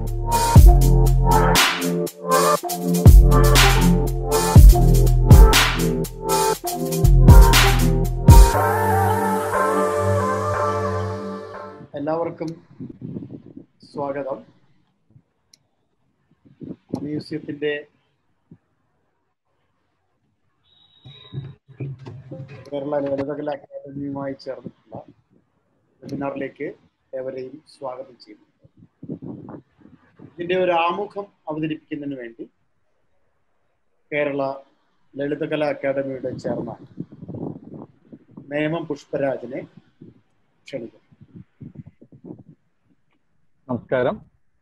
എല്ലാവർക്കും സ്വാഗതം മ്യൂസിയത്തിന്റെ കേരള ലളിതകല അക്കാദമിയുമായി ചേർന്നിട്ടുള്ള വെബിനാറിലേക്ക് ഏവരെയും സ്വാഗതം ചെയ്യുന്നു ഇതിന്റെ ഒരു ആമുഖം അവതരിപ്പിക്കുന്നതിന് വേണ്ടി കേരള ലളിതകല അക്കാദമിയുടെ ചെയർമാൻ നേമം പുഷ്പരാജിനെ ക്ഷണിക്കുന്നു നമസ്കാരം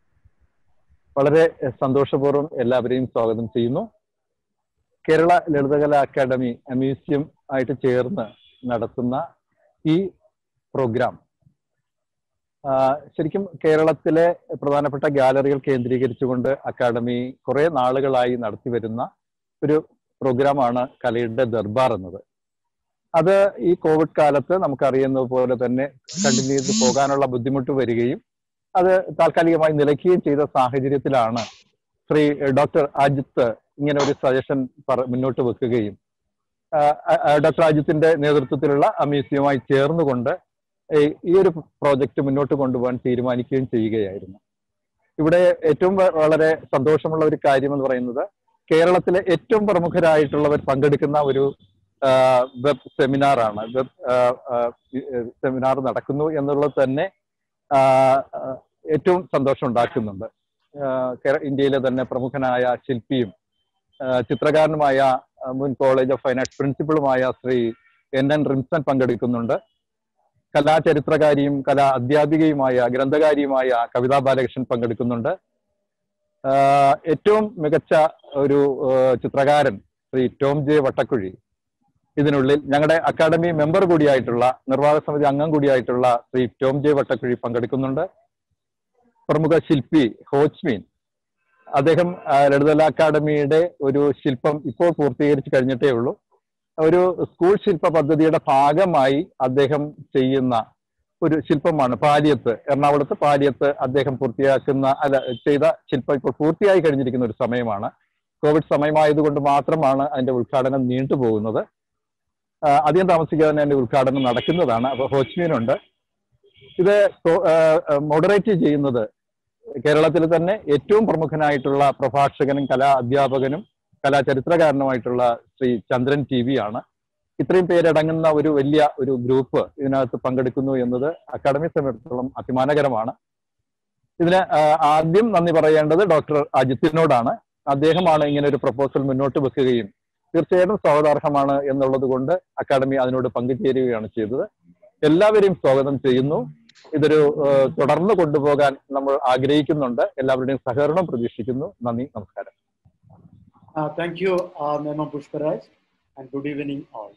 വളരെ സന്തോഷപൂർവ്വം എല്ലാവരെയും സ്വാഗതം ചെയ്യുന്നു കേരള ലളിതകല അക്കാദമി മ്യൂസിയം ആയിട്ട് ചേർന്ന് നടത്തുന്ന ഈ പ്രോഗ്രാം ശരിക്കും കേരളത്തിലെ പ്രധാനപ്പെട്ട ഗാലറികൾ കേന്ദ്രീകരിച്ചുകൊണ്ട് അക്കാദമി കുറെ നാളുകളായി നടത്തി വരുന്ന ഒരു പ്രോഗ്രാമാണ് കലയുടെ ദർബാർ എന്നത് അത് ഈ കോവിഡ് കാലത്ത് നമുക്കറിയുന്നത് പോലെ തന്നെ കണ്ടിന്യൂ ചെയ്ത് പോകാനുള്ള ബുദ്ധിമുട്ട് വരികയും അത് താൽക്കാലികമായി നിലയ്ക്കുകയും ചെയ്ത സാഹചര്യത്തിലാണ് ശ്രീ ഡോക്ടർ അജിത്ത് ഇങ്ങനെ ഒരു സജഷൻ മുന്നോട്ട് വെക്കുകയും ഡോക്ടർ അജിത്തിന്റെ നേതൃത്വത്തിലുള്ള മ്യൂസിയവുമായി ചേർന്നുകൊണ്ട് ഈ ഒരു പ്രോജക്റ്റ് മുന്നോട്ട് കൊണ്ടുപോകാൻ തീരുമാനിക്കുകയും ചെയ്യുകയായിരുന്നു ഇവിടെ ഏറ്റവും വളരെ സന്തോഷമുള്ള ഒരു കാര്യം എന്ന് പറയുന്നത് കേരളത്തിലെ ഏറ്റവും പ്രമുഖരായിട്ടുള്ളവർ പങ്കെടുക്കുന്ന ഒരു വെബ് സെമിനാറാണ് വെബ് സെമിനാർ നടക്കുന്നു എന്നുള്ളത് തന്നെ ഏറ്റവും സന്തോഷം ഉണ്ടാക്കുന്നുണ്ട് ഇന്ത്യയിലെ തന്നെ പ്രമുഖനായ ശില്പിയും ചിത്രകാരനുമായ മുൻ കോളേജ് ഓഫ് ഫൈൻ ആർട്സ് പ്രിൻസിപ്പളുമായ ശ്രീ എൻ എൻ റിംസൺ പങ്കെടുക്കുന്നുണ്ട് കലാചരിത്രകാരിയും കലാ അധ്യാപികയുമായ ഗ്രന്ഥകാരിയുമായ കവിതാ ബാലകൃഷ്ണൻ പങ്കെടുക്കുന്നുണ്ട് ഏറ്റവും മികച്ച ഒരു ചിത്രകാരൻ ശ്രീ ടോം ജെ വട്ടക്കുഴി ഇതിനുള്ളിൽ ഞങ്ങളുടെ അക്കാദമി മെമ്പർ കൂടിയായിട്ടുള്ള നിർവാഹക സമിതി അംഗം കൂടിയായിട്ടുള്ള ശ്രീ ടോം ജെ വട്ടക്കുഴി പങ്കെടുക്കുന്നുണ്ട് പ്രമുഖ ശില്പി ഹോച്ച്മീൻ അദ്ദേഹം ലളിതകല അക്കാദമിയുടെ ഒരു ശില്പം ഇപ്പോൾ പൂർത്തീകരിച്ച് കഴിഞ്ഞിട്ടേ ഉള്ളൂ ഒരു സ്കൂൾ ശില്പ പദ്ധതിയുടെ ഭാഗമായി അദ്ദേഹം ചെയ്യുന്ന ഒരു ശില്പമാണ് പാലിയത്ത് എറണാകുളത്ത് പാലിയത്ത് അദ്ദേഹം പൂർത്തിയാക്കുന്ന അല്ല ചെയ്ത ശില്പം ഇപ്പോൾ പൂർത്തിയായി കഴിഞ്ഞിരിക്കുന്ന ഒരു സമയമാണ് കോവിഡ് സമയമായതുകൊണ്ട് മാത്രമാണ് അതിന്റെ ഉദ്ഘാടനം നീണ്ടുപോകുന്നത് അധികം താമസിക്കാതെ തന്നെ അതിന്റെ ഉദ്ഘാടനം നടക്കുന്നതാണ് അപ്പൊ ഹോച്ച്മീനുണ്ട് ഇത് മോഡറേറ്റ് ചെയ്യുന്നത് കേരളത്തിൽ തന്നെ ഏറ്റവും പ്രമുഖനായിട്ടുള്ള പ്രഭാഷകനും കലാ അധ്യാപകനും കലാചരിത്രകാരനുമായിട്ടുള്ള ശ്രീ ചന്ദ്രൻ ടി വി ആണ് ഇത്രയും പേരടങ്ങുന്ന ഒരു വലിയ ഒരു ഗ്രൂപ്പ് ഇതിനകത്ത് പങ്കെടുക്കുന്നു എന്നത് അക്കാദമി സംബന്ധിച്ചിടത്തോളം അഭിമാനകരമാണ് ഇതിന് ആദ്യം നന്ദി പറയേണ്ടത് ഡോക്ടർ അജിത്തിനോടാണ് അദ്ദേഹമാണ് ഇങ്ങനെ ഒരു പ്രപ്പോസൽ മുന്നോട്ട് വെക്കുകയും തീർച്ചയായിട്ടും സ്വാഗതാർഹമാണ് എന്നുള്ളത് കൊണ്ട് അക്കാദമി അതിനോട് പങ്കുചേരുകയാണ് ചെയ്തത് എല്ലാവരെയും സ്വാഗതം ചെയ്യുന്നു ഇതൊരു തുടർന്ന് കൊണ്ടുപോകാൻ നമ്മൾ ആഗ്രഹിക്കുന്നുണ്ട് എല്ലാവരുടെയും സഹകരണം പ്രതീക്ഷിക്കുന്നു നന്ദി നമസ്കാരം താങ്ക് യു മേമ Pushparaj and good evening all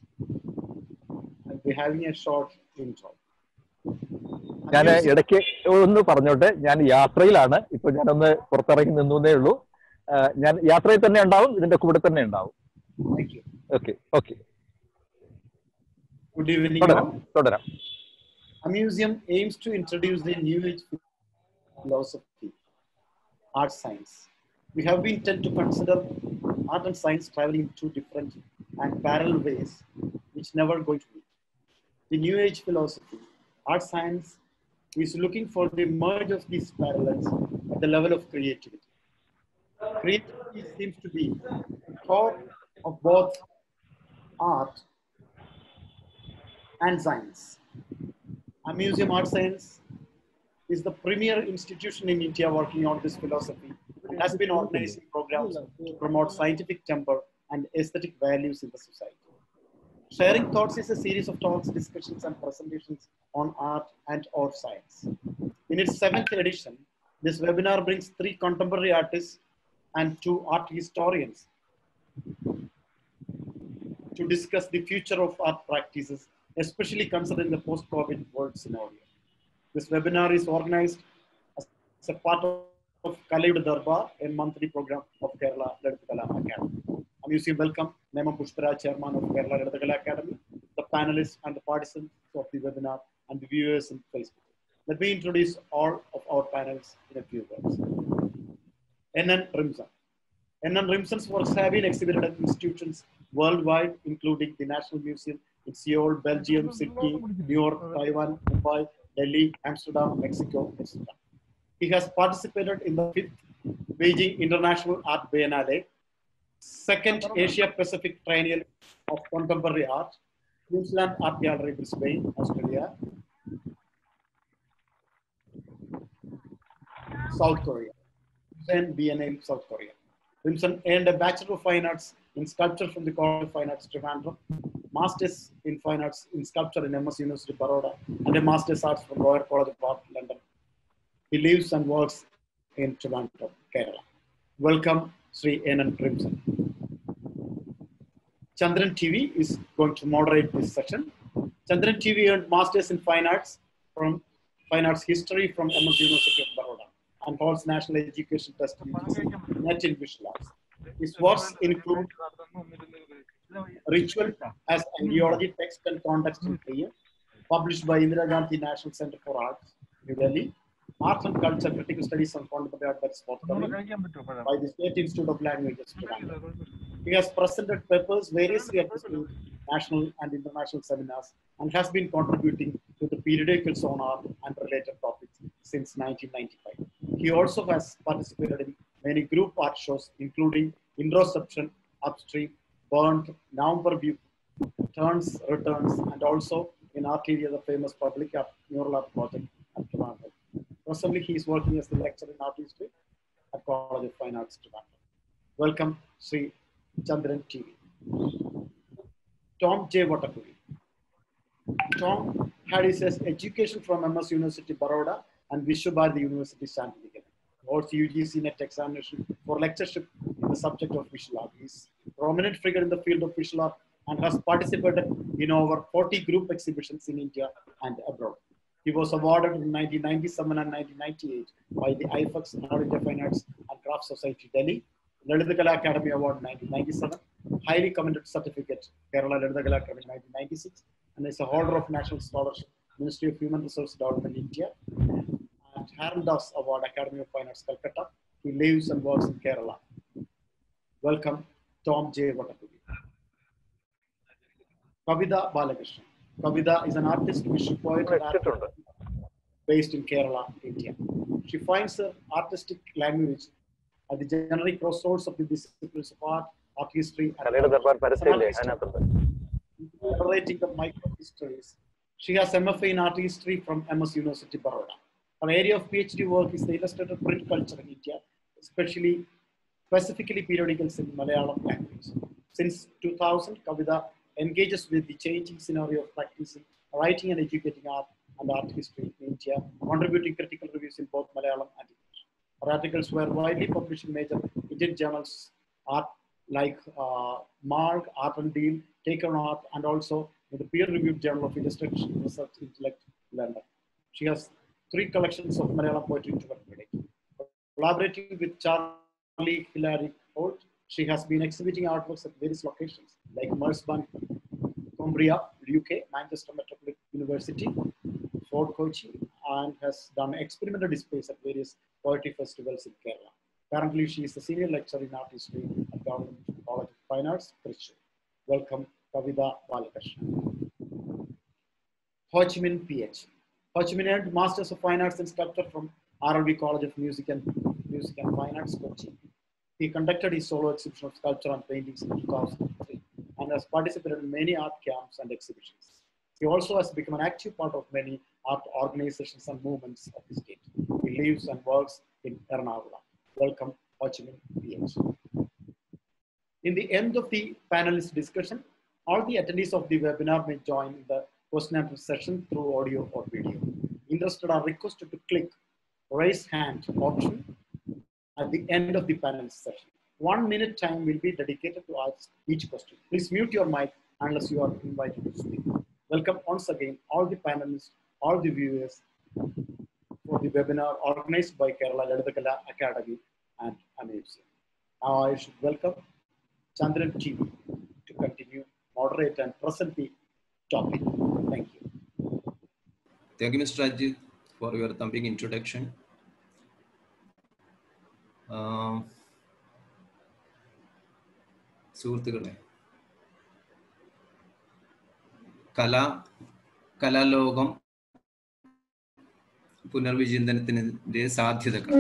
having a short intro ഞാൻ ഇടയ്ക്ക് ഒന്ന് പറഞ്ഞോട്ടെ ഞാൻ യാത്രയിലാണ് ഇപ്പൊ ഞാനൊന്ന് പുറത്തിറങ്ങി നിന്നേ ഉള്ളൂ ഞാൻ യാത്രയിൽ തന്നെ ഉണ്ടാവും ഇതിന്റെ കൂടെ തന്നെ ഉണ്ടാവും ഓക്കെ ഓക്കെ ഗുഡ് ഈവനിങ് തുടരാം A museum aims to introduce the new age philosophy, art science. We have been tend to consider art and science traveling in two different and parallel ways, which never going to meet. The new age philosophy, art science, is looking for the merge of these parallels at the level of creativity. Creativity seems to be the core of both art and science. A museum art science is the premier institution in India working on this philosophy and has been organizing programs to promote scientific temper and aesthetic values in the society. Sharing Thoughts is a series of talks, discussions, and presentations on art and or science. In its seventh edition, this webinar brings three contemporary artists and two art historians to discuss the future of art practices, especially considering the post-COVID world scenario. This webinar is organized as a part of Kalayud Darbar, a monthly program of Kerala Ladakala Academy. A museum welcome Nema Pushpara, Chairman of Kerala Ladakala Academy, the panelists and the participants of the webinar, and the viewers in Facebook. Let me introduce all of our panels in a few words. N.N. Rimson. N.N. Rimson's works have been exhibited at institutions worldwide, including the National Museum in Seoul, Belgium, Sydney, New York, Taiwan, Mumbai, Delhi, Amsterdam, Mexico, etc. He has participated in the fifth Beijing International Art Biennale, second Asia Pacific Triennial of Contemporary Art, Queensland Art Gallery, Brisbane, Australia, South Korea, then Biennale, South Korea. Rimson earned a Bachelor of Fine Arts in Sculpture from the College of Fine Arts, Trivandrum, Masters in Fine Arts in Sculpture in MS University, Baroda, and a Master's Arts from Royal College of Art, London. He lives and works in Trivandrum, Kerala. Welcome, Sri N.N. Rimson. Chandran TV is going to moderate this session. Chandran TV earned Masters in Fine Arts from Fine Arts History from MS University of Baroda and holds National Education Test net in visual arts. His works include Ritual as Ideology, Text and Context in Clear, published by Indira Gandhi National Center for Arts, New Delhi. Art and Culture, Critical Studies on Contemporary Art that's forthcoming by the State Institute of Languages. Trivandrum. He has presented papers variously at the national and international seminars and has been contributing to the periodicals on art and related topics since 1995. He also has participated in many group art shows, including Introspection, Upstream, Burnt, November View, Turns, Returns, and also in Arteria, the famous public art mural art project at Trivandrum. Presently, he is working as the lecturer in art history at College of Fine Arts, Trivandrum. Welcome, Sri Chandran TV. Tom J. Vatakuri. Tom had his education from MS University, Baroda and Vishwabharati University, Shantiniketan. Holds UGC NET examination for lectureship in the subject of visual art. He is a prominent figure in the field of visual art and has participated in over 40 group exhibitions in India and abroad. He was awarded in 1997 and 1998 by the IFX All India Fine Arts and Craft Society, Delhi, Lalita Kala Academy Award in 1997, highly commended certificate, Kerala Lalita Kala Academy in 1996, and is a holder of National Scholarship, Ministry of Human Resource Development, India, and Haran Das Award, Academy of Fine Arts, Calcutta. He lives and works in Kerala. Welcome, Tom J. Vatakuri. Kavita Balakrishnan. Kavita is an artist, visual poet, and artist based in Kerala, India. She finds her artistic language at the generic crossroads of the disciplines of art, art history, and കലയുടെ Darbar പരസ്യമില്ലേ Some അതിനകത്തുണ്ട് narrating the micro histories. She has MFA in art history from MS University, Baroda. Her area of PhD work is the illustrated print culture in India, especially specifically periodicals in Malayalam language. Since 2000, Kavita engages with the changing scenario of practicing writing and educating art and art history in India, contributing critical reviews in both Malayalam and English. Her articles were widely published in major Indian journals, art like uh, Mark, Art and Deal, Take on Art, and also in the peer-reviewed Journal of Illustration Research Intellect, London. She has three collections of Malayalam poetry to her credit. Collaborating with Charlie Hilary Holt, she has been exhibiting artworks at various locations like Mersban, Cumbria, UK, Manchester Metropolitan University, Fort Kochi, and has done experimental displays at various poetry festivals in Kerala. Currently, she is the senior lecturer in art history at Government College of Fine Arts, Trichy. Welcome, Kavita Balakrishnan. Ho Chi Minh PhD. Ho Chi Minh earned Masters of Fine Arts in Sculpture from RLB College of Music and Music and Fine Arts, Kochi. He conducted his solo exhibition of sculpture and paintings in 2003 and has participated in many art camps and exhibitions. He also has become an active part of many art organizations and movements of the state. He lives and works in Ernakulam. Welcome, Ho Chi Minh PhD. In the end of the panelist discussion, all the attendees of the webinar may join the question and answer session through audio or video. Interested are requested to click raise hand option at the end of the panel session. One minute time will be dedicated to ask each question. Please mute your mic unless you are invited to speak. Welcome once again all the panelists, all the viewers for the webinar organized by Kerala Ladithakala Academy and AMUSEUM. Now I should welcome Chandran TV to continue, moderate and present the topic. Thank you. Thank you, Mr. Rajit, for your thumping introduction. Um, സുഹൃത്തുക്കളെ കല കലാലോകം പുനർവിചിന്തനത്തിന്റെ സാധ്യതകൾ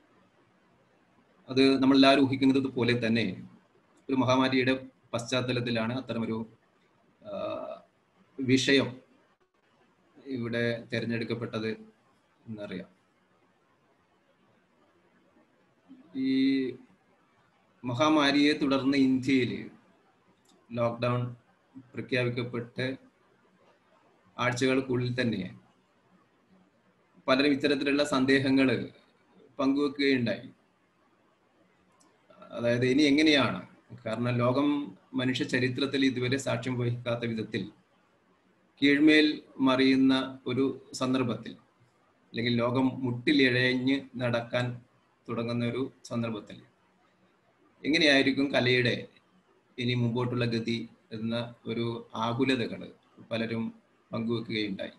അത് നമ്മൾ എല്ലാവരും ഊഹിക്കുന്നത് പോലെ തന്നെ ഒരു മഹാമാരിയുടെ പശ്ചാത്തലത്തിലാണ് അത്തരമൊരു ആ, വിഷയം ഇവിടെ തിരഞ്ഞെടുക്കപ്പെട്ടത് എന്നറിയാം ഈ മഹാമാരിയെ തുടർന്ന് ഇന്ത്യയിൽ ലോക്ക്ഡൗൺ പ്രഖ്യാപിക്കപ്പെട്ട് ആഴ്ചകൾക്കുള്ളിൽ തന്നെ പലരും ഇത്തരത്തിലുള്ള സന്ദേഹങ്ങൾ പങ്കുവെക്കുകയുണ്ടായി അതായത് ഇനി എങ്ങനെയാണ് കാരണം ലോകം മനുഷ്യ ചരിത്രത്തിൽ ഇതുവരെ സാക്ഷ്യം വഹിക്കാത്ത വിധത്തിൽ കീഴ്മേൽ മറിയുന്ന ഒരു സന്ദർഭത്തിൽ അല്ലെങ്കിൽ ലോകം മുട്ടിലിഴഞ്ഞ് നടക്കാൻ തുടങ്ങുന്ന ഒരു സന്ദർഭത്തിൽ എങ്ങനെയായിരിക്കും കലയുടെ ഇനി മുമ്പോട്ടുള്ള ഗതി എന്ന ഒരു ആകുലതകൾ പലരും പങ്കുവെക്കുകയുണ്ടായി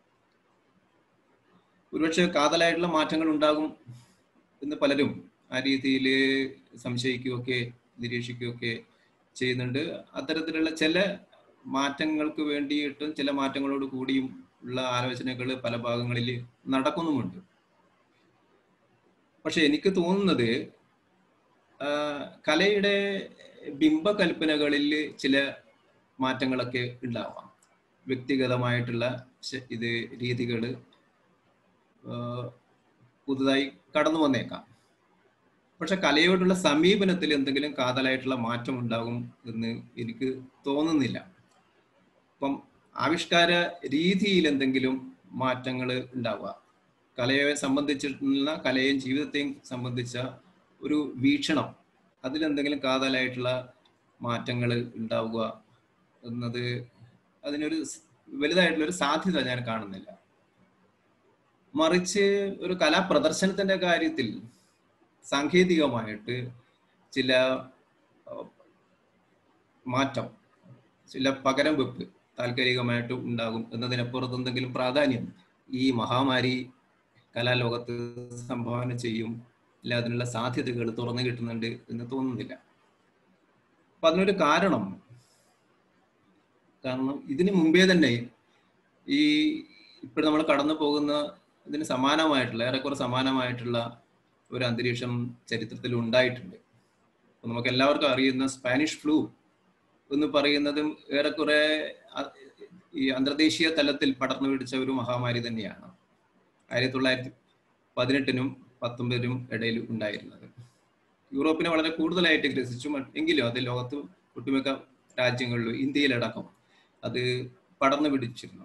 ഒരുപക്ഷെ കാതലായിട്ടുള്ള മാറ്റങ്ങൾ ഉണ്ടാകും എന്ന് പലരും ആ രീതിയിൽ സംശയിക്കുകയൊക്കെ നിരീക്ഷിക്കുകയൊക്കെ ചെയ്യുന്നുണ്ട് അത്തരത്തിലുള്ള ചില മാറ്റങ്ങൾക്ക് വേണ്ടിയിട്ടും ചില മാറ്റങ്ങളോട് കൂടിയും ഉള്ള ആലോചനകൾ പല ഭാഗങ്ങളിൽ നടക്കുന്നുമുണ്ട് പക്ഷെ എനിക്ക് തോന്നുന്നത് ആ, കലയുടെ ബിംബകൽപ്പനകളിൽ ചില മാറ്റങ്ങളൊക്കെ ഉണ്ടാവാം വ്യക്തിഗതമായിട്ടുള്ള ശ- ഇത് രീതികൾ പുതുതായി കടന്നു വന്നേക്കാം പക്ഷെ കലയോടുള്ള സമീപനത്തിൽ എന്തെങ്കിലും കാതലായിട്ടുള്ള മാറ്റം ഉണ്ടാകും എന്ന് എനിക്ക് തോന്നുന്നില്ല അപ്പം ആവിഷ്കാര രീതിയിൽ എന്തെങ്കിലും മാറ്റങ്ങൾ ഉണ്ടാവുക കലയെ സംബന്ധിച്ചിട്ടുള്ള കലയെയും ജീവിതത്തെയും സംബന്ധിച്ച ഒരു വീക്ഷണം അതിലെന്തെങ്കിലും കാതലായിട്ടുള്ള മാറ്റങ്ങൾ ഉണ്ടാവുക എന്നത് അതിനൊരു സ് വലുതായിട്ടുള്ള ഒരു സാധ്യത ഞാൻ കാണുന്നില്ല മറിച്ച് ഒരു കലാപ്രദർശനത്തിന്റെ കാര്യത്തിൽ സാങ്കേതികമായിട്ട് ചില അഹ്, മാറ്റം ചില പകരം വെപ്പ് താൽക്കാലികമായിട്ട് ഉണ്ടാകും എന്നതിനപ്പുറത്ത് എന്തെങ്കിലും പ്രാധാന്യം ഈ മഹാമാരി കലാലോകത്ത് സംഭാവന ചെയ്യും അല്ല അതിനുള്ള സാധ്യതകൾ തുറന്നു കിട്ടുന്നുണ്ട് എന്ന് തോന്നുന്നില്ല അപ്പൊ അതിനൊരു കാരണം കാരണം ഇതിന് മുമ്പേ തന്നെ ഈ ഇപ്പോൾ നമ്മൾ കടന്നു പോകുന്ന ഇതിന് സമാനമായിട്ടുള്ള ഏറെക്കുറെ സമാനമായിട്ടുള്ള ഒരു അന്തരീക്ഷം ചരിത്രത്തിൽ ഉണ്ടായിട്ടുണ്ട് അപ്പൊ നമുക്ക് എല്ലാവർക്കും അറിയുന്ന സ്പാനിഷ് ഫ്ലൂ എന്ന് പറയുന്നതും ഏറെക്കുറെ അ- ഈ അന്തർദേശീയ തലത്തിൽ പടർന്നു പിടിച്ച ഒരു മഹാമാരി തന്നെയാണ് ആയിരത്തി തൊള്ളായിരത്തി പതിനെട്ടിനും പത്തൊമ്പതിനും ഇടയിൽ ഉണ്ടായിരുന്നത് യൂറോപ്പിനെ വളരെ കൂടുതലായിട്ട് ഗ്രസിച്ചു മ- എങ്കിലും അത് ലോകത്ത് ഒട്ടുമിക്ക രാജ്യങ്ങളിലും ഇന്ത്യയിലടക്കം അത് പടർന്നു പിടിച്ചിരുന്നു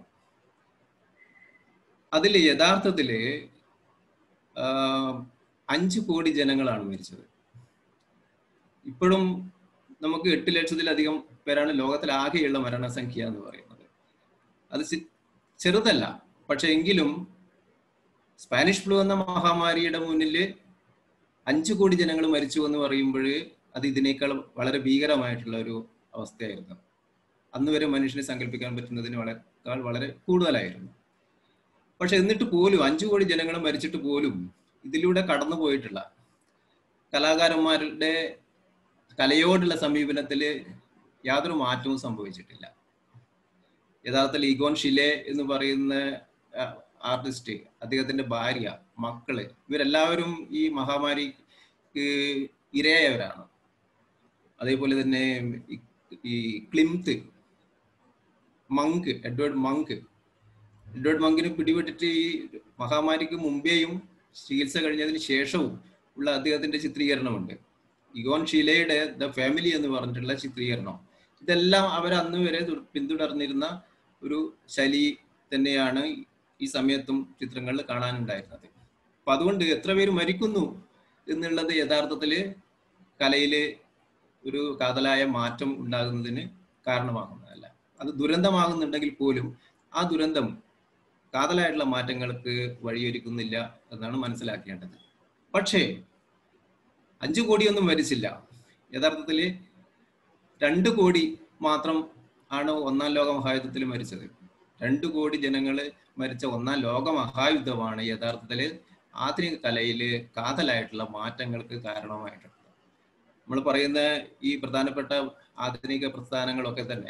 അതിൽ യഥാർത്ഥത്തില് ആഹ്, അഞ്ച് കോടി ജനങ്ങളാണ് മരിച്ചത് ഇപ്പോഴും നമുക്ക് എട്ട് ലക്ഷത്തിലധികം പേരാണ് ലോകത്തിൽ ആകെയുള്ള മരണസംഖ്യ എന്ന് പറയുന്നത് അത് ചെ- ചെറുതല്ല പക്ഷെ എങ്കിലും സ്പാനിഷ് ഫ്ലൂ എന്ന മഹാമാരിയുടെ മുന്നിൽ അഞ്ചു കോടി ജനങ്ങൾ മരിച്ചു എന്ന് പറയുമ്പോൾ അത് ഇതിനേക്കാൾ വളരെ ഭീകരമായിട്ടുള്ള ഒരു അവസ്ഥയായിരുന്നു അന്ന് വരെ മനുഷ്യനെ സങ്കല്പിക്കാൻ പറ്റുന്നതിന് വളരെ വളരെ കൂടുതലായിരുന്നു പക്ഷെ എന്നിട്ട് പോലും അഞ്ചു കോടി ജനങ്ങൾ മരിച്ചിട്ട് പോലും ഇതിലൂടെ കടന്നു പോയിട്ടുള്ള കലാകാരന്മാരുടെ കലയോടുള്ള സമീപനത്തിൽ യാതൊരു മാറ്റവും സംഭവിച്ചിട്ടില്ല യഥാർത്ഥത്തിൽ ഇഗോൺ ഷിലെ എന്ന് പറയുന്ന ആർട്ടിസ്റ്റ് അദ്ദേഹത്തിന്റെ ഭാര്യ മക്കള് ഇവരെല്ലാവരും ഈ മഹാമാരിക്ക് ഇരയായവരാണ് അതേപോലെ തന്നെ ഈ- ഈ Klimt Munch Edvard Munch Edvard മങ്കിന് പിടിപെട്ടിട്ട് ഈ മഹാമാരിക്ക് മുമ്പേയും ചികിത്സ കഴിഞ്ഞതിന് ശേഷവും ഉള്ള അദ്ദേഹത്തിന്റെ ചിത്രീകരണമുണ്ട് ഇഗോൺ ഷീലയുടെ ദ ഫാമിലി എന്ന് പറഞ്ഞിട്ടുള്ള ചിത്രീകരണം ഇതെല്ലാം അവർ അന്ന് വരെ തു- പിന്തുടർന്നിരുന്ന ഒരു ശൈലി തന്നെയാണ് ഈ സമയത്തും ചിത്രങ്ങളിൽ കാണാനുണ്ടായിരുന്നത് അപ്പൊ അതുകൊണ്ട് എത്ര പേര് മരിക്കുന്നു എന്നുള്ളത് യഥാർത്ഥത്തില് കലയില് ഒരു കാതലായ മാറ്റം ഉണ്ടാകുന്നതിന് കാരണമാകുന്നതല്ല അത് ദുരന്തമാകുന്നുണ്ടെങ്കിൽ പോലും ആ ദുരന്തം കാതലായിട്ടുള്ള മാറ്റങ്ങൾക്ക് വഴിയൊരുക്കുന്നില്ല എന്നാണ് മനസ്സിലാക്കേണ്ടത് പക്ഷേ അഞ്ചു കോടിയൊന്നും മരിച്ചില്ല യഥാർത്ഥത്തിൽ രണ്ട് കോടി മാത്രം ആണ് ഒന്നാം ലോക മഹായുദ്ധത്തിൽ മരിച്ചത് രണ്ടു കോടി ജനങ്ങൾ മരിച്ച ഒന്നാം ലോക മഹായുദ്ധമാണ് യഥാർത്ഥത്തിൽ ആധുനിക കലയില് കാതലായിട്ടുള്ള മാറ്റങ്ങൾക്ക് കാരണമായിട്ടുള്ളത് നമ്മൾ പറയുന്ന ഈ പ്രധാനപ്പെട്ട ആധുനിക പ്രസ്ഥാനങ്ങളൊക്കെ തന്നെ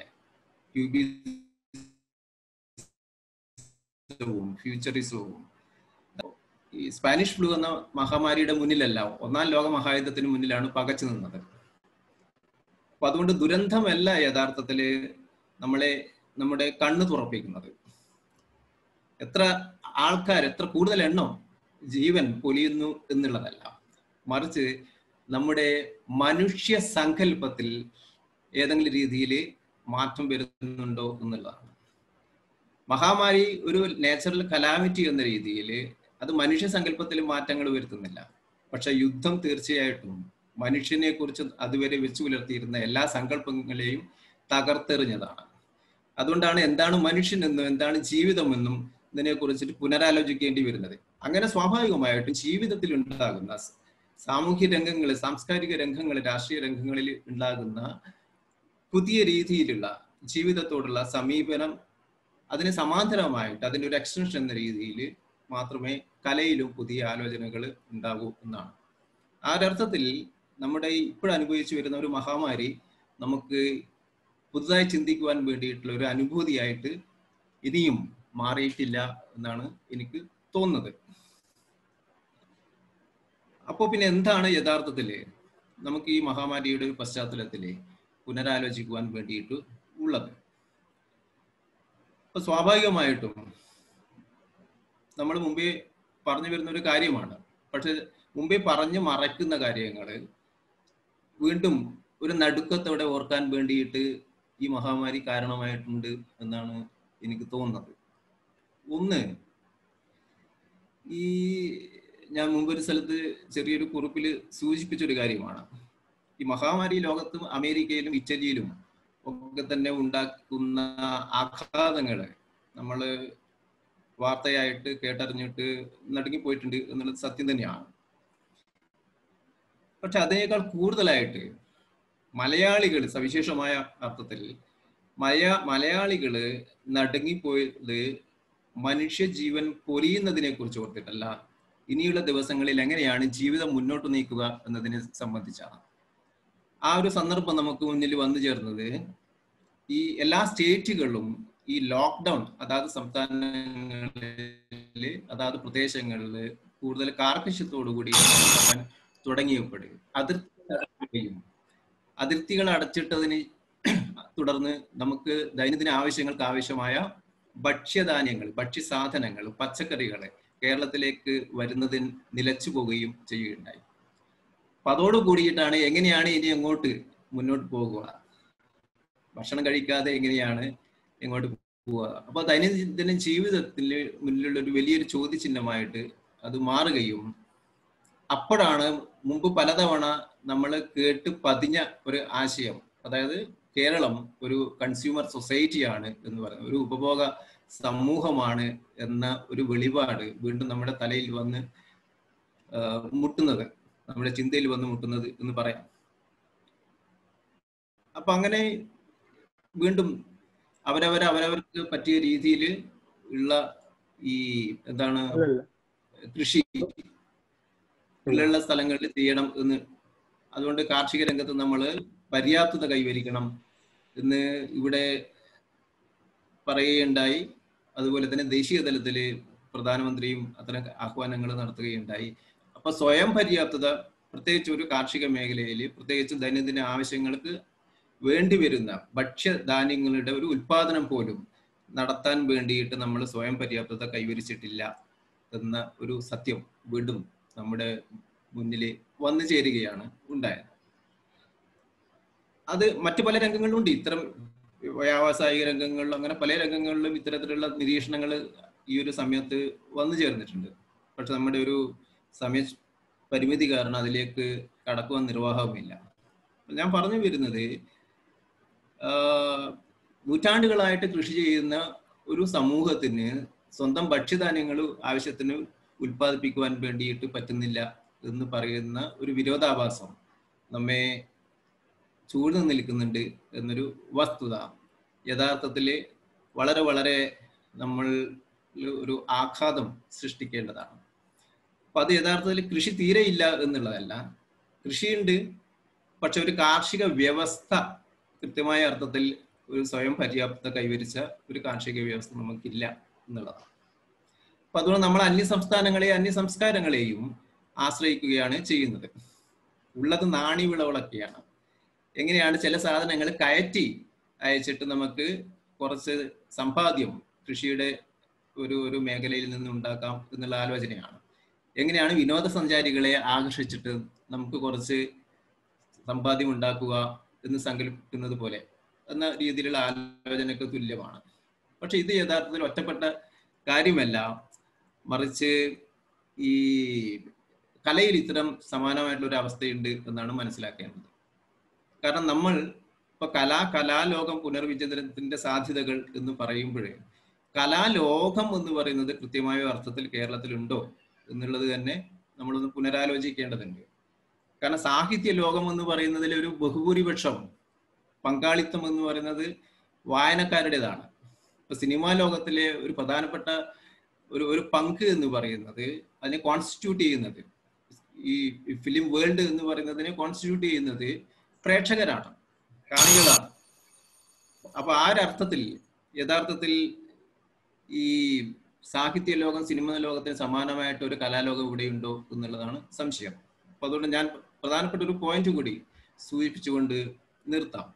ക്യൂബിസവും ഫ്യൂച്ചറിസവും ഈ സ്പാനിഷ് ഫ്ലൂ എന്ന മഹാമാരിയുടെ മുന്നിലല്ല ഒന്നാം ലോക മഹായുദ്ധത്തിന് മുന്നിലാണ് പകച്ചു നിന്നത് അപ്പൊ അതുകൊണ്ട് ദുരന്തമല്ല യഥാർത്ഥത്തില് നമ്മളെ നമ്മുടെ കണ്ണ് തുറപ്പിക്കുന്നത് എത്ര ആൾക്കാർ എത്ര കൂടുതൽ എണ്ണം ജീവൻ പൊലിയുന്നു എന്നുള്ളതല്ല മറിച്ച് നമ്മുടെ മനുഷ്യ സങ്കല്പത്തിൽ ഏതെങ്കിലും രീതിയിൽ മാറ്റം വരുന്നുണ്ടോ എന്നുള്ളതാണ് മഹാമാരി ഒരു നാച്ചുറൽ കലാമിറ്റി എന്ന രീതിയിൽ അത് മനുഷ്യ സങ്കല്പത്തിൽ മാറ്റങ്ങൾ വരുത്തുന്നില്ല പക്ഷെ യുദ്ധം തീർച്ചയായിട്ടും മനുഷ്യനെ കുറിച്ച് അതുവരെ വെച്ചു പുലർത്തിയിരുന്ന എല്ലാ സങ്കല്പങ്ങളെയും തകർത്തെറിഞ്ഞതാണ് അതുകൊണ്ടാണ് എന്താണ് മനുഷ്യനെന്നും എന്താണ് ജീവിതമെന്നും ഇതിനെ കുറിച്ചിട്ട് പുനരാലോചിക്കേണ്ടി വരുന്നത് അങ്ങനെ സ്വാഭാവികമായിട്ടും ജീവിതത്തിൽ ഉണ്ടാകുന്ന സാമൂഹ്യ രംഗങ്ങൾ സാംസ്കാരിക രംഗങ്ങൾ രാഷ്ട്രീയ രംഗങ്ങളിൽ ഉണ്ടാകുന്ന പുതിയ രീതിയിലുള്ള ജീവിതത്തോടുള്ള സമീപനം അതിന് സമാന്തരമായിട്ട് അതിൻ്റെ ഒരു എക്സ്റ്റൻഷൻ എന്ന രീതിയിൽ മാത്രമേ കലയിലും പുതിയ ആലോചനകൾ ഉണ്ടാകൂ എന്നാണ് ആ ഒരർത്ഥത്തിൽ നമ്മുടെ ഇപ്പോഴനുഭവിച്ചു വരുന്ന ഒരു മഹാമാരി നമുക്ക് പുതുതായി ചിന്തിക്കുവാൻ വേണ്ടിയിട്ടുള്ള ഒരു അനുഭൂതിയായിട്ട് ഇനിയും മാറിയിട്ടില്ല എന്നാണ് എനിക്ക് തോന്നുന്നത് അപ്പോൾ പിന്നെ എന്താണ് യഥാർത്ഥത്തില് നമുക്ക് ഈ മഹാമാരിയുടെ ഒരു പശ്ചാത്തലത്തില് പുനരാലോചിക്കുവാൻ വേണ്ടിയിട്ട് ഉള്ളത് അപ്പൊ സ്വാഭാവികമായിട്ടും നമ്മൾ മുമ്പേ പറഞ്ഞു വരുന്ന ഒരു കാര്യമാണ് പക്ഷെ മുമ്പേ പറഞ്ഞു മറയ്ക്കുന്ന കാര്യങ്ങൾ വീണ്ടും ഒരു നടുക്കത്തോടെ ഓർക്കാൻ വേണ്ടിയിട്ട് ഈ മഹാമാരി കാരണമായിട്ടുണ്ട് എന്നാണ് എനിക്ക് തോന്നുന്നത് ഒന്ന് ഈ ഞാൻ മുമ്പ് ഒരു സ്ഥലത്ത് ചെറിയൊരു കുറിപ്പിൽ സൂചിപ്പിച്ചൊരു കാര്യമാണ് ഈ മഹാമാരി ലോകത്തും അമേരിക്കയിലും ഇറ്റലിയിലും ഒക്കെ തന്നെ ഉണ്ടാക്കുന്ന ആഘാതങ്ങൾ നമ്മൾ വാർത്തയായിട്ട് കേട്ടറിഞ്ഞിട്ട് നടുങ്ങിപ്പോയിട്ടുണ്ട് എന്നുള്ളത് സത്യം തന്നെയാണ് പക്ഷെ അതിനേക്കാൾ കൂടുതലായിട്ട് മലയാളികൾ സവിശേഷമായ അർത്ഥത്തിൽ മലയാ മലയാളികള് നടുങ്ങിപ്പോയത് മനുഷ്യജീവൻ പൊലിയുന്നതിനെ കുറിച്ച് ഓർത്തിട്ടല്ല ഇനിയുള്ള ദിവസങ്ങളിൽ എങ്ങനെയാണ് ജീവിതം മുന്നോട്ട് നീക്കുക എന്നതിനെ സംബന്ധിച്ചാണ് ആ ഒരു സന്ദർഭം നമുക്ക് മുന്നിൽ വന്നു ചേർന്നത് ഈ എല്ലാ സ്റ്റേറ്റുകളിലും ഈ ലോക്ക്ഡൗൺ അതാത് സംസ്ഥാനങ്ങളില് അതാത് പ്രദേശങ്ങളിൽ കൂടുതൽ കാർക്കശ്യത്തോടു കൂടി നടത്താൻ തുടങ്ങിയപ്പോഴ് അതിർത്തി അതിർത്തികൾ അടച്ചിട്ടതിന് തുടർന്ന് നമുക്ക് ദൈനംദിന ആവശ്യങ്ങൾക്ക് ആവശ്യമായ ഭക്ഷ്യധാന്യങ്ങൾ ഭക്ഷ്യസാധനങ്ങൾ പച്ചക്കറികൾ കേരളത്തിലേക്ക് വരുന്നതിന് നിലച്ചു പോവുകയും ചെയ്യുകയുണ്ടായി അപ്പൊ അതോട് കൂടിയിട്ടാണ് എങ്ങനെയാണ് ഇനി അങ്ങോട്ട് മുന്നോട്ട് പോകുക ഭക്ഷണം കഴിക്കാതെ എങ്ങനെയാണ് എങ്ങോട്ട് പോവുക അപ്പൊ ദൈനംദിന ജീവിതത്തിൽ മുന്നിലുള്ള ഒരു വലിയൊരു ചോദ്യചിഹ്നമായിട്ട് അത് മാറുകയും അപ്പോഴാണ് മുമ്പ് പലതവണ നമ്മൾ കേട്ട് പതിഞ്ഞ ഒരു ആശയം അതായത് കേരളം ഒരു കൺസ്യൂമർ സൊസൈറ്റിയാണ് എന്ന് പറയുന്നത് ഒരു ഉപഭോഗ സമൂഹമാണ് എന്ന ഒരു വെളിപാട് വീണ്ടും നമ്മുടെ തലയിൽ വന്ന് മുട്ടുന്നത് നമ്മുടെ ചിന്തയിൽ വന്ന് മുട്ടുന്നത് എന്ന് പറയാം അപ്പൊ അങ്ങനെ വീണ്ടും അവരവർ അവരവർക്ക് പറ്റിയ രീതിയിൽ ഉള്ള ഈ എന്താണ് കൃഷി ഉള്ള സ്ഥലങ്ങളിൽ ചെയ്യണം എന്ന് അതുകൊണ്ട് കാർഷിക രംഗത്ത് നമ്മൾ പര്യാപ്തത കൈവരിക്കണം എന്ന് ഇവിടെ പറയുകയുണ്ടായി അതുപോലെ തന്നെ ദേശീയ തലത്തിൽ പ്രധാനമന്ത്രിയും അത്തരം ആഹ്വാനങ്ങൾ നടത്തുകയുണ്ടായി അപ്പൊ സ്വയം പര്യാപ്തത പ്രത്യേകിച്ച് ഒരു കാർഷിക മേഖലയിൽ പ്രത്യേകിച്ച് ദൈനംദിന ആവശ്യങ്ങൾക്ക് വേണ്ടിവരുന്ന ഭക്ഷ്യധാന്യങ്ങളുടെ ഒരു ഉൽപാദനം പോലും നടത്താൻ വേണ്ടിയിട്ട് നമ്മൾ സ്വയം പര്യാപ്തത കൈവരിച്ചിട്ടില്ല എന്ന ഒരു സത്യം വീണ്ടും നമ്മുടെ മുന്നിൽ വന്നു ചേരുകയാണ് ഉണ്ടായത് അത് മറ്റു പല രംഗങ്ങളിലും ഉണ്ട് ഇത്തരം വ്യാവസായിക രംഗങ്ങളിലും അങ്ങനെ പല രംഗങ്ങളിലും ഇത്തരത്തിലുള്ള നിരീക്ഷണങ്ങൾ ഈ ഒരു സമയത്ത് വന്നു ചേർന്നിട്ടുണ്ട് പക്ഷെ നമ്മുടെ ഒരു സമയ പരിമിതി കാരണം അതിലേക്ക് കടക്കുവാൻ നിർവാഹവുമില്ല ഞാൻ പറഞ്ഞു വരുന്നത് നൂറ്റാണ്ടുകളായിട്ട് കൃഷി ചെയ്യുന്ന ഒരു സമൂഹത്തിന് സ്വന്തം ഭക്ഷ്യധാന്യങ്ങൾ ആവശ്യത്തിന് ഉൽപ്പാദിപ്പിക്കുവാൻ വേണ്ടിയിട്ട് പറ്റുന്നില്ല എന്ന് പറയുന്ന ഒരു വിരോധാഭാസം നമ്മെ ചൂഴ്ന്നു നിൽക്കുന്നുണ്ട് എന്നൊരു വസ്തുത യഥാർത്ഥത്തിൽ വളരെ വളരെ നമ്മൾ ഒരു ആഘാതം സൃഷ്ടിക്കേണ്ടതാണ് അപ്പൊ അത് യഥാർത്ഥത്തിൽ കൃഷി തീരെ ഇല്ല എന്നുള്ളതല്ല കൃഷിയുണ്ട് പക്ഷെ ഒരു കാർഷിക വ്യവസ്ഥ കൃത്യമായ അർത്ഥത്തിൽ ഒരു സ്വയം പര്യാപ്തത കൈവരിച്ച ഒരു കാർഷിക വ്യവസ്ഥ നമുക്കില്ല എന്നുള്ളതാണ് അപ്പൊ അതുകൊണ്ട് നമ്മൾ അന്യ സംസ്ഥാനങ്ങളെയും അന്യ സംസ്കാരങ്ങളെയും ആശ്രയിക്കുകയാണ് ചെയ്യുന്നത് ഉള്ളത് നാണ്യവിളകളൊക്കെയാണ് എങ്ങനെയാണ് ചില സാധനങ്ങൾ കയറ്റി അയച്ചിട്ട് നമുക്ക് കുറച്ച് സമ്പാദ്യം കൃഷിയുടെ ഒരു ഒരു മേഖലയിൽ നിന്ന് ഉണ്ടാക്കാം എന്നുള്ള ആലോചനയാണ് എങ്ങനെയാണ് വിനോദസഞ്ചാരികളെ ആകർഷിച്ചിട്ട് നമുക്ക് കുറച്ച് സമ്പാദ്യം ഉണ്ടാക്കുക എന്ന് സങ്കല്പിക്കുന്നത് പോലെ എന്ന രീതിയിലുള്ള ആലോചനക്ക് തുല്യമാണ് പക്ഷെ ഇത് യഥാർത്ഥത്തിൽ ഒറ്റപ്പെട്ട കാര്യമല്ല മറിച്ച് ഈ കലയിൽ ഇത്തരം സമാനമായിട്ടുള്ള ഒരു അവസ്ഥയുണ്ട് എന്നാണ് മനസ്സിലാക്കേണ്ടത് കാരണം നമ്മൾ ഇപ്പൊ കലാ കലാലോകം പുനർവിചിന്തനത്തിന്റെ സാധ്യതകൾ എന്ന് പറയുമ്പോഴേ കലാലോകം എന്ന് പറയുന്നത് കൃത്യമായ അർത്ഥത്തിൽ കേരളത്തിലുണ്ടോ എന്നുള്ളത് തന്നെ നമ്മളൊന്ന് പുനരാലോചിക്കേണ്ടതുണ്ട് കാരണം സാഹിത്യ ലോകം എന്ന് പറയുന്നതിൽ ഒരു ബഹുഭൂരിപക്ഷം പങ്കാളിത്തം എന്ന് പറയുന്നത് വായനക്കാരുടേതാണ് ഇപ്പൊ സിനിമാ ലോകത്തിലെ ഒരു പ്രധാനപ്പെട്ട ഒരു ഒരു പങ്ക് എന്ന് പറയുന്നത് അതിനെ കോൺസ്റ്റിറ്റ്യൂട്ട് ചെയ്യുന്നത് ഈ ഫിലിം വേൾഡ് എന്ന് പറയുന്നതിനെ കോൺസ്റ്റിറ്റ്യൂട്ട് ചെയ്യുന്നത് പ്രേക്ഷകരാണ് കാണികളാണ് അപ്പൊ ആ ഒരർത്ഥത്തിൽ യഥാർത്ഥത്തിൽ ഈ സാഹിത്യ ലോകം സിനിമ ലോകത്തിന് സമാനമായിട്ട് ഒരു കലാലോകം ഇവിടെയുണ്ടോ എന്നുള്ളതാണ് സംശയം അപ്പൊ അതുകൊണ്ട് ഞാൻ പ്രധാനപ്പെട്ട ഒരു പോയിന്റ് കൂടി സൂചിപ്പിച്ചുകൊണ്ട് നിർത്താം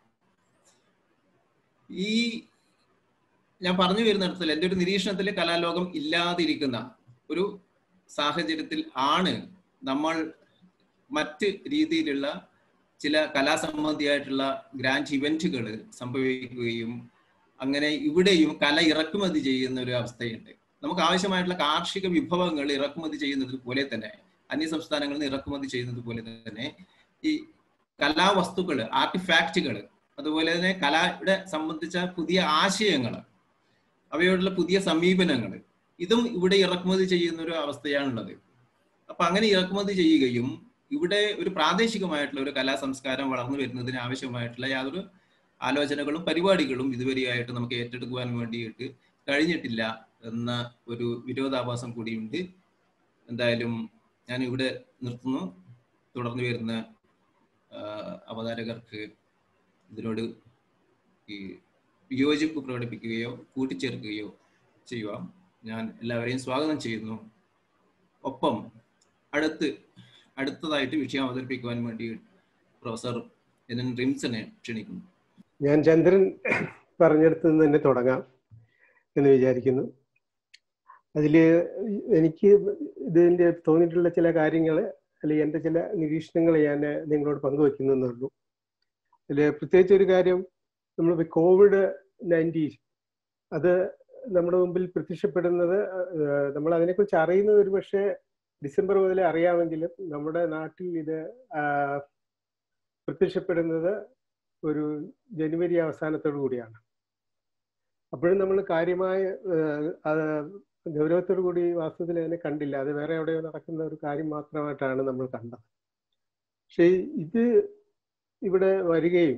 ഈ ഞാൻ പറഞ്ഞു വരുന്നിടത്തിൽ എൻ്റെ ഒരു നിരീക്ഷണത്തിൽ കലാലോകം ഇല്ലാതിരിക്കുന്ന ഒരു സാഹചര്യത്തിൽ ആണ് നമ്മൾ മറ്റ് രീതിയിലുള്ള ചില കലാസംബന്ധിയായിട്ടുള്ള ഗ്രാൻഡ് ഇവന്റുകൾ സംഭവിക്കുകയും അങ്ങനെ ഇവിടെയും കല ഇറക്കുമതി ചെയ്യുന്ന ഒരു അവസ്ഥയുണ്ട് നമുക്ക് ആവശ്യമായിട്ടുള്ള കാർഷിക വിഭവങ്ങൾ ഇറക്കുമതി ചെയ്യുന്നത് പോലെ തന്നെ അന്യ സംസ്ഥാനങ്ങളിൽ നിന്ന് ഇറക്കുമതി ചെയ്യുന്നത് പോലെ തന്നെ ഈ കലാവസ്തുക്കൾ ആർട്ടിഫാക്റ്റുകൾ അതുപോലെ തന്നെ കലയുടെ സംബന്ധിച്ച പുതിയ ആശയങ്ങൾ അവയോടുള്ള പുതിയ സമീപനങ്ങൾ ഇതും ഇവിടെ ഇറക്കുമതി ചെയ്യുന്ന ഒരു അവസ്ഥയാണുള്ളത് അപ്പൊ അങ്ങനെ ഇറക്കുമതി ചെയ്യുകയും ഇവിടെ ഒരു പ്രാദേശികമായിട്ടുള്ള ഒരു കലാ സംസ്കാരം വളർന്നു വരുന്നതിന് ആവശ്യമായിട്ടുള്ള യാതൊരു ആലോചനകളും പരിപാടികളും ഇതുവരെയായിട്ട് നമുക്ക് ഏറ്റെടുക്കുവാൻ വേണ്ടിയിട്ട് കഴിഞ്ഞിട്ടില്ല എന്ന ഒരു വിരോധാഭാസം കൂടിയുണ്ട് എന്തായാലും ഞാൻ ഇവിടെ നിർത്തുന്നു തുടർന്ന് വരുന്ന അവതാരകർക്ക് ഇതിനോട് ഈ വിയോജിപ്പ് പ്രകടിപ്പിക്കുകയോ കൂട്ടിച്ചേർക്കുകയോ ചെയ്യുവാം ഞാൻ എല്ലാവരെയും സ്വാഗതം ചെയ്യുന്നു ഒപ്പം അടുത്ത് അടുത്തതായിട്ട് വിഷയം അവതരിപ്പിക്കുവാൻ വേണ്ടി പ്രൊഫസർ എൻ എൻ റിംസനെ ക്ഷണിക്കുന്നു ഞാൻ ചന്ദ്രൻ പറഞ്ഞെടുത്ത് നിന്ന് തന്നെ തുടങ്ങാം എന്ന് വിചാരിക്കുന്നു അതിൽ എനിക്ക് ഇതിൻ്റെ തോന്നിയിട്ടുള്ള ചില കാര്യങ്ങൾ അല്ലെങ്കിൽ എൻ്റെ ചില നിരീക്ഷണങ്ങൾ ഞാൻ നിങ്ങളോട് പങ്കുവെക്കുന്നു എന്നുള്ളൂ അതിൽ പ്രത്യേകിച്ച് ഒരു കാര്യം നമ്മൾ കോവിഡ് നയൻറ്റീൻ അത് നമ്മുടെ മുമ്പിൽ പ്രത്യക്ഷപ്പെടുന്നത് നമ്മൾ അതിനെക്കുറിച്ച് അറിയുന്നത് ഒരു പക്ഷേ ഡിസംബർ മുതലേ അറിയാമെങ്കിലും നമ്മുടെ നാട്ടിൽ ഇത് പ്രത്യക്ഷപ്പെടുന്നത് ഒരു ജനുവരി അവസാനത്തോടു കൂടിയാണ് അപ്പോഴും നമ്മൾ കാര്യമായ ഗൗരവത്തോടു കൂടി വാസ്തവത്തിൽ അതിനെ കണ്ടില്ല അത് വേറെ എവിടെയോ നടക്കുന്ന ഒരു കാര്യം മാത്രമായിട്ടാണ് നമ്മൾ കണ്ടത് പക്ഷേ ഇത് ഇവിടെ വരികയും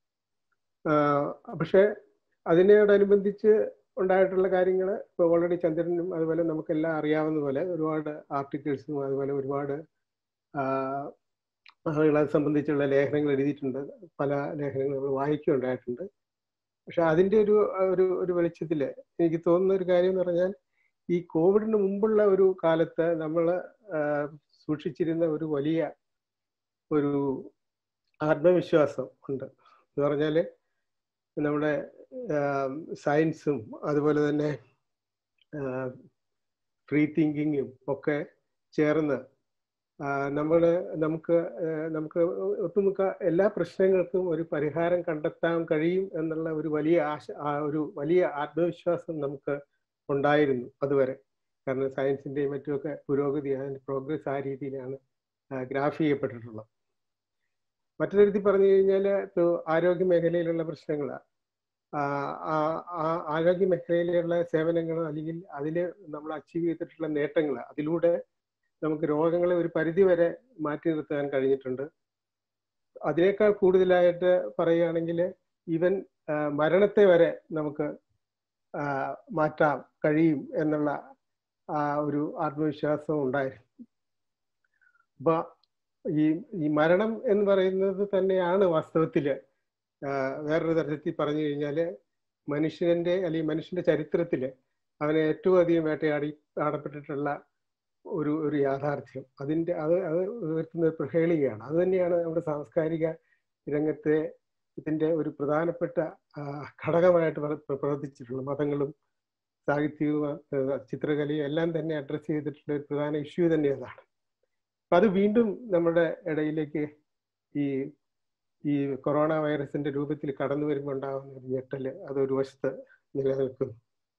പക്ഷെ അതിനോടനുബന്ധിച്ച് ഉണ്ടായിട്ടുള്ള കാര്യങ്ങൾ ഇപ്പോൾ ഓൾറെഡി ചന്ദ്രനും അതുപോലെ നമുക്കെല്ലാം അറിയാവുന്ന പോലെ ഒരുപാട് ആർട്ടിക്കിൾസും അതുപോലെ ഒരുപാട് ആളുകളെ സംബന്ധിച്ചുള്ള ലേഖനങ്ങൾ എഴുതിയിട്ടുണ്ട് പല ലേഖനങ്ങൾ നമ്മൾ വായിക്കുകയുണ്ടായിട്ടുണ്ട് പക്ഷെ അതിൻ്റെ ഒരു ഒരു ഒരു വെളിച്ചത്തിൽ എനിക്ക് തോന്നുന്ന ഒരു കാര്യം എന്ന് പറഞ്ഞാൽ ഈ കോവിഡിന് മുമ്പുള്ള ഒരു കാലത്ത് നമ്മൾ സൂക്ഷിച്ചിരുന്ന ഒരു വലിയ ഒരു ആത്മവിശ്വാസം ഉണ്ട് എന്ന് പറഞ്ഞാൽ നമ്മുടെ സയൻസും അതുപോലെ തന്നെ ഫ്രീ തിങ്കിങ്ങും ഒക്കെ ചേർന്ന് നമ്മൾ നമുക്ക് നമുക്ക് ഒട്ടുമുക്ക എല്ലാ പ്രശ്നങ്ങൾക്കും ഒരു പരിഹാരം കണ്ടെത്താൻ കഴിയും എന്നുള്ള ഒരു വലിയ ആശ ഒരു വലിയ ആത്മവിശ്വാസം നമുക്ക് ഉണ്ടായിരുന്നു അതുവരെ കാരണം സയൻസിൻ്റെയും മറ്റുമൊക്കെ പുരോഗതി അതിൻ്റെ പ്രോഗ്രസ് ആ രീതിയിലാണ് ഗ്രാഫ് ചെയ്യപ്പെട്ടിട്ടുള്ളത് മറ്റൊരു രീതി പറഞ്ഞു കഴിഞ്ഞാൽ ഇപ്പോൾ ആരോഗ്യ മേഖലയിലുള്ള പ്രശ്നങ്ങൾ ആരോഗ്യ മേഖലയിലുള്ള സേവനങ്ങൾ അല്ലെങ്കിൽ അതിൽ നമ്മൾ അച്ചീവ് ചെയ്തിട്ടുള്ള നേട്ടങ്ങൾ അതിലൂടെ നമുക്ക് രോഗങ്ങളെ ഒരു പരിധി വരെ മാറ്റി നിർത്താൻ കഴിഞ്ഞിട്ടുണ്ട് അതിനേക്കാൾ കൂടുതലായിട്ട് പറയുകയാണെങ്കിൽ ഈവൻ മരണത്തെ വരെ നമുക്ക് ആ, മാറ്റാം കഴിയും എന്നുള്ള ആ ഒരു ആത്മവിശ്വാസം ഉണ്ടായിരുന്നു അപ്പൊ ഈ ഈ മരണം എന്ന് പറയുന്നത് തന്നെയാണ് വാസ്തവത്തില് ആ, വേറൊരു തരത്തിൽ പറഞ്ഞു കഴിഞ്ഞാല് മനുഷ്യന്റെ അല്ലെങ്കിൽ മനുഷ്യന്റെ ചരിത്രത്തില് അവനെ ഏറ്റവും അധികം വേട്ടയാടി ആടപ്പെട്ടിട്ടുള്ള ഒരു ഒരു യാഥാർത്ഥ്യം അതിന്റെ അത് അത് ഉയർത്തുന്ന ഒരു പ്രഹേളികയാണ് അത് തന്നെയാണ് നമ്മുടെ സാംസ്കാരിക രംഗത്തെ ഇതിന്റെ ഒരു പ്രധാനപ്പെട്ട ആ, ഘടകമായിട്ട് പ്ര- പ്ര- പ്രവർത്തിച്ചിട്ടുള്ളത് മതങ്ങളും സാഹിത്യവും ആ, ചിത്രകലയും എല്ലാം തന്നെ അഡ്രസ്സ് ചെയ്തിട്ടുള്ള ഒരു പ്രധാന ഇഷ്യൂ തന്നെ അതാണ് അപ്പൊ അത് വീണ്ടും നമ്മുടെ ഇടയിലേക്ക് ഈ ഈ കൊറോണ വൈറസിന്റെ രൂപത്തിൽ കടന്നു വരുമ്പോൾ ഉണ്ടാകുന്ന ഒരു ഞെട്ടല് അതൊരു വശത്ത് നിലനിൽക്കുന്നു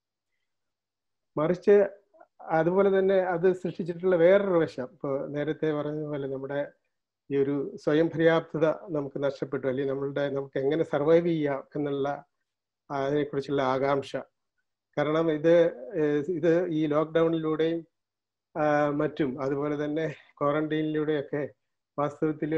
മറിച്ച് അതുപോലെ തന്നെ അത് സൃഷ്ടിച്ചിട്ടുള്ള വേറൊരു വശം ഇപ്പോൾ നേരത്തെ പറഞ്ഞതുപോലെ നമ്മുടെ ഈ ഒരു സ്വയം പര്യാപ്തത നമുക്ക് നഷ്ടപ്പെട്ടു അല്ലെങ്കിൽ നമ്മളുടെ നമുക്ക് എങ്ങനെ സർവൈവ് ചെയ്യാം എന്നുള്ള അതിനെക്കുറിച്ചുള്ള ആകാംക്ഷ കാരണം ഇത് ഏഹ് ഇത് ഈ ലോക്ക്ഡൗണിലൂടെയും ആഹ് മറ്റും അതുപോലെ തന്നെ ക്വാറന്റൈനിലൂടെയൊക്കെ വാസ്തവത്തിൽ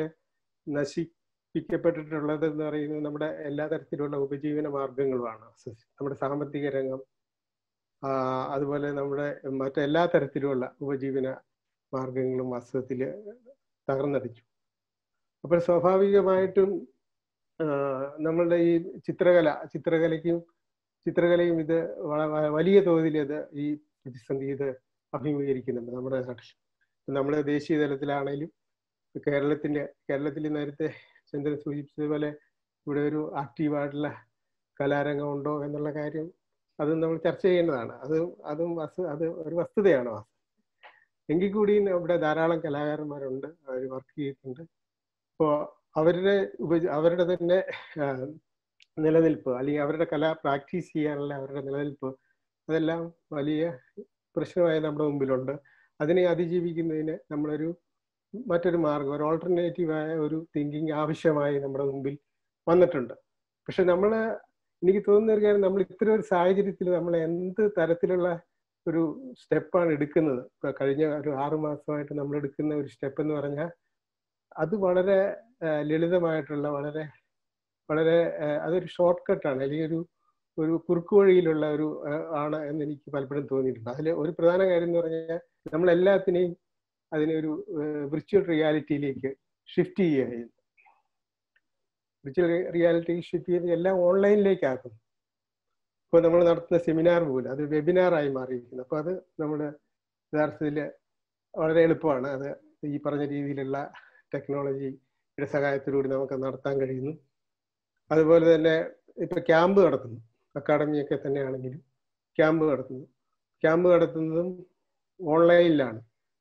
നശിപ്പിക്കപ്പെട്ടിട്ടുള്ളത് എന്ന് പറയുന്നത് നമ്മുടെ എല്ലാ തരത്തിലുള്ള ഉപജീവന മാർഗങ്ങളുമാണ് നമ്മുടെ സാമ്പത്തിക രംഗം ആഹ് അതുപോലെ നമ്മുടെ മറ്റെല്ലാ തരത്തിലുമുള്ള ഉപജീവന മാർഗങ്ങളും വാസ്തവത്തിൽ തകർന്നടിച്ചു അപ്പോൾ സ്വാഭാവികമായിട്ടും ആഹ് നമ്മളുടെ ഈ ചിത്രകല ചിത്രകലയ്ക്കും ചിത്രകലയും ഇത് വള- വ- വലിയ തോതിൽ ഇത് ഈ പ്രതിസന്ധി ഇത് അഭിമുഖീകരിക്കുന്നുണ്ട് നമ്മുടെ നാട്ടിൽ നമ്മുടെ ദേശീയ തലത്തിലാണെങ്കിലും കേരളത്തിന്റെ കേരളത്തിൽ നേരത്തെ ചന്ദ്രൻ സൂചിപ്പിച്ചതുപോലെ ഇവിടെ ഒരു ആക്റ്റീവായിട്ടുള്ള കലാരംഗം ഉണ്ടോ എന്നുള്ള കാര്യം അതും നമ്മൾ ചർച്ച ചെയ്യേണ്ടതാണ് അത് അതും വസ്തു അത് ഒരു വസ്തുതയാണ് വാസ്തു എങ്കിൽ കൂടി ഇവിടെ ധാരാളം കലാകാരന്മാരുണ്ട് അവർ വർക്ക് ചെയ്യുന്നുണ്ട് അപ്പോൾ അവരുടെ ഉപ അവരുടെ തന്നെ ആ, നിലനിൽപ്പ് അല്ലെങ്കിൽ അവരുടെ കല പ്രാക്ടീസ് ചെയ്യാനുള്ള അവരുടെ നിലനിൽപ്പ് അതെല്ലാം വലിയ പ്രശ്നമായി നമ്മുടെ മുമ്പിലുണ്ട് അതിനെ അതിജീവിക്കുന്നതിന് നമ്മളൊരു മറ്റൊരു മാർഗം ഒരു ഓൾട്ടർനേറ്റീവായ ഒരു തിങ്കിങ് ആവശ്യമായി നമ്മുടെ മുമ്പിൽ വന്നിട്ടുണ്ട് പക്ഷെ നമ്മൾ എനിക്ക് തോന്നുന്ന ഒരു കാര്യം നമ്മൾ ഇത്തരം ഒരു സാഹചര്യത്തിൽ നമ്മൾ എന്ത് തരത്തിലുള്ള ഒരു സ്റ്റെപ്പാണ് എടുക്കുന്നത് ഇപ്പൊ കഴിഞ്ഞ ഒരു ആറു മാസമായിട്ട് നമ്മൾ എടുക്കുന്ന ഒരു സ്റ്റെപ്പ് എന്ന് പറഞ്ഞാൽ അത് വളരെ ആ, ലളിതമായിട്ടുള്ള വളരെ വളരെ ആ, അതൊരു ഷോർട്ട് കട്ടാണ് അല്ലെങ്കിൽ ഒരു ഒരു കുറുക്കു വഴിയിലുള്ള ഒരു ആ, ആണ് എന്ന് എനിക്ക് പലപ്പോഴും തോന്നിയിട്ടുണ്ട് അതിൽ ഒരു പ്രധാന കാര്യം എന്ന് പറഞ്ഞാൽ നമ്മൾ എല്ലാത്തിനെയും അതിനെ ഒരു വിർച്വൽ റിയാലിറ്റിയിലേക്ക് ഷിഫ്റ്റ് ചെയ്യുകയായിരുന്നു വിർച്വൽ റിയാലിറ്റി ഷിഫ്റ്റ് ചെയ്ത് എല്ലാം ഓൺലൈനിലേക്ക് ആക്കും ഇപ്പോൾ നമ്മൾ നടത്തുന്ന സെമിനാർ പോലും അത് വെബിനാറായി മാറിയിരിക്കുന്നു അപ്പോൾ അത് നമ്മുടെ യഥാർത്ഥത്തിൽ വളരെ എളുപ്പമാണ് അത് ഈ പറഞ്ഞ രീതിയിലുള്ള ടെക്നോളജിയുടെ സഹായത്തിലൂടെ നമുക്ക് നടത്താൻ കഴിയുന്നു അതുപോലെ തന്നെ ഇപ്പൊ ക്യാമ്പ് നടത്തുന്നു അക്കാഡമിയൊക്കെ തന്നെയാണെങ്കിലും ക്യാമ്പ് നടത്തുന്നു ക്യാമ്പ് നടത്തുന്നതും ഓൺലൈനിലാണ്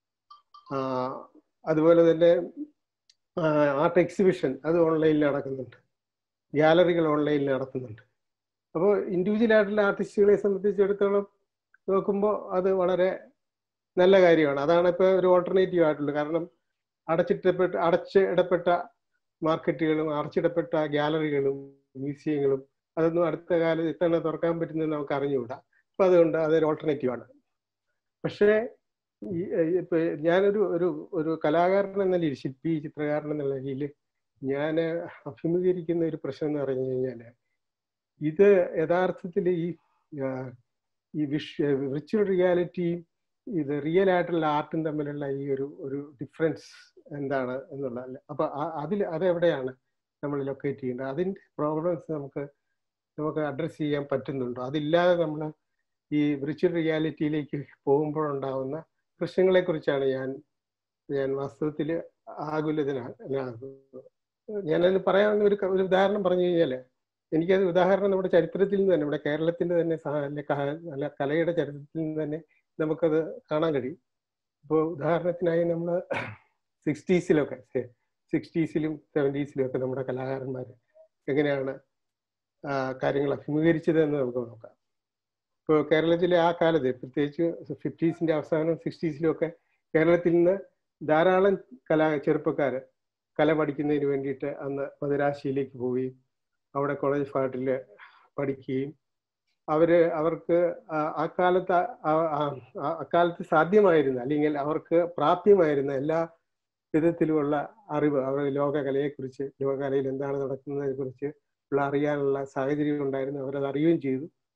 അതുപോലെ തന്നെ ആർട്ട് എക്സിബിഷൻ അത് ഓൺലൈനിൽ നടക്കുന്നുണ്ട് ഗ്യാലറികൾ ഓൺലൈനിൽ നടത്തുന്നുണ്ട് അപ്പോൾ ഇൻഡിവിജ്വൽ ആയിട്ടുള്ള ആർട്ടിസ്റ്റുകളെ സംബന്ധിച്ചിടത്തോളം നോക്കുമ്പോൾ അത് വളരെ നല്ല കാര്യമാണ് അതാണ് ഇപ്പോൾ ഒരു ഓൾട്ടർനേറ്റീവ് ആയിട്ടുള്ളത് കാരണം അടച്ചിട്ടപ്പെട്ട അടച്ചിടപ്പെട്ട മാർക്കറ്റുകളും അടച്ചിടപ്പെട്ട ഗ്യാലറികളും മ്യൂസിയങ്ങളും അതൊന്നും അടുത്ത കാലത്ത് ഇത്തവണ തുറക്കാൻ പറ്റുന്നത് നമുക്ക് അറിഞ്ഞുകൂടാ അപ്പൊ അതുകൊണ്ട് അതൊരു ഓൾട്ടർനേറ്റീവ് ആണ് പക്ഷേ ഈ ഇപ്പൊ ഞാനൊരു ഒരു ഒരു കലാകാരൻ എന്ന നിലയിൽ ശില്പി ചിത്രകാരൻ എന്നുള്ള നിലയിൽ ഞാൻ അഭിമുഖീകരിക്കുന്ന ഒരു പ്രശ്നം എന്ന് പറഞ്ഞു കഴിഞ്ഞാൽ ഇത് യഥാർത്ഥത്തിൽ ഈ ഈ വിഷ് വിർച്വൽ റിയാലിറ്റിയും ഇത് റിയൽ ആയിട്ടുള്ള ആർട്ടും തമ്മിലുള്ള ഈ ഒരു ഒരു ഡിഫറൻസ് എന്താണ് എന്നുള്ളതല്ല അപ്പൊ അതിൽ അതെവിടെയാണ് നമ്മൾ ലൊക്കേറ്റ് ചെയ്യേണ്ടത് അതിൻ്റെ പ്രോബ്ലംസ് നമുക്ക് നമുക്ക് അഡ്രസ്സ് ചെയ്യാൻ പറ്റുന്നുണ്ടോ അതില്ലാതെ നമ്മൾ ഈ വിർച്വൽ റിയാലിറ്റിയിലേക്ക് പോകുമ്പോഴുണ്ടാവുന്ന പ്രശ്നങ്ങളെ കുറിച്ചാണ് ഞാൻ ഞാൻ വാസ്തവത്തിൽ ആകുലതനാകുന്നത് ഞാനത് പറയാവുന്ന ഒരു ഒരു ഉദാഹരണം പറഞ്ഞു കഴിഞ്ഞാൽ എനിക്കത് ഉദാഹരണം നമ്മുടെ ചരിത്രത്തിൽ നിന്ന് തന്നെ നമ്മുടെ കേരളത്തിന്റെ തന്നെ അല്ല കലയുടെ ചരിത്രത്തിൽ നിന്ന് തന്നെ നമുക്കത് കാണാൻ കഴിയും ഇപ്പോൾ ഉദാഹരണത്തിനായി നമ്മൾ സിക്സ്റ്റീസിലൊക്കെ സിക്സ്റ്റീസിലും സെവൻറ്റീസിലും ഒക്കെ നമ്മുടെ കലാകാരന്മാർ എങ്ങനെയാണ് കാര്യങ്ങൾ അഭിമുഖീകരിച്ചത് എന്ന് നമുക്ക് നോക്കാം ഇപ്പോൾ കേരളത്തിലെ ആ കാലത്ത് പ്രത്യേകിച്ച് ഫിഫ്റ്റീസിന്റെ അവസാനം സിക്സ്റ്റീസിലും ഒക്കെ കേരളത്തിൽ നിന്ന് ധാരാളം കലാ ചെറുപ്പക്കാർ കല പഠിക്കുന്നതിന് വേണ്ടിയിട്ട് അന്ന് മദുരാശിയിലേക്ക് പോവുകയും അവിടെ കോളേജ് ഫാട്ടിൽ പഠിക്കുകയും അവര് അവർക്ക് ആ കാലത്ത് അക്കാലത്ത് സാധ്യമായിരുന്ന അല്ലെങ്കിൽ അവർക്ക് പ്രാപ്യമായിരുന്ന എല്ലാ വിധത്തിലുമുള്ള അറിവ് അവർ ലോകകലയെക്കുറിച്ച് ലോകകലയിൽ എന്താണ് നടക്കുന്നതിനെ കുറിച്ച് ഉള്ള അറിയാനുള്ള സാഹചര്യം ഉണ്ടായിരുന്നു അവരത് അറിയുകയും ചെയ്തു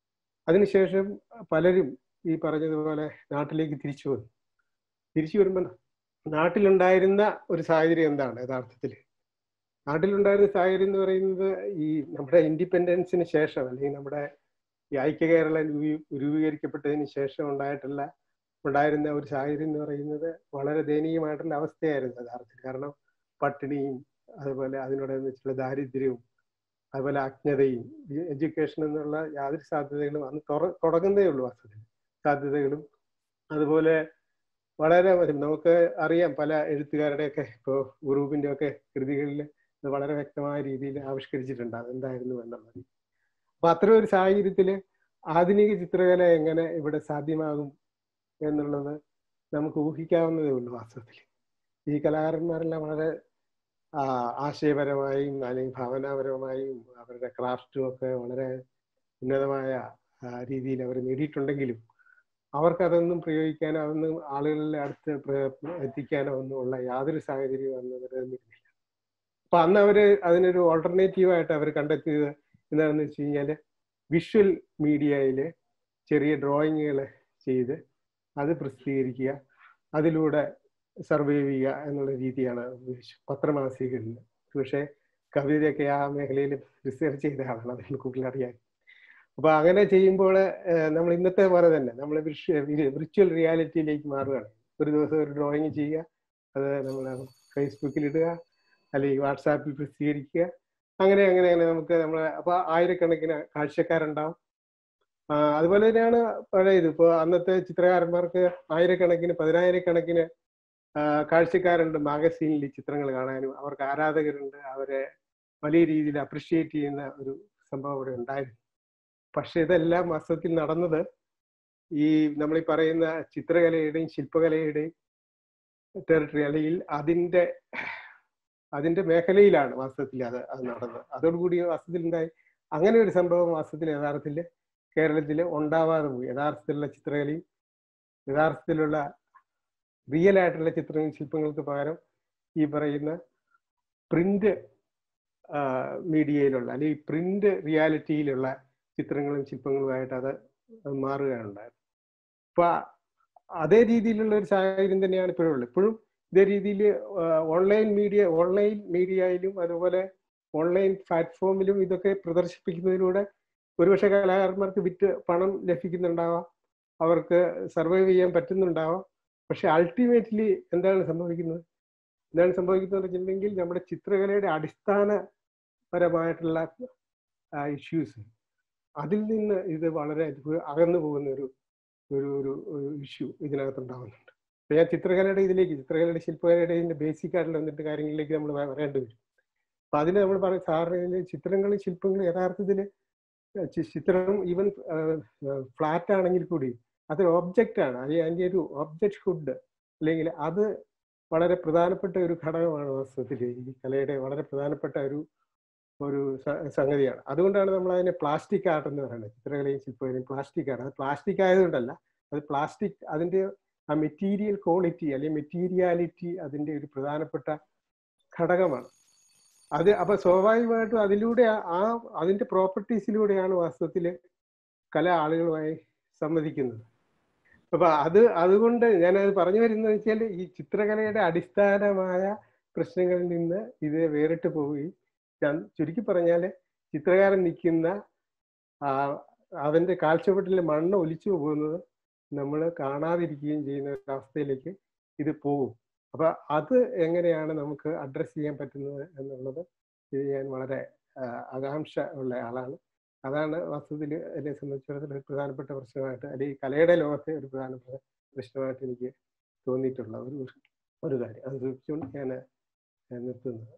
അതിനുശേഷം പലരും ഈ പറഞ്ഞതുപോലെ നാട്ടിലേക്ക് തിരിച്ചു വന്നു തിരിച്ചു വരുമ്പോൾ നാട്ടിലുണ്ടായിരുന്ന ഒരു സാഹചര്യം എന്താണ് യഥാർത്ഥത്തിൽ നാട്ടിലുണ്ടായിരുന്ന സാഹചര്യം എന്ന് പറയുന്നത് ഈ നമ്മുടെ ഇൻഡിപെൻഡൻസിന് ശേഷം അല്ലെങ്കിൽ നമ്മുടെ ഈ ഐക്യ കേരള രൂപീ- രൂപീകരിക്കപ്പെട്ടതിന് ശേഷം ഉണ്ടായിട്ടുള്ള ഉണ്ടായിരുന്ന ഒരു സാഹചര്യം എന്ന് പറയുന്നത് വളരെ ദയനീയമായിട്ടുള്ള അവസ്ഥയായിരുന്നു യഥാർത്ഥത്തിൽ കാരണം പട്ടിണിയും അതുപോലെ അതിനോടനുബന്ധിച്ചുള്ള ദാരിദ്ര്യവും അതുപോലെ അജ്ഞതയും എഡ്യൂക്കേഷൻ എന്നുള്ള യാതൊരു സാധ്യതകളും അന്ന് തുറ- തുടങ്ങുന്നേ ഉള്ളൂ വാസ്തവത്തിൽ സാധ്യതകളും അതുപോലെ വളരെ മതി- നമുക്ക് അറിയാം പല എഴുത്തുകാരുടെയൊക്കെ ഇപ്പോൾ ഉറൂബിന്റെ ഒക്കെ കൃതികളിൽ ഇത് വളരെ വ്യക്തമായ രീതിയിൽ ആവിഷ്കരിച്ചിട്ടുണ്ട് അതെന്തായിരുന്നു എന്നുള്ളത് അപ്പൊ അത്തരം ഒരു സാഹചര്യത്തില് ആധുനിക ചിത്രകല എങ്ങനെ ഇവിടെ സാധ്യമാകും എന്നുള്ളത് നമുക്ക് ഊഹിക്കാവുന്നതേ ഉള്ളൂ വാസ്തവത്തിൽ ഈ കലാകാരന്മാരെല്ലാം വളരെ ആ, ആശയപരമായും അല്ലെങ്കിൽ ഭാവനാപരമായും അവരുടെ ക്രാഫ്റ്റും ഒക്കെ വളരെ ഉന്നതമായ ആ, രീതിയിൽ അവർ നേടിയിട്ടുണ്ടെങ്കിലും അവർക്കതൊന്നും പ്രയോഗിക്കാനോ അതൊന്നും ആളുകളുടെ അടുത്ത് പ്ര- എത്തിക്കാനോ ഒന്നും ഉള്ള യാതൊരു സാഹചര്യവും അന്ന് നിലനിന്നിരുന്നില്ല അപ്പൊ അന്ന് അവര് അതിനൊരു ഓൾട്ടർനേറ്റീവ് ആയിട്ട് അവർ കണ്ടെത്തിയത് എന്താണെന്ന് വെച്ച് കഴിഞ്ഞാല് വിഷ്വൽ മീഡിയയില് ചെറിയ ഡ്രോയിങ്ങുകൾ ചെയ്ത് അത് പ്രസിദ്ധീകരിക്കുക അതിലൂടെ സർവൈവ് ചെയ്യുക എന്നുള്ള രീതിയാണ് ഉപയോഗിച്ചത് പത്രമാസികകളിൽ പക്ഷേ കവിതയൊക്കെ ആ മേഖലയിൽ റിസർച്ച് ചെയ്ത ആളാണ് അതിന് കൂടുതൽ അറിയാൻ അപ്പൊ അങ്ങനെ ചെയ്യുമ്പോൾ നമ്മൾ ഇന്നത്തെ പോലെ തന്നെ നമ്മൾ വിർച്വൽ റിയാലിറ്റിയിലേക്ക് മാറുകയാണ് ഒരു ദിവസം ഒരു ഡ്രോയിങ് ചെയ്യുക അത് നമ്മൾ ഫേസ്ബുക്കിൽ ഇടുക അല്ലെങ്കിൽ വാട്സാപ്പിൽ പ്രസിദ്ധീകരിക്കുക അങ്ങനെ അങ്ങനെ അങ്ങനെ നമുക്ക് നമ്മൾ അപ്പൊ ആയിരക്കണക്കിന് കാഴ്ചക്കാരുണ്ടാവും ആ, അതുപോലെ തന്നെയാണ് പഴയത് ഇപ്പോൾ അന്നത്തെ ചിത്രകാരന്മാർക്ക് ആയിരക്കണക്കിന് പതിനായിരക്കണക്കിന് ആ, കാഴ്ചക്കാരുണ്ട് മാഗസീനിൽ ചിത്രങ്ങൾ കാണാനും അവർക്ക് ആരാധകരുണ്ട് അവരെ വലിയ രീതിയിൽ അപ്രിഷിയേറ്റ് ചെയ്യുന്ന ഒരു സംഭവം അവിടെ ഉണ്ടായിരുന്നു പക്ഷെ ഇതെല്ലാം വാസ്തവത്തിൽ നടന്നത് ഈ നമ്മൾ ഈ പറയുന്ന ചിത്രകലയുടെയും ശില്പകലയുടെയും ടെറിട്ടറി അല്ലെങ്കിൽ അതിന്റെ അതിന്റെ മേഖലയിലാണ് വാസ്തവത്തിൽ അത് അത് നടന്നത് അതോടുകൂടി വാസ്തവത്തിൽ ഉണ്ടായി അങ്ങനെ ഒരു സംഭവം വാസ്തവത്തിൽ യഥാർത്ഥത്തിൽ കേരളത്തിൽ ഉണ്ടാവാതെ പോയി യഥാർത്ഥത്തിലുള്ള ചിത്രകലയും യഥാർത്ഥത്തിലുള്ള റിയൽ ആയിട്ടുള്ള ചിത്രങ്ങളും ശില്പങ്ങൾക്ക് പകരം ഈ പറയുന്ന പ്രിന്റ് മീഡിയയിലുള്ള അല്ലെങ്കിൽ പ്രിന്റ് റിയാലിറ്റിയിലുള്ള ചിത്രങ്ങളും ശില്പങ്ങളുമായിട്ട് അത് മാറുകയാണ് ഉണ്ടായത് അപ്പൊ അതേ രീതിയിലുള്ള ഒരു സാഹചര്യം തന്നെയാണ് ഇപ്പോഴും ഉള്ളത് ഇപ്പോഴും ഇതേ രീതിയിൽ ഓൺലൈൻ മീഡിയ ഓൺലൈൻ മീഡിയയിലും അതുപോലെ ഓൺലൈൻ പ്ലാറ്റ്ഫോമിലും ഇതൊക്കെ പ്രദർശിപ്പിക്കുന്നതിലൂടെ ഒരുപക്ഷെ കലാകാരന്മാർക്ക് വിറ്റ് പണം ലഭിക്കുന്നുണ്ടാവാം അവർക്ക് സർവൈവ് ചെയ്യാൻ പറ്റുന്നുണ്ടാവാം പക്ഷെ അൾട്ടിമേറ്റ്ലി എന്താണ് സംഭവിക്കുന്നത് എന്താണ് സംഭവിക്കുന്നത് വെച്ചിട്ടുണ്ടെങ്കിൽ നമ്മുടെ ചിത്രകലയുടെ അടിസ്ഥാനപരമായിട്ടുള്ള ഇഷ്യൂസ് അതിൽ നിന്ന് ഇത് വളരെ അകന്നു പോകുന്ന ഒരു ഒരു ഒരു ഇഷ്യൂ ഇതിനകത്ത് ഉണ്ടാകുന്നുണ്ട് അപ്പൊ ഞാൻ ചിത്രകലയുടെ ഇതിലേക്ക് ചിത്രകലയുടെ ശില്പകലയുടെ ഇതിന്റെ ബേസിക് ആയിട്ടുള്ള എന്നിട്ട് കാര്യങ്ങളിലേക്ക് നമ്മൾ വരേണ്ടി വരും അപ്പൊ അതിന് നമ്മൾ പറയും സാറിന് ചിത്രങ്ങളും ശില്പങ്ങളും യഥാർത്ഥത്തിൽ ചിത്രം ഈവൻ ഫ്ലാറ്റ് ആണെങ്കിൽ കൂടി അതൊരു ഒബ്ജക്റ്റ് ആണ് അത് അതിന്റെ ഒരു ഒബ്ജക്റ്റ് ഹുഡ് അല്ലെങ്കിൽ അത് വളരെ പ്രധാനപ്പെട്ട ഒരു ഘടകമാണ് വാസ്തവത്തിൽ ഈ കലയുടെ വളരെ പ്രധാനപ്പെട്ട ഒരു ഒരു സംഗതിയാണ് അതുകൊണ്ടാണ് നമ്മൾ അതിനെ പ്ലാസ്റ്റിക് ആർട്ട് എന്ന് പറയുന്നത് ചിത്രകലയും ശില്പകലയും പ്ലാസ്റ്റിക് ആർട്ട് അത് പ്ലാസ്റ്റിക് ആയതുകൊണ്ടല്ല അത് പ്ലാസ്റ്റിക് അതിന്റെ ആ മെറ്റീരിയൽ ക്വാളിറ്റി അല്ലെങ്കിൽ മെറ്റീരിയാലിറ്റി അതിന്റെ ഒരു പ്രധാനപ്പെട്ട ഘടകമാണ് അത് അപ്പൊ സ്വാഭാവികമായിട്ടും അതിലൂടെ ആ അതിന്റെ പ്രോപ്പർട്ടീസിലൂടെയാണ് വാസ്തവത്തിൽ കല ആളുകളുമായി സംവദിക്കുന്നത് അപ്പൊ അത് അതുകൊണ്ട് ഞാനത് പറഞ്ഞു വരുന്നത് വെച്ചാൽ ഈ ചിത്രകലയുടെ അടിസ്ഥാനമായ പ്രശ്നങ്ങളിൽ നിന്ന് ഇത് വേറിട്ട് പോവുകയും ഞാൻ ചുരുക്കി പറഞ്ഞാല് ചിത്രകാരൻ നിൽക്കുന്ന അവന്റെ കാഴ്ചപ്പാട്ടിൽ മണ്ണ് ഒലിച്ചു പോകുന്നത് നമ്മൾ കാണാതിരിക്കുകയും ചെയ്യുന്ന ഒരു അവസ്ഥയിലേക്ക് ഇത് പോകും അപ്പൊ അത് എങ്ങനെയാണ് നമുക്ക് അഡ്രസ് ചെയ്യാൻ പറ്റുന്നത് എന്നുള്ളത് ഇത് ഞാൻ വളരെ ആകാംക്ഷ ഉള്ള ആളാണ് അതാണ് വാസ്തവത്തിൽ എന്നെ സംബന്ധിച്ചിടത്തോളം ഒരു പ്രധാനപ്പെട്ട പ്രശ്നമായിട്ട് അല്ലെങ്കിൽ കലയുടെ ലോകത്തെ ഒരു പ്രധാനപ്പെട്ട പ്രശ്നമായിട്ട് എനിക്ക് തോന്നിയിട്ടുള്ള ഒരു ഒരു കാര്യം അത് സൂചിച്ചുകൊണ്ട് ഞാൻ നിർത്തുന്നത്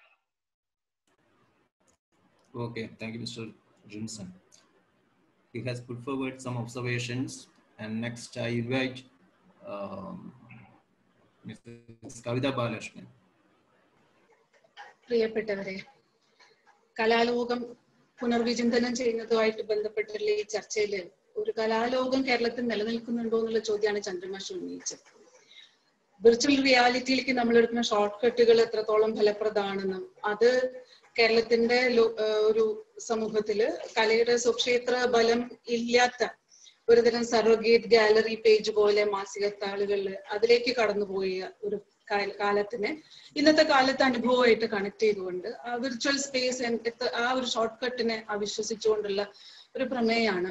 Okay, thank you, Mr. Jimson. He has put forward some observations, and next I invite um, Mrs. Kavita Balashman. പ്രിയപ്പെട്ടവരെ കലാലോകം പുനർവിചിന്തനം ചെയ്യുന്നതുമായിട്ട് ബന്ധപ്പെട്ടുള്ള ഈ ചർച്ചയിൽ ഒരു കലാലോകം കേരളത്തിൽ നിലനിൽക്കുന്നുണ്ടോ എന്നുള്ള ചോദ്യമാണ് ചന്ദ്രമാഷ് ഉന്നയിച്ചത് വിർച്വൽ റിയാലിറ്റിയിലേക്ക് നമ്മൾ എടുക്കുന്ന ഷോർട്ട് കട്ടുകൾ എത്രത്തോളം ഫലപ്രദമാണെന്നും അത് കേരളത്തിന്റെ ലോ- ഏഹ് ഒരു സമൂഹത്തില് കലയുടെ സുക്ഷേത്ര ബലം ഇല്ലാത്ത ഒരുതരം സർവഗേറ്റ് ഗാലറി പേജ് പോലെ മാസിക താളുകളില് അതിലേക്ക് കടന്നുപോയ ഒരു കാല- കാലത്തിനെ ഇന്നത്തെ കാലത്ത് അനുഭവമായിട്ട് കണക്ട് ചെയ്തുകൊണ്ട് ആ വിർച്വൽ സ്പേസ് ആ ഒരു ഷോർട്ട് കട്ടിനെ അവിശ്വസിച്ചുകൊണ്ടുള്ള ഒരു പ്രമേയമാണ്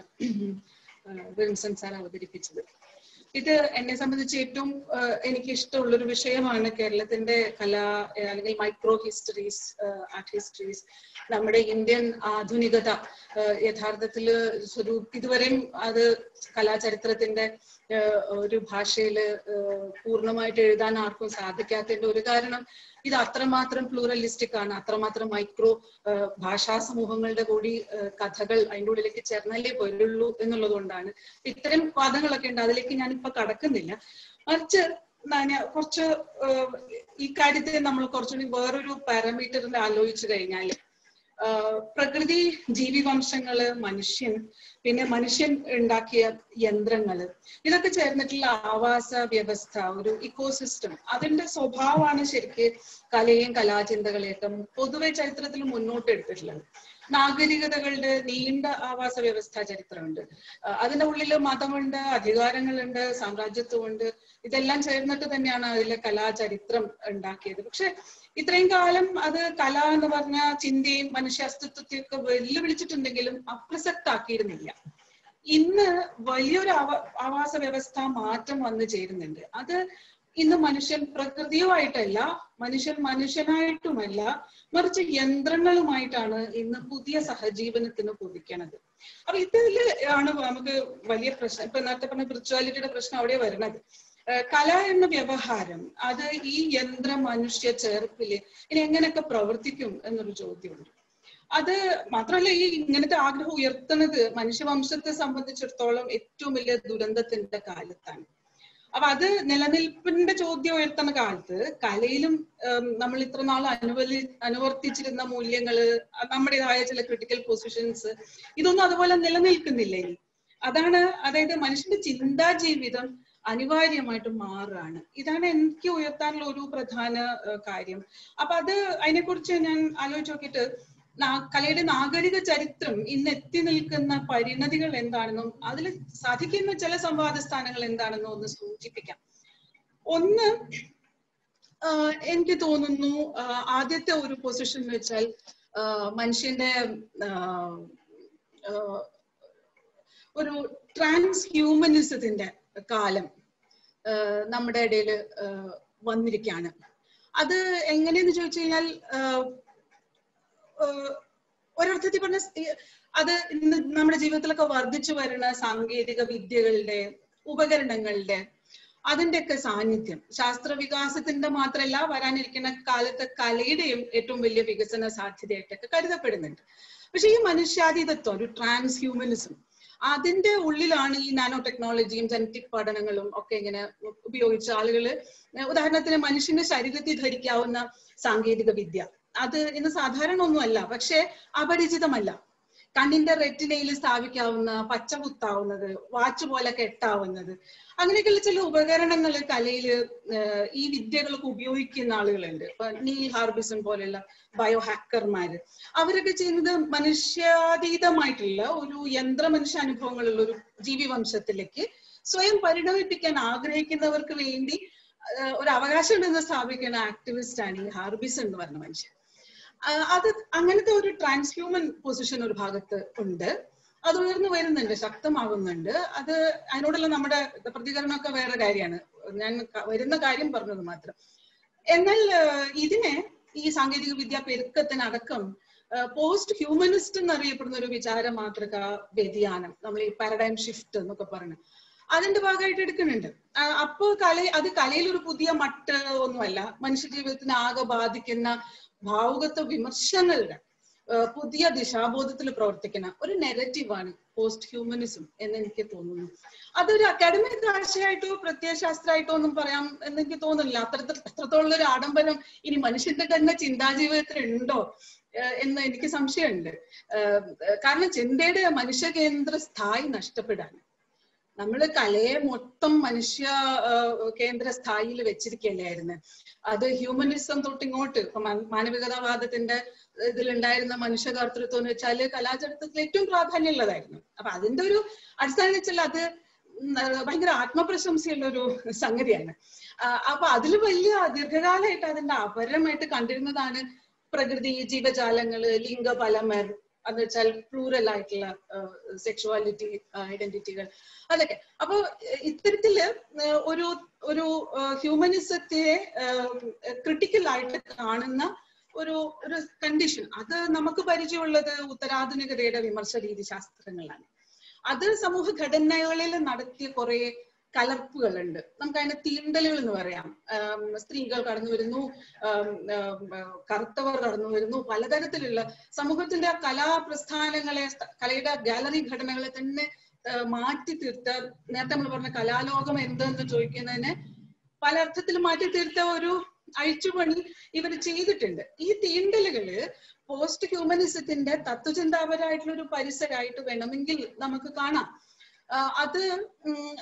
വിൻസൻ സാർ അവതരിപ്പിച്ചത് ഇത് എന്നെ സംബന്ധിച്ച് ഏറ്റവും ആഹ് എനിക്ക് ഇഷ്ടമുള്ള ഒരു വിഷയമാണ് കേരളത്തിന്റെ കല ആഹ് അല്ലെങ്കിൽ മൈക്രോ ഹിസ്റ്ററീസ് ആർട്ട് ഹിസ്റ്ററീസ് നമ്മുടെ ഇന്ത്യൻ ആധുനികത ആഹ് യഥാർത്ഥത്തില് ഒരു ഇതുവരെയും അത് കലാചരിത്രത്തിന്റെ ആഹ് ഒരു ഭാഷയില് ആഹ് പൂർണ്ണമായിട്ട് എഴുതാൻ ആർക്കും സാധിക്കാത്തതിന്റെ ഒരു കാരണം ഇത് അത്രമാത്രം പ്ലൂറലിസ്റ്റിക് ആണ് അത്രമാത്രം മൈക്രോ ഭാഷാ സമൂഹങ്ങളുടെ കൂടി ആഹ് കഥകൾ അതിൻ്റെ ഉള്ളിലേക്ക് ചേർന്നല്ലേ വരുള്ളൂ എന്നുള്ളത് കൊണ്ടാണ് ഇത്തരം വാദങ്ങളൊക്കെ ഉണ്ട് അതിലേക്ക് ഞാനിപ്പോ കടക്കുന്നില്ല മറിച്ച് ഞാൻ കുറച്ച് ആഹ് ഈ കാര്യത്തെ നമ്മൾ കുറച്ചുകൂടി വേറൊരു പാരാമീറ്ററിൽ ആലോചിച്ചു കഴിഞ്ഞാല് ആഹ് പ്രകൃതി ജീവിവംശങ്ങള് മനുഷ്യൻ പിന്നെ മനുഷ്യൻ ഉണ്ടാക്കിയ യന്ത്രങ്ങള് ഇതൊക്കെ ചേർന്നിട്ടുള്ള ആവാസ വ്യവസ്ഥ ഒരു ഇക്കോസിസ്റ്റം അതിന്റെ സ്വഭാവമാണ് ശരിക്ക് കലയും കലാചിന്തകളെയൊക്കെ പൊതുവെ ചരിത്രത്തിൽ മുന്നോട്ട് എടുത്തിട്ടുള്ളത് നാഗരികതകളുടെ നീണ്ട ആവാസ വ്യവസ്ഥ ചരിത്രമുണ്ട് അഹ് അതിന്റെ ഉള്ളിൽ മതമുണ്ട് അധികാരങ്ങളുണ്ട് സാമ്രാജ്യത്വമുണ്ട് ഇതെല്ലാം ചേർന്നിട്ട് തന്നെയാണ് അതിലെ കലാചരിത്രം ഉണ്ടാക്കിയത് പക്ഷെ ഇത്രയും കാലം അത് കല എന്ന് പറഞ്ഞ ചിന്തയും മനുഷ്യ അസ്തിത്വത്തെയൊക്കെ വെല്ലുവിളിച്ചിട്ടുണ്ടെങ്കിലും അപ്രസക്താക്കിയിരുന്നില്ല ഇന്ന് വലിയൊരു ആവ ആവാസ വ്യവസ്ഥ മാറ്റം വന്നു ചേരുന്നുണ്ട് അത് ഇന്ന് മനുഷ്യൻ പ്രകൃതിയുമായിട്ടല്ല മനുഷ്യൻ മനുഷ്യനായിട്ടുമല്ല മറിച്ച് യന്ത്രങ്ങളുമായിട്ടാണ് ഇന്ന് പുതിയ സഹജീവനത്തിന് കൊതിക്കണത് അപ്പൊ ഇതില് ആണ് നമുക്ക് വലിയ പ്രശ്നം ഇപ്പൊ നേരത്തെ പറഞ്ഞ വിർച്വാലിറ്റിയുടെ പ്രശ്നം അവിടെ വരുന്നത് ഏഹ് കല എന്ന വ്യവഹാരം അത് ഈ യന്ത്ര മനുഷ്യ ചേർപ്പില് ഇനി എങ്ങനെയൊക്കെ പ്രവർത്തിക്കും എന്നൊരു ചോദ്യമുണ്ട് അത് മാത്രമല്ല ഈ ഇങ്ങനത്തെ ആഗ്രഹം ഉയർത്തുന്നത് മനുഷ്യവംശത്തെ സംബന്ധിച്ചിടത്തോളം ഏറ്റവും വലിയ ദുരന്തത്തിന്റെ കാലത്താണ് അപ്പൊ അത് നിലനിൽപ്പിന്റെ ചോദ്യം ഉയർത്തുന്ന കാലത്ത് കലയിലും ഉം, നമ്മൾ ഇത്ര നാൾ അനുവലി അനുവർത്തിച്ചിരുന്ന മൂല്യങ്ങള് നമ്മുടേതായ ചില ക്രിട്ടിക്കൽ പൊസിഷൻസ് ഇതൊന്നും അതുപോലെ നിലനിൽക്കുന്നില്ല ഇനി അതാണ് അതായത് മനുഷ്യന്റെ ചിന്താ ജീവിതം അനിവാര്യമായിട്ട് മാറുകയാണ് ഇതാണ് എനിക്ക് ഉയർത്താനുള്ള ഒരു പ്രധാന ഏഹ്, കാര്യം അപ്പൊ അത് അതിനെക്കുറിച്ച് ഞാൻ ആലോചിച്ച് നോക്കിയിട്ട് നാ- കലയുടെ നാഗരിക ചരിത്രം ഇന്ന് എത്തി നിൽക്കുന്ന പരിണതികൾ എന്താണെന്നും അതിൽ സാധിക്കുന്ന ചില സംവാദ സ്ഥാനങ്ങൾ എന്താണെന്നും ഒന്ന് സൂചിപ്പിക്കാം ഒന്ന് ആഹ് എനിക്ക് തോന്നുന്നു ആഹ് ആദ്യത്തെ ഒരു പൊസിഷൻ എന്ന് വെച്ചാൽ ആഹ് മനുഷ്യന്റെ ആഹ് ആഹ് ഒരു ട്രാൻസ് ഹ്യൂമനിസത്തിന്റെ കാലം ആഹ് നമ്മുടെ ഇടയിൽ വന്നിരിക്കുകയാണ് അത് എങ്ങനെയെന്ന് ചോദിച്ചു കഴിഞ്ഞാൽ ആഹ് ആഹ് ഒരർത്ഥത്തിൽ പറഞ്ഞ സ്- അത് ഇന്ന് നമ്മുടെ ജീവിതത്തിലൊക്കെ വർദ്ധിച്ചു വരുന്ന സാങ്കേതിക വിദ്യകളുടെ ഉപകരണങ്ങളുടെ അതിന്റെയൊക്കെ സാന്നിധ്യം ശാസ്ത്ര വികാസത്തിന്റെ മാത്രമല്ല വരാനിരിക്കുന്ന കാലത്തെ കലയുടെയും ഏറ്റവും വലിയ വികസന സാധ്യതയായിട്ടൊക്കെ കരുതപ്പെടുന്നുണ്ട് പക്ഷെ ഈ മനുഷ്യാതീതത്വം ഒരു ട്രാൻസ് ഹ്യൂമനിസം അതിന്റെ ഉള്ളിലാണ് ഈ നാനോ ടെക്നോളജിയും ജനറ്റിക് പഠനങ്ങളും ഒക്കെ ഇങ്ങനെ ഉ- ഉപയോഗിച്ച ആളുകള് ഉദാഹരണത്തിന് മനുഷ്യന്റെ ശരീരത്തിൽ ധരിക്കാവുന്ന സാങ്കേതിക വിദ്യ അത് ഇന്ന് സാധാരണ ഒന്നുമല്ല പക്ഷെ അപരിചിതമല്ല കണ്ണിന്റെ റെറ്റിനയിൽ സ്ഥാപിക്കാവുന്ന പച്ച കുത്താവുന്നത് വാച്ച് പോലെ കെട്ടാവുന്നത് അങ്ങനെയൊക്കെയുള്ള ചില ഉപകരണങ്ങൾ കലയിൽ ഈ വിദ്യകളൊക്കെ ഉപയോഗിക്കുന്ന ആളുകളുണ്ട് ഇപ്പൊ നീൽ ഹാർബിസൺ പോലെയുള്ള ബയോ ഹാക്കർമാര് അവരൊക്കെ ചെയ്യുന്നത് മനുഷ്യാതീതമായിട്ടുള്ള ഒരു യന്ത്ര മനുഷ്യ അനുഭവങ്ങളുള്ള ഒരു ജീവി വംശത്തിലേക്ക് സ്വയം പരിണമിപ്പിക്കാൻ ആഗ്രഹിക്കുന്നവർക്ക് വേണ്ടി ആഹ് ഒരു അവകാശം ഉണ്ടെന്ന് സ്ഥാപിക്കുന്ന ആക്ടിവിസ്റ്റ് ആണ് ഈ ഹാർബിസൺ എന്ന് പറഞ്ഞ മനുഷ്യൻ ആഹ് അത് അങ്ങനത്തെ ഒരു ട്രാൻസ്ഹ്യൂമൻ പൊസിഷൻ ഒരു ഭാഗത്ത് ഉണ്ട് അത് ഉയർന്നു വരുന്നുണ്ട് ശക്തമാകുന്നുണ്ട് അത് അതിനോടുള്ള നമ്മുടെ പ്രതികരണമൊക്കെ വേറെ കാര്യമാണ് ഞാൻ ക- വരുന്ന കാര്യം പറഞ്ഞത് മാത്രം എന്നാൽ ആഹ് ഇതിനെ ഈ സാങ്കേതിക വിദ്യ പെരുക്കത്തിനടക്കം പോസ്റ്റ് ഹ്യൂമനിസ്റ്റ് എന്നറിയപ്പെടുന്ന ഒരു വിചാര മാതൃക വ്യതിയാനം നമ്മൾ ഈ പാരഡൈം ഷിഫ്റ്റ് എന്നൊക്കെ പറഞ്ഞു അതിന്റെ ഭാഗമായിട്ട് എടുക്കുന്നുണ്ട് ആ, അപ്പോ കല അത് കലയിൽ ഒരു പുതിയ മട്ട് ഒന്നുമല്ല മനുഷ്യ ജീവിതത്തിനെ ആകെ ബാധിക്കുന്ന ഭാവുകത്വ വിമർശങ്ങളുടെ ആ, പുതിയ ദിശാബോധത്തിൽ പ്രവർത്തിക്കുന്ന ഒരു നെഗറ്റീവാണ് പോസ്റ്റ് ഹ്യൂമനിസം എന്ന് എനിക്ക് തോന്നുന്നു അതൊരു അക്കാഡമിക് ആശയമായിട്ടോ പ്രത്യയശാസ്ത്രമായിട്ടോ ഒന്നും പറയാം എന്ന് എനിക്ക് തോന്നുന്നില്ല അത്രത്തിൽ അത്രത്തോളം ഒരു ആഡംബരം ഇനി മനുഷ്യന്റെ തന്നെ ചിന്താജീവിതത്തിൽ ഉണ്ടോ ഏഹ് എന്ന് എനിക്ക് സംശയമുണ്ട് ഏഹ് കാരണം ചിന്തയുടെ മനുഷ്യ കേന്ദ്ര സ്ഥായി നഷ്ടപ്പെടാൻ നമ്മൾ കലയെ മൊത്തം മനുഷ്യ ആ, കേന്ദ്ര സ്ഥായിയിൽ വെച്ചിരിക്കുകയല്ലായിരുന്നു അത് ഹ്യൂമനിസം തൊട്ടിങ്ങോട്ട് ഇപ്പൊ മാ- മാനവികതാവാദത്തിന്റെ ഇതിലുണ്ടായിരുന്ന മനുഷ്യകർത്തൃത്വം എന്ന് വെച്ചാല് കലാചരിത്രത്തിൽ ഏറ്റവും പ്രാധാന്യമുള്ളതായിരുന്നു അപ്പൊ അതിന്റെ ഒരു അടിസ്ഥാനം വെച്ചാൽ അത് ഉം, ആ, ഭയങ്കര ആത്മപ്രശംസയുള്ള ഒരു സംഗതിയാണ് ആ, അപ്പൊ അതിൽ വലിയ ദീർഘകാലമായിട്ട് അതിന്റെ അപരമായിട്ട് കണ്ടിരുന്നതാണ് പ്രകൃതി ജീവജാലങ്ങള് ലിംഗഫലമർ എന്ന് വെച്ചാൽ പ്ലൂറൽ ആയിട്ടുള്ള സെക്ഷുവാലിറ്റി ഐഡന്റിറ്റികൾ അതൊക്കെ അപ്പൊ ഏഹ് ഇത്തരത്തില് ഏഹ് ഒരു ഒരു ഹ്യൂമനിസത്തെ ക്രിട്ടിക്കൽ ആയിട്ട് കാണുന്ന ഒരു ഒരു കണ്ടീഷൻ അത് നമുക്ക് പരിചയമുള്ളത് ഉത്തരാധുനികതയുടെ വിമർശ രീതി ശാസ്ത്രങ്ങളാണ് അത് സമൂഹ ഘടനകളിൽ നടത്തിയ കുറെ കലർപ്പുകളുണ്ട് നമുക്ക് അതിനെ തീണ്ടലുകൾ എന്ന് പറയാം ആം, സ്ത്രീകൾ കടന്നു വരുന്നു ആം, ആം, ആ, കറുത്തവർ കടന്നു വരുന്നു പലതരത്തിലുള്ള സമൂഹത്തിന്റെ ആ കലാപ്രസ്ഥാനങ്ങളെ സ്ഥ- കലയുടെ ഗാലറി ഘടനകളെ തന്നെ ആ, മാറ്റി തീർത്ത നേരത്തെ നമ്മൾ പറഞ്ഞ കലാലോകം എന്തെന്ന് ചോദിക്കുന്നതിനെ പല അർത്ഥത്തിൽ മാറ്റി തീർത്ത ഒരു അഴിച്ചുപണി ഇവർ ചെയ്തിട്ടുണ്ട് ഈ തീണ്ടലുകള് പോസ്റ്റ് ഹ്യൂമനിസത്തിന്റെ തത്വചിന്താപരമായിട്ടുള്ള ഒരു പരിസരമായിട്ട് വേണമെങ്കിൽ നമുക്ക് കാണാം ആ, അത് ഉം,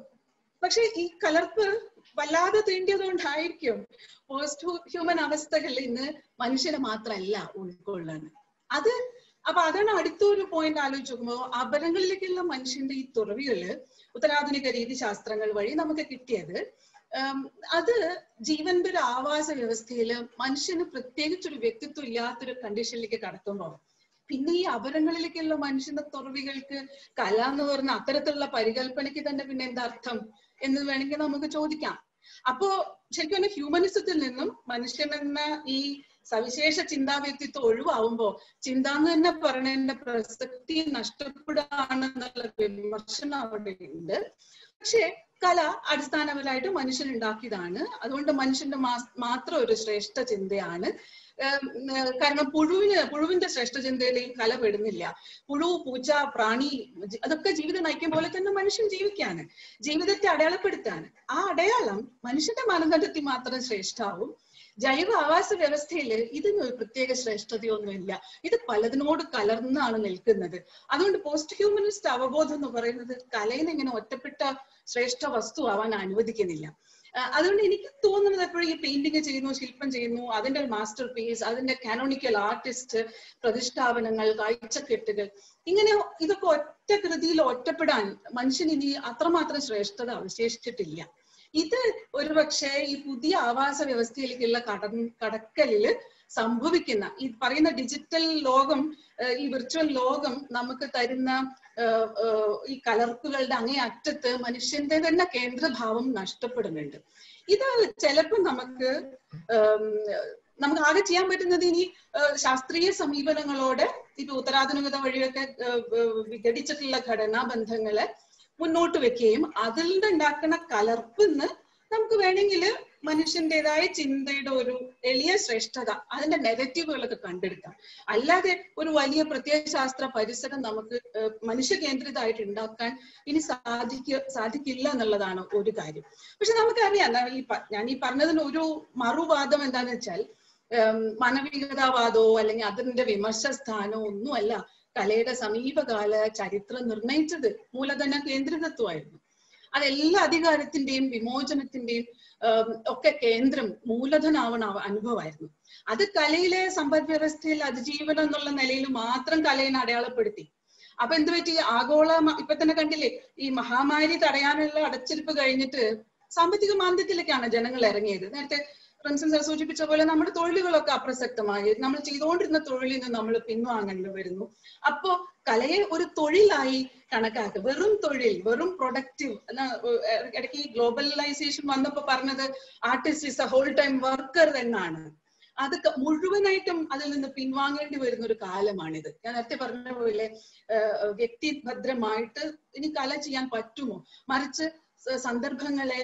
പക്ഷെ ഈ കലർപ്പ് വല്ലാതെ തീണ്ടിയത് കൊണ്ടായിരിക്കും പോസ്റ്റ് ഹ്യൂമൻ അവസ്ഥകളിൽ ഇന്ന് മനുഷ്യനെ മാത്രമല്ല ഉൾക്കൊള്ളുന്നത് അത് അപ്പൊ അതാണ് അടുത്തൊരു പോയിന്റ് ആലോചിച്ച് നോക്കുമ്പോൾ അപരങ്ങളിലേക്കുള്ള മനുഷ്യന്റെ ഈ തുറവികള് ഉത്തരാധുനിക രീതി ശാസ്ത്രങ്ങൾ വഴി നമുക്ക് കിട്ടിയത് ഉം, അത് ജീവന്റെ ഒരു ആവാസ വ്യവസ്ഥയില് മനുഷ്യന് പ്രത്യേകിച്ചൊരു വ്യക്തിത്വം ഇല്ലാത്തൊരു കണ്ടീഷനിലേക്ക് കടക്കുമ്പോൾ പിന്നെ ഈ അപരങ്ങളിലേക്കുള്ള മനുഷ്യന്റെ തുറവികൾക്ക് കല എന്ന് പറഞ്ഞ അത്തരത്തിലുള്ള പരികല്പനയ്ക്ക് തന്നെ പിന്നെ എന്താ അർത്ഥം എന്ന് വേണമെങ്കിൽ നമുക്ക് ചോദിക്കാം അപ്പോ ശരിക്കും പറഞ്ഞാൽ ഹ്യൂമനിസത്തിൽ നിന്നും മനുഷ്യൻ എന്ന ഈ സവിശേഷ ചിന്താ വ്യക്തിത്വം ഒഴിവാകുമ്പോ ചിന്ത എന്ന് തന്നെ പറയുന്നതിന്റെ പ്രസക്തി നഷ്ടപ്പെടുകയാണെന്നുള്ള വിമർശനം അവിടെ ഉണ്ട് പക്ഷേ കല അടിസ്ഥാനപരമായിട്ട് മനുഷ്യൻ ഉണ്ടാക്കിയതാണ് അതുകൊണ്ട് മനുഷ്യന്റെ മാ- മാത്രം ഒരു ശ്രേഷ്ഠ ചിന്തയാണ് ഏം, ഏർ കാരണം പുഴുവിന് പുഴുവിന്റെ ശ്രേഷ്ഠ ചിന്തയിൽ ഈ കല പെടുന്നില്ല പുഴു പൂച്ച പ്രാണി ജി- അതൊക്കെ ജീവിതം നയിക്കും പോലെ തന്നെ മനുഷ്യൻ ജീവിക്കാണ് ജീവിതത്തെ അടയാളപ്പെടുത്താണ് ആ അടയാളം മനുഷ്യന്റെ മാനദണ്ഡത്തിൽ മാത്രം ശ്രേഷ്ഠാവും ജൈവ ആവാസ വ്യവസ്ഥയിൽ ഇതിന് ഒരു പ്രത്യേക ശ്രേഷ്ഠതയൊന്നുമില്ല ഇത് പലതിനോട് കലർന്നാണ് നിൽക്കുന്നത് അതുകൊണ്ട് പോസ്റ്റ് ഹ്യൂമനിസ്റ്റ് അവബോധം എന്ന് പറയുന്നത് കലയിൽ ഇങ്ങനെ ഒറ്റപ്പെട്ട ശ്രേഷ്ഠ വസ്തു ആവാൻ അനുവദിക്കുന്നില്ല ആ, അതുകൊണ്ട് എനിക്ക് തോന്നുന്നത് എപ്പോഴും ഈ പെയിന്റിങ് ചെയ്യുന്നു ശില്പം ചെയ്യുന്നു അതിന്റെ ഒരു മാസ്റ്റർ പീസ് അതിന്റെ കാനോണിക്കൽ ആർട്ടിസ്റ്റ് പ്രതിഷ്ഠാപനങ്ങൾ കാഴ്ചക്കെട്ടുകൾ ഇങ്ങനെ ഇതൊക്കെ ഒറ്റ കൃതിയിൽ ഒറ്റപ്പെടാൻ മനുഷ്യന് ഇനി അത്രമാത്രം ശ്രേഷ്ഠത അവശേഷിച്ചിട്ടില്ല ഇത് ഒരുപക്ഷെ ഈ പുതിയ ആവാസ വ്യവസ്ഥയിലേക്കുള്ള കട കടക്കലില് സംഭവിക്കുന്ന ഈ പറയുന്ന ഡിജിറ്റൽ ലോകം ഏഹ് ഈ വിർച്വൽ ലോകം നമുക്ക് തരുന്ന ഏഹ് ഏഹ് ഈ കലർപ്പുകളുടെ അങ്ങേ അറ്റത്ത് മനുഷ്യന്റെ തന്നെ കേന്ദ്രഭാവം നഷ്ടപ്പെടുന്നുണ്ട് ഇത് ചിലപ്പോൾ നമുക്ക് ഏം, നമുക്ക് ആകെ ചെയ്യാൻ പറ്റുന്നത് ഇനി ഏഹ് ശാസ്ത്രീയ സമീപനങ്ങളോടെ ഇപ്പൊ ഉത്തരാധുനികത വഴിയൊക്കെ ഏഹ് ഏഹ് വിഘടിച്ചിട്ടുള്ള ഘടനാബന്ധങ്ങളെ മുന്നോട്ട് വെക്കുകയും അതിൽ നിന്നുണ്ടാക്കുന്ന കലർപ്പിന്ന് നമുക്ക് വേണമെങ്കിൽ മനുഷ്യന്റേതായ ചിന്തയുടെ ഒരു എളിയ ശ്രേഷ്ഠത അതിന്റെ നെഗറ്റീവുകളൊക്കെ കണ്ടെടുക്കാം അല്ലാതെ ഒരു വലിയ പ്രത്യയശാസ്ത്ര പരിസരം നമുക്ക് ഏഹ് മനുഷ്യ കേന്ദ്രിതമായിട്ട് ഉണ്ടാക്കാൻ ഇനി സാധിക്ക സാധിക്കില്ല എന്നുള്ളതാണ് ഒരു കാര്യം പക്ഷെ നമുക്കറിയാം ഞാൻ ഈ പ- ഞാൻ ഈ പറഞ്ഞതിന് ഒരു മറുവാദം എന്താന്ന് വെച്ചാൽ ഏം, മാനവികതാവാദമോ അല്ലെങ്കിൽ അതിന്റെ വിമർശ സ്ഥാനമോ ഒന്നുമല്ല കലയുടെ സമീപകാല ചരിത്രം നിർണയിച്ചത് മൂലധന കേന്ദ്രിതത്വമായിരുന്നു അത് എല്ലാ അധികാരത്തിന്റെയും വിമോചനത്തിന്റെയും ആം, ഒക്കെ കേന്ദ്രം മൂലധനാവണ അവ- അനുഭവമായിരുന്നു അത് കലയിലെ സമ്പദ് വ്യവസ്ഥയിൽ അതിജീവനം എന്നുള്ള നിലയിൽ മാത്രം കലയെ അടയാളപ്പെടുത്തി അപ്പൊ എന്ത് പറ്റി ആഗോള മ- ഇപ്പൊ തന്നെ കണ്ടില്ലേ ഈ മഹാമാരി തടയാനുള്ള അടച്ചിരിപ്പ് കഴിഞ്ഞിട്ട് സാമ്പത്തിക മാന്ദ്യത്തിലേക്കാണ് ജനങ്ങൾ ഇറങ്ങിയത് നേരത്തെ റംസൻ സാർ സൂചിപ്പിച്ച പോലെ നമ്മുടെ തൊഴിലുകളൊക്കെ അപ്രസക്തമായി നമ്മൾ ചെയ്തുകൊണ്ടിരുന്ന തൊഴിലിൽ നിന്ന് നമ്മൾ പിൻവാങ്ങേണ്ടി വരുന്നു അപ്പോ കലയെ ഒരു തൊഴിലായി കണക്കാക്കുക വെറും തൊഴിൽ വെറും പ്രൊഡക്റ്റീവ് ഇടയ്ക്ക് ഈ ഗ്ലോബലൈസേഷൻ വന്നപ്പോ പറഞ്ഞത് artist is a whole time worker എന്നാണ് അത് ക- മുഴുവനായിട്ടും അതിൽ നിന്ന് പിൻവാങ്ങേണ്ടി വരുന്ന ഒരു കാലമാണിത് ഞാൻ നേരത്തെ പറഞ്ഞ പോലെ ഏഹ് വ്യക്തിഭദ്രമായിട്ട് ഇനി കല ചെയ്യാൻ പറ്റുമോ മറിച്ച് സ- സന്ദർഭങ്ങളെ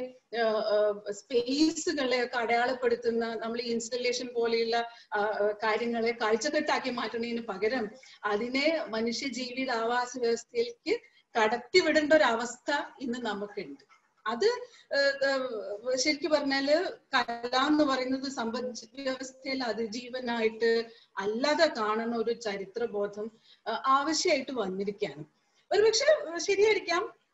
സ്പേസുകളെ ഒക്കെ അടയാളപ്പെടുത്തുന്ന നമ്മൾ ഈ ഇൻസ്റ്റലേഷൻ പോലെയുള്ള ആ, ആ, കാര്യങ്ങളെ കാഴ്ചക്കെട്ടാക്കി മാറ്റുന്നതിന് പകരം അതിനെ മനുഷ്യ ജീവിത ആവാസ വ്യവസ്ഥയിലേക്ക് കടത്തിവിടേണ്ട ഒരു അവസ്ഥ ഇന്ന് നമുക്കുണ്ട് അത് ഏഹ്, ഏഹ്, ശരിക്കും പറഞ്ഞാല് കല എന്ന് പറയുന്നത് സമ്പദ് വ്യവസ്ഥയിൽ അതിജീവനായിട്ട് അല്ലാതെ കാണുന്ന ഒരു ചരിത്രബോധം ആവശ്യമായിട്ട് വന്നിരിക്കുകയാണ് ഒരുപക്ഷെ ഏഹ്, ശരിയായിരിക്കാം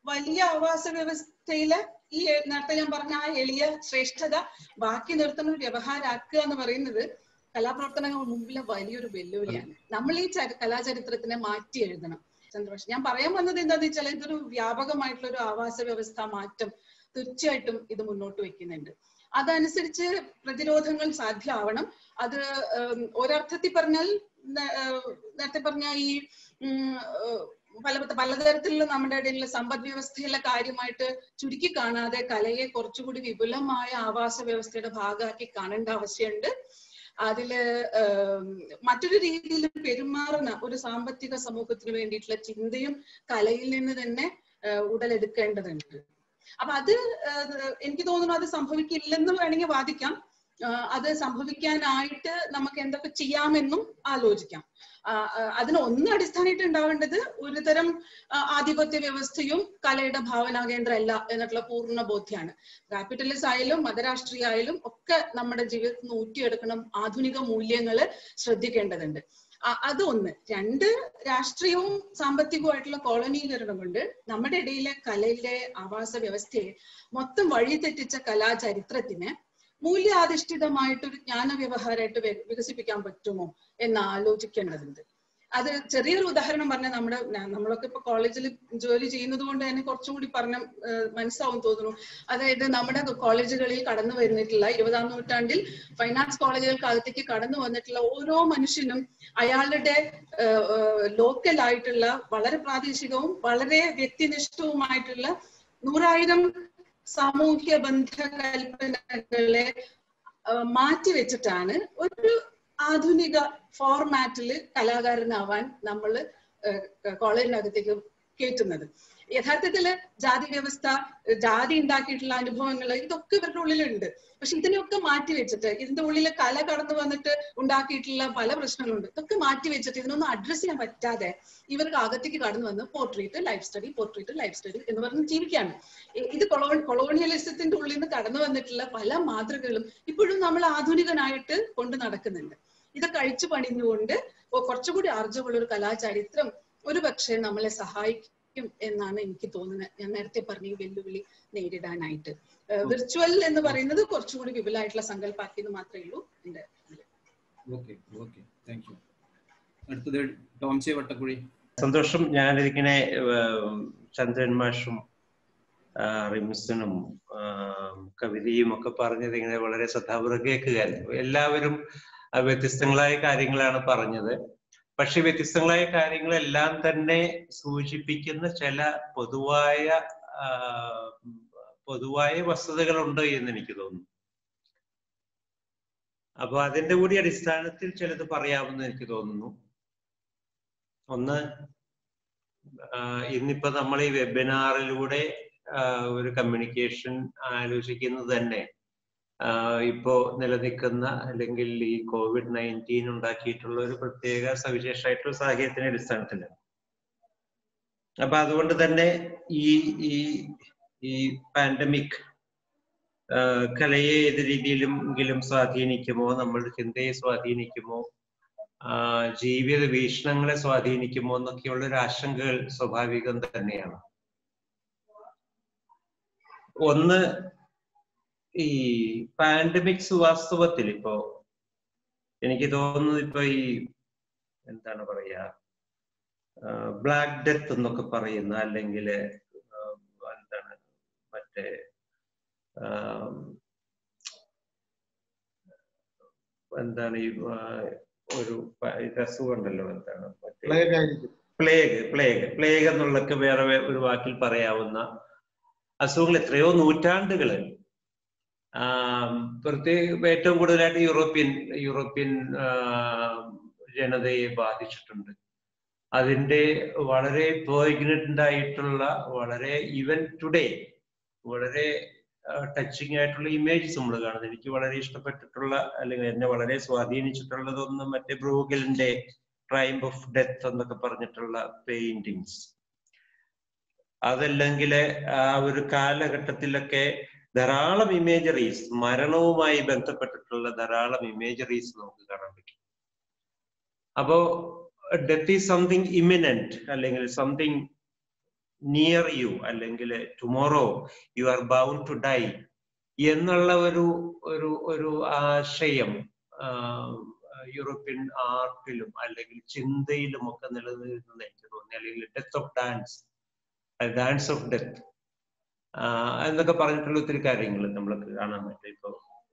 വലിയ ആവാസ വ്യവസ്ഥയില് ഈ എ- നേരത്തെ ഞാൻ പറഞ്ഞ ആ എളിയ ശ്രേഷ്ഠത ബാക്കി നിർത്തുന്ന ഒരു വ്യവഹാരാക്കുക എന്ന് പറയുന്നത് കലാപ്രവർത്തനങ്ങൾ മുമ്പിലെ വലിയൊരു വെല്ലുവിളിയാണ് നമ്മൾ ഈ ചരി- കലാചരിത്രത്തിനെ മാറ്റി എഴുതണം ചന്ദ്രഭാഷ ഞാൻ പറയാൻ വന്നത് എന്താന്ന് വെച്ചാൽ ഇതൊരു വ്യാപകമായിട്ടുള്ള ഒരു ആവാസ വ്യവസ്ഥ മാറ്റം തീർച്ചയായിട്ടും ഇത് മുന്നോട്ട് വെക്കുന്നുണ്ട് അതനുസരിച്ച് പ്രതിരോധങ്ങൾ സാധ്യമാവണം അത് ഉം, ഒരർത്ഥത്തിൽ പറഞ്ഞാൽ ന- ഏഹ് നേരത്തെ പറഞ്ഞ ഈ ഉം, ഏഹ് പല പലതരത്തിലുള്ള നമ്മുടെ ഇടയിലുള്ള സമ്പദ് വ്യവസ്ഥയിലെ കാര്യമായിട്ട് ചുരുക്കി കാണാതെ കലയെ കുറച്ചുകൂടി വിപുലമായ ആവാസ വ്യവസ്ഥയുടെ ഭാഗമാക്കി കാണേണ്ട ആവശ്യമുണ്ട് അതില് ഏം, മറ്റൊരു രീതിയിൽ പെരുമാറുന്ന ഒരു സാമ്പത്തിക സമൂഹത്തിന് വേണ്ടിയിട്ടുള്ള ചിന്തയും കലയിൽ നിന്ന് തന്നെ ഏഹ്, ഉടലെടുക്കേണ്ടതുണ്ട് അപ്പൊ അത് ഏഹ്, എനിക്ക് തോന്നുന്നു അത് സംഭവിക്കില്ലെന്ന് വേണമെങ്കിൽ വാദിക്കാം ആഹ് അത് സംഭവിക്കാനായിട്ട് നമുക്ക് എന്തൊക്കെ ചെയ്യാമെന്നും ആലോചിക്കാം ആഹ് ആഹ് അതിന് ഒന്ന് അടിസ്ഥാനമായിട്ട് ഉണ്ടാവേണ്ടത് ഒരുതരം ആഹ് ആധിപത്യ വ്യവസ്ഥയും കലയുടെ ഭാവനാ കേന്ദ്രം അല്ല എന്നുള്ള പൂർണ്ണ ബോധ്യമാണ് ക്യാപിറ്റലിസ്റ്റ് ആയാലും മതരാഷ്ട്രീയ ആയാലും ഒക്കെ നമ്മുടെ ജീവിതത്തിൽ നിന്ന് ഊറ്റിയെടുക്കണം ആധുനിക മൂല്യങ്ങള് ശ്രദ്ധിക്കേണ്ടതുണ്ട് അ- അത് ഒന്ന് രണ്ട് രാഷ്ട്രീയവും സാമ്പത്തികവുമായിട്ടുള്ള കോളനീകരണം കൊണ്ട് നമ്മുടെ ഇടയിലെ കലയിലെ ആവാസ വ്യവസ്ഥയെ മൊത്തം വഴിതെറ്റിച്ച കലാചരിത്രത്തിന് മൂല്യാധിഷ്ഠിതമായിട്ടൊരു ജ്ഞാന വ്യവഹാരമായിട്ട് വെ- വികസിപ്പിക്കാൻ പറ്റുമോ എന്ന് ആലോചിക്കേണ്ടതുണ്ട് അത് ചെറിയൊരു ഉദാഹരണം പറഞ്ഞാൽ നമ്മുടെ ന- നമ്മളൊക്കെ ഇപ്പൊ കോളേജിൽ ജോലി ചെയ്യുന്നത് കൊണ്ട് തന്നെ കുറച്ചും കൂടി പറഞ്ഞ മനസ്സിലാവും തോന്നുന്നു അതായത് നമ്മുടെ കോളേജുകളിൽ കടന്നു വന്നിട്ടുള്ള ഇരുപതാം നൂറ്റാണ്ടിൽ ഫൈൻ ആർട്സ് കോളേജുകൾക്കകത്തേക്ക് കടന്നു വന്നിട്ടുള്ള ഓരോ മനുഷ്യനും അയാളുടെ ലോക്കൽ ആയിട്ടുള്ള വളരെ പ്രാദേശികവും വളരെ വ്യക്തിനിഷ്ഠവുമായിട്ടുള്ള നൂറായിരം സാമൂഹ്യ ബന്ധ കൽപ്പനകളെ മാറ്റിവെച്ചിട്ടാണ് ഒരു ആധുനിക ഫോർമാറ്റില് കലാകാരനാവാൻ നമ്മൾ കോളേജിനകത്തേക്ക് കയറ്റുന്നത് യഥാർത്ഥത്തില് ജാതി വ്യവസ്ഥ ജാതി ഉണ്ടാക്കിയിട്ടുള്ള അനുഭവങ്ങൾ ഇതൊക്കെ ഇവരുടെ ഉള്ളിലുണ്ട് പക്ഷെ ഇതിനെയൊക്കെ മാറ്റി വെച്ചിട്ട് ഇതിന്റെ ഉള്ളിൽ കല കടന്നു വന്നിട്ട് ഉണ്ടാക്കിയിട്ടുള്ള പല പ്രശ്നങ്ങളുണ്ട് ഇതൊക്കെ മാറ്റി വെച്ചിട്ട് ഇതിനൊന്നും അഡ്രസ് ചെയ്യാൻ പറ്റാതെ ഇവർക്ക് അകത്തേക്ക് കടന്നു വന്ന് portrait life study portrait life study എന്ന് പറഞ്ഞ് ജീവിക്കുകയാണ് ഇ- ഇത് കൊളോ കൊളോണിയലിസത്തിന്റെ ഉള്ളിൽ നിന്ന് കടന്നു വന്നിട്ടുള്ള പല മാതൃകകളും ഇപ്പോഴും നമ്മൾ ആധുനികനായിട്ട് കൊണ്ട് നടക്കുന്നുണ്ട് ഇതൊക്കെ അഴിച്ചു പണിഞ്ഞുകൊണ്ട് ഒ- കുറച്ചുകൂടി ആർജവമുള്ള ഒരു കലാചരിത്രം ഒരു പക്ഷേ നമ്മളെ സഹായിക്കും എന്നാണ് എനിക്ക് തോന്നുന്നത് ഞാൻ നേരത്തെ പറഞ്ഞ ഈ വെല്ലുവിളി നേരിടാനായിട്ട് വിർച്വൽ എന്ന് പറയുന്നത് കുറച്ചുകൂടി വിപുലമായിട്ടുള്ള സങ്കല്പാക്കിയത് മാത്രമേ ഉള്ളൂ എന്റെ ഇതില്. ഓക്കെ ഓക്കെ താങ്ക് യു അടുത്തത് ടോംചെ വട്ടക്കുഴി സന്തോഷം ഞാനിതിങ്ങനെ ഏം, ചന്ദ്രൻ മാഷും ആ, റിംസനും ആ, കവിതയും ഒക്കെ പറഞ്ഞത് ഇങ്ങനെ വളരെ ശ്രദ്ധാപൂർവ്വം കേൾക്കുകയായിരുന്നു എല്ലാവരും ആ, വ്യത്യസ്തങ്ങളായ കാര്യങ്ങളാണ് പറഞ്ഞത് പക്ഷെ വ്യത്യസ്തങ്ങളായ കാര്യങ്ങളെല്ലാം തന്നെ സൂചിപ്പിക്കുന്ന ചില പൊതുവായ ആ, പൊതുവായ വസ്തുതകളുണ്ട് എന്ന് എനിക്ക് തോന്നുന്നു അപ്പൊ അതിന്റെ കൂടി അടിസ്ഥാനത്തിൽ ചിലത് പറയാമെന്ന് എനിക്ക് തോന്നുന്നു ഒന്ന് ആഹ് ഇന്നിപ്പോ നമ്മൾ ഈ വെബിനാറിലൂടെ ആഹ് ഒരു കമ്മ്യൂണിക്കേഷൻ ആലോചിക്കുന്നത് തന്നെ ആഹ് ഇപ്പോ നിലനിൽക്കുന്ന അല്ലെങ്കിൽ ഈ കോവിഡ് നയൻറ്റീൻ ഉണ്ടാക്കിയിട്ടുള്ള ഒരു പ്രത്യേക സവിശേഷമായിട്ടുള്ള സാഹചര്യത്തിന്റെ അടിസ്ഥാനത്തിലാണ് അപ്പൊ അതുകൊണ്ട് തന്നെ ഈ ഈ ഈ പാൻഡമിക് കലയെ ഏത് രീതിയിലും എങ്കിലും സ്വാധീനിക്കുമോ നമ്മളുടെ ചിന്തയെ സ്വാധീനിക്കുമോ ആ, ജീവിത വീക്ഷണങ്ങളെ സ്വാധീനിക്കുമോ എന്നൊക്കെയുള്ള ഒരു ആശങ്കകൾ സ്വാഭാവികം തന്നെയാണ് ഒന്ന് ഈ പാൻഡമിക്സ് വാസ്തവത്തിൽ ഇപ്പോ എനിക്ക് തോന്നുന്നത് ഇപ്പൊ ഈ എന്താണ് പറയാ ബ്ലാക്ക് ഡെത്ത് എന്നൊക്കെ പറയുന്ന അല്ലെങ്കിൽ എന്താണ് മറ്റേ ആ, എന്താണ് ഈ ആ, ഒരു പ- ഇത് അസുഖം ഉണ്ടല്ലോ എന്താണ് മറ്റേ പ്ലേഗ് ആയിരിക്കും പ്ലേഗ് പ്ലേഗ് പ്ലേഗ് എന്നുള്ളതൊക്കെ വേറെ വേ- ഒരു വാക്കിൽ പറയാവുന്ന അസുഖങ്ങൾ എത്രയോ നൂറ്റാണ്ടുകള് ആം, പ്രത്യേക ഏറ്റവും കൂടുതലായിട്ട് യൂറോപ്യൻ യൂറോപ്യൻ ആ, ജനതയെ ബാധിച്ചിട്ടുണ്ട് അതിന്റെ വളരെ പോയിഗ്നന്റ് ആയിട്ടുള്ള വളരെ ഈവൻ ടുഡേ വളരെ ടച്ചിങ് ആയിട്ടുള്ള ഇമേജസ് നമ്മൾ കാണുന്നത് എനിക്ക് വളരെ ഇഷ്ടപ്പെട്ടിട്ടുള്ള അല്ലെങ്കിൽ എന്നെ വളരെ സ്വാധീനിച്ചിട്ടുള്ളതൊന്നും മറ്റേ ബ്രൂഗലിന്റെ ട്രൈംബ് ഓഫ് ഡെത്ത് എന്നൊക്കെ പറഞ്ഞിട്ടുള്ള പെയിന്റിങ്സ് അതല്ലെങ്കിൽ ആ ഒരു കാലഘട്ടത്തിലൊക്കെ ധാരാളം ഇമേജറീസ് മരണവുമായി ബന്ധപ്പെട്ടിട്ടുള്ള ധാരാളം ഇമേജറീസ് നമുക്ക് കാണാൻ പറ്റും അപ്പോ ഡെത്ത് ഈസ് സംതിങ് ഇമിനന്റ് അല്ലെങ്കിൽ സംതിങ് നിയർ യു അല്ലെങ്കിൽ tomorrow you are bound to die എന്നുള്ള ഒരു ഒരു ഒരു ആശയം യൂറോപ്യൻ ആർട്ടിലും അല്ലെങ്കിൽ ചിന്തയിലും ഒക്കെ നിലനിൽക്കുന്ന എനിക്ക് തോന്നി അല്ലെങ്കിൽ death of dance dance of death എന്നൊക്കെ പറഞ്ഞിട്ടുള്ള ഒത്തിരി കാര്യങ്ങൾ നമ്മൾ കാണാൻ പറ്റും ഇപ്പോ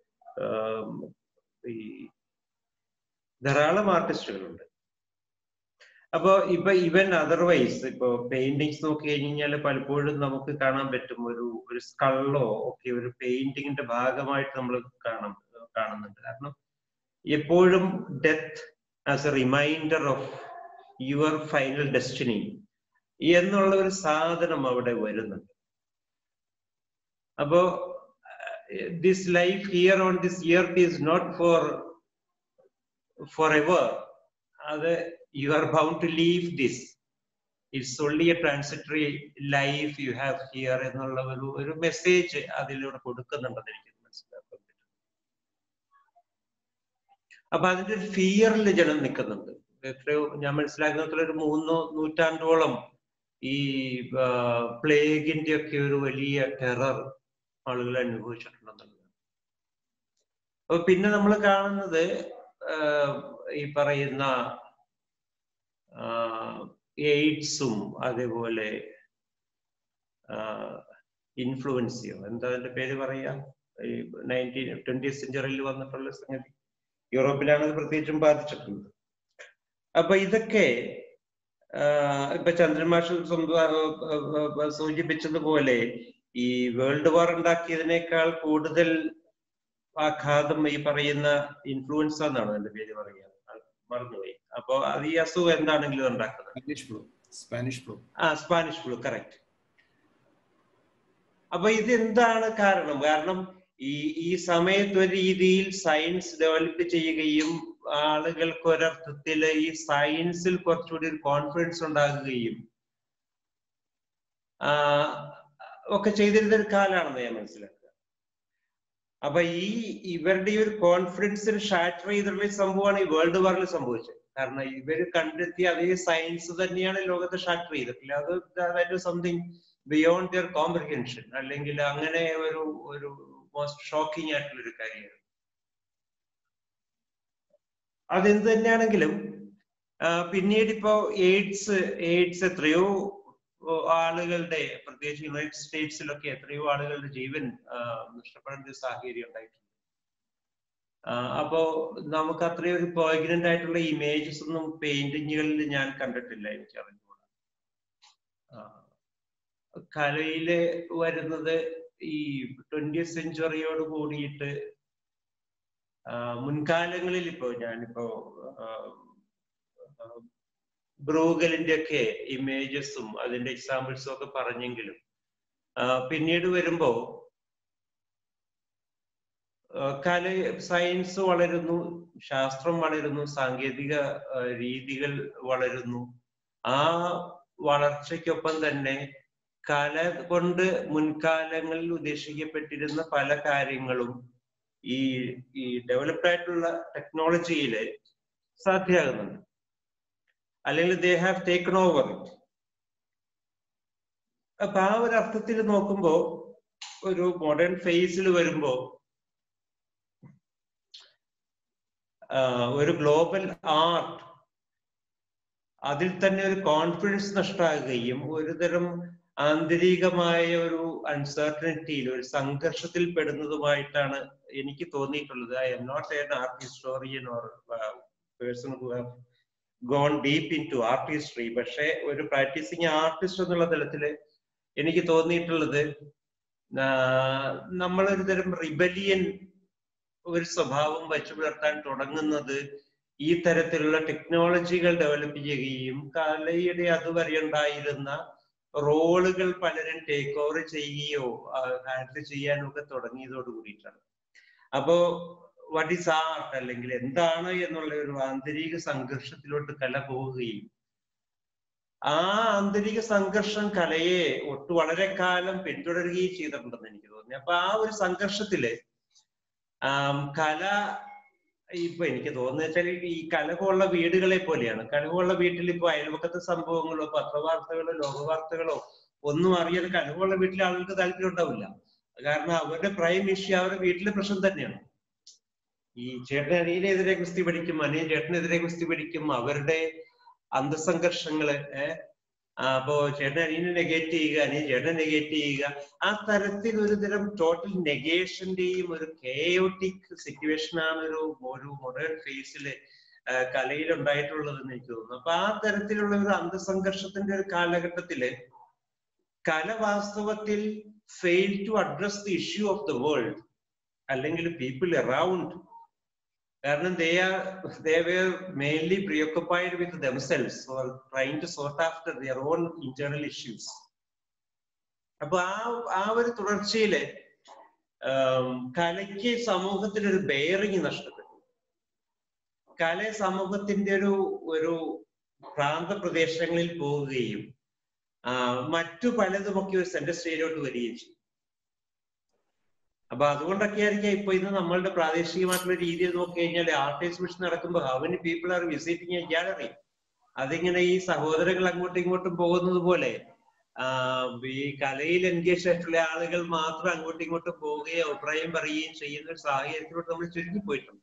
ഈ ധാരാളം ആർട്ടിസ്റ്റുകളുണ്ട് അപ്പോ ഇപ്പൊ ഇവൻ അതർവൈസ് ഇപ്പൊ പെയിന്റിങ്സ് നോക്കി കഴിഞ്ഞാൽ പലപ്പോഴും നമുക്ക് കാണാൻ പറ്റും ഒരു ഒരു സ്കള്ളോ ഒക്കെ ഒരു പെയിന്റിങ്ങിന്റെ ഭാഗമായിട്ട് നമ്മൾ കാണാൻ കാണുന്നുണ്ട് കാരണം എപ്പോഴും death as a reminder of your final destiny എന്നുള്ള ഒരു സാധനം അവിടെ വരുന്നുണ്ട് അപ്പോ this life here on this year is not for for ever അത് you are bound to leave this it's only a transitory life you have here എന്നുള്ള ഒരു ഒരു മെസ്സേജ് അതിലൂടെ കൊടുക്കുന്നുണ്ടെന്ന് എനിക്ക് മനസ്സിലാക്കാൻ പറ്റും അപ്പൊ അതിന്റെ ഒരു ഫിയറിൽ ജനം നിൽക്കുന്നുണ്ട് എത്രയോ ഞാൻ മനസ്സിലാക്കുന്ന ഒരു മൂന്നോ നൂറ്റാണ്ടോളം ഈ പ്ലേഗിന്റെ ഒക്കെ ഒരു വലിയ ടെറർ ആളുകൾ അനുഭവിച്ചിട്ടുണ്ടെന്നുള്ളത് അപ്പൊ പിന്നെ നമ്മൾ കാണുന്നത് ഈ പറയുന്ന എയ്ഡ്സും അതേപോലെ ഇൻഫ്ലുവൻസിയോ എന്താ അതിന്റെ പേര് പറയാ ഈ നയൻറ്റീൻ ട്വന്റി സെഞ്ചുറിയിൽ വന്നിട്ടുള്ള സംഗതി യൂറോപ്പിലാണ് അത് പ്രത്യേകിച്ചും ബാധിച്ചിട്ടുള്ളത് അപ്പൊ ഇതൊക്കെ ഇപ്പൊ ചന്ദ്രമാഷ് സൂചിപ്പിച്ചതുപോലെ ഈ വേൾഡ് വാർ ഉണ്ടാക്കിയതിനേക്കാൾ കൂടുതൽ ആഘാതം ഈ പറയുന്ന ഇൻഫ്ലുവൻസ എന്നാണ് എന്റെ പേര് പറയുക മറന്നുപോയി അപ്പൊ അത് ഈ അസുഖം എന്താണെങ്കിലും ഉണ്ടാക്കുന്നത് സ്പാനിഷ് ഫ്ലൂ സ്പാനിഷ് ഫ്ലൂ ആ സ്പാനിഷ് ഫ്ലൂ കറക്റ്റ് അപ്പൊ ഇതെന്താണ് കാരണം കാരണം ഈ ഈ സമയത്ത് ഒരു രീതിയിൽ സയൻസ് ഡെവലപ്പ് ചെയ്യുകയും ആളുകൾക്ക് ഒരർത്ഥത്തിൽ ഈ സയൻസിൽ കുറച്ചുകൂടി ഒരു കോൺഫിഡൻസ് ഉണ്ടാകുകയും ഒക്കെ ചെയ്തിരുന്ന ഒരു കാലാണെന്ന് ഞാൻ മനസ്സിലാക്കുക അപ്പൊ ഈ ഇവരുടെ ഈ ഒരു കോൺഫിഡൻസിന് ഷാറ്റർ ചെയ്തിട്ടുള്ള സംഭവമാണ് ഈ വേൾഡ് വാറിൽ സംഭവിച്ചത് കാരണം ഇവര് കണ്ടെത്തിയ അതേ സയൻസ് തന്നെയാണ് ലോകത്തെ ഷാറ്റർ ചെയ്തിട്ടില്ല അത് അതായത് സംതിങ് ബിയോണ്ട് ദിയർ കോംപ്രിഹെൻഷൻ അല്ലെങ്കിൽ അങ്ങനെ ഒരു ഒരു മോസ്റ്റ് ഷോക്കിംഗ് ആയിട്ടുള്ള ഒരു കാര്യമാണ് അതെന്ത് തന്നെയാണെങ്കിലും പിന്നീട് ഇപ്പോ എയ്ഡ്സ് എയ്ഡ്സ് എത്രയോ ആളുകളുടെ പ്രത്യേകിച്ച് യുണൈറ്റഡ് സ്റ്റേറ്റ്സിലൊക്കെ എത്രയോ ആളുകളുടെ ജീവൻ നഷ്ടപ്പെടേണ്ട ഒരു സാഹചര്യം ഉണ്ടായിട്ടുണ്ട് അപ്പോ നമുക്ക് അത്രയും ഒരു പോയിഗ്രന്റ് ആയിട്ടുള്ള ഇമേജസ് ഒന്നും പെയിന്റിങ്ങുകളിൽ ഞാൻ കണ്ടിട്ടില്ല എനിക്ക് അറിഞ്ഞുകൂടാ കലയില് വരുന്നത് ഈ ട്വന്റി സെഞ്ചുറിയോട് കൂടിയിട്ട് മുൻകാലങ്ങളിൽ ഇപ്പോ ഞാനിപ്പോ ബ്രൂഗലിന്റെ ഒക്കെ ഇമേജസും അതിന്റെ എക്സാമ്പിൾസും ഒക്കെ പറഞ്ഞെങ്കിലും പിന്നീട് വരുമ്പോ കല സയൻസ് വളരുന്നു ശാസ്ത്രം വളരുന്നു സാങ്കേതിക രീതികൾ വളരുന്നു ആ വളർച്ചയ്ക്കൊപ്പം തന്നെ കല കൊണ്ട് മുൻകാലങ്ങളിൽ ഉദ്ദേശിക്കപ്പെട്ടിരുന്ന പല കാര്യങ്ങളും ഈ ഈ ഡെവലപ്ഡ് ആയിട്ടുള്ള ടെക്നോളജിയില് സാധ്യമാകുന്നുണ്ട് അല്ലെങ്കിൽ they have taken over it അപ്പൊ ആ ഒരു അർത്ഥത്തിൽ നോക്കുമ്പോ ഒരു മോഡേൺ ഫേസിൽ വരുമ്പോ ഒരു ഗ്ലോബൽ ആർട്ട് അതിൽ തന്നെ ഒരു കോൺഫിഡൻസ് നഷ്ടമാകുകയും ഒരു തരം ആന്തരികമായ ഒരു അൺസർട്ടനിറ്റിയിൽ ഒരു സംഘർഷത്തിൽ പെടുന്നതുമായിട്ടാണ് എനിക്ക് തോന്നിയിട്ടുള്ളത് I'm not an art historian or person who have gone deep into art history പക്ഷെ ഒരു പ്രാക്ടീസിങ് ആർട്ടിസ്റ്റ് എന്നുള്ള തലത്തില് എനിക്ക് തോന്നിയിട്ടുള്ളത് നമ്മളൊരു തരം റിബലിയൻ ഒരു സ്വഭാവം വച്ചു പുലർത്താൻ തുടങ്ങുന്നത് ഈ തരത്തിലുള്ള ടെക്നോളജികൾ ഡെവലപ്പ് ചെയ്യുകയും കലയുടെ അതുവരെ ഉണ്ടായിരുന്ന റോളുകൾ പലരും ടേക്ക് ഓവർ ചെയ്യുകയോ ഹാൻഡിൽ ചെയ്യാനോ ഒക്കെ തുടങ്ങിയതോട് കൂടിയിട്ടാണ് അപ്പോ വാട്ട് ഈസ് ആർട്ട് അല്ലെങ്കിൽ എന്താണ് എന്നുള്ള ഒരു ആന്തരിക സംഘർഷത്തിലോട്ട് കല പോവുകയും ആ ആന്തരിക സംഘർഷം കലയെ ഒട്ടു വളരെ കാലം പിന്തുടരുകയും ചെയ്തിട്ടുണ്ടെന്ന് എനിക്ക് തോന്നി അപ്പൊ ആ ഒരു സംഘർഷത്തില് കല ഇപ്പൊ എനിക്ക് തോന്നുന്ന വെച്ചാൽ ഈ കലഹമുള്ള വീടുകളെ പോലെയാണ് കലഹമുള്ള വീട്ടിൽ ഇപ്പൊ അയൽവക്കത്തെ സംഭവങ്ങളോ പത്രവാർത്തകളോ ലോകവാർത്തകളോ ഒന്നും അറിയാതെ അനുഭവമുള്ള വീട്ടിലെ ആളുകൾക്ക് താല്പര്യം ഉണ്ടാവില്ല കാരണം അവരുടെ പ്രൈം ഇഷ്യൂ അവരുടെ വീട്ടിലെ പ്രശ്നം തന്നെയാണ് ഈ ചേട്ടൻ അനിയനെതിരെ കുസ്തി പഠിക്കും അനിയൻ ചേട്ടനെതിരെ കുസ്തി പഠിക്കും അവരുടെ അന്തസംഘർഷങ്ങള് ഏഹ് അപ്പോ ചേട്ടൻ അനിയനെ നെഗേറ്റ് ചെയ്യുക അനിയൻ ചേട്ടനെ നെഗേറ്റ് ചെയ്യുക ആ തരത്തിൽ ഒരു തരം ടോട്ടൽ നെഗേഷന്റെയും ഒരു കെയോട്ടിക് സിറ്റുവേഷൻ ആണ് ഒരു ഒരു മോഡേൺ ഫേസില് കലയിൽ ഉണ്ടായിട്ടുള്ളതെന്ന് എനിക്ക് തോന്നുന്നു അപ്പൊ ആ തരത്തിലുള്ള ഒരു അന്തസംഘർഷത്തിന്റെ ഒരു കാലഘട്ടത്തില് കല വാസ്തവത്തിൽ fail to address the issue of the world അല്ലെങ്കിൽ പീപ്പിൾ അറൌണ്ട് കാരണം they are they were mainly preoccupied with themselves or trying to sort after their own internal issues അപ്പൊ ആ ആ ഒരു തുടർച്ചയില് കലയ്ക്ക് സമൂഹത്തിൽ ഒരു ബെയറിങ് നഷ്ടപ്പെട്ടു കല സമൂഹത്തിന്റെ ഒരു ഒരു പ്രാന്തപ്രദേശങ്ങളിൽ പോവുകയും മറ്റു പലതുമൊക്കെ ഒരു സെന്റർ സ്റ്റേജിലോട്ട് വരികയും ചെയ്യും അപ്പൊ അതുകൊണ്ടൊക്കെ ആയിരിക്കാം ഇപ്പൊ ഇന്ന് നമ്മളുടെ പ്രാദേശികമായിട്ടുള്ള രീതിയിൽ നോക്കി കഴിഞ്ഞാൽ ആർട്ട് എക്സിബിഷൻ നടക്കുമ്പോൾ how many people are visiting a gallery അതിങ്ങനെ ഈ സഹോദരങ്ങൾ അങ്ങോട്ടും ഇങ്ങോട്ടും പോകുന്നത് പോലെ ഈ കലയിൽ എൻഗേജ് ആയിട്ടുള്ള ആളുകൾ മാത്രം അങ്ങോട്ടും ഇങ്ങോട്ടും പോവുകയോ അഭിപ്രായം പറയുകയും ചെയ്യുന്ന ഒരു സാഹചര്യത്തിലോട്ട് നമ്മൾ ചുരുങ്ങിപ്പോയിട്ടുണ്ട്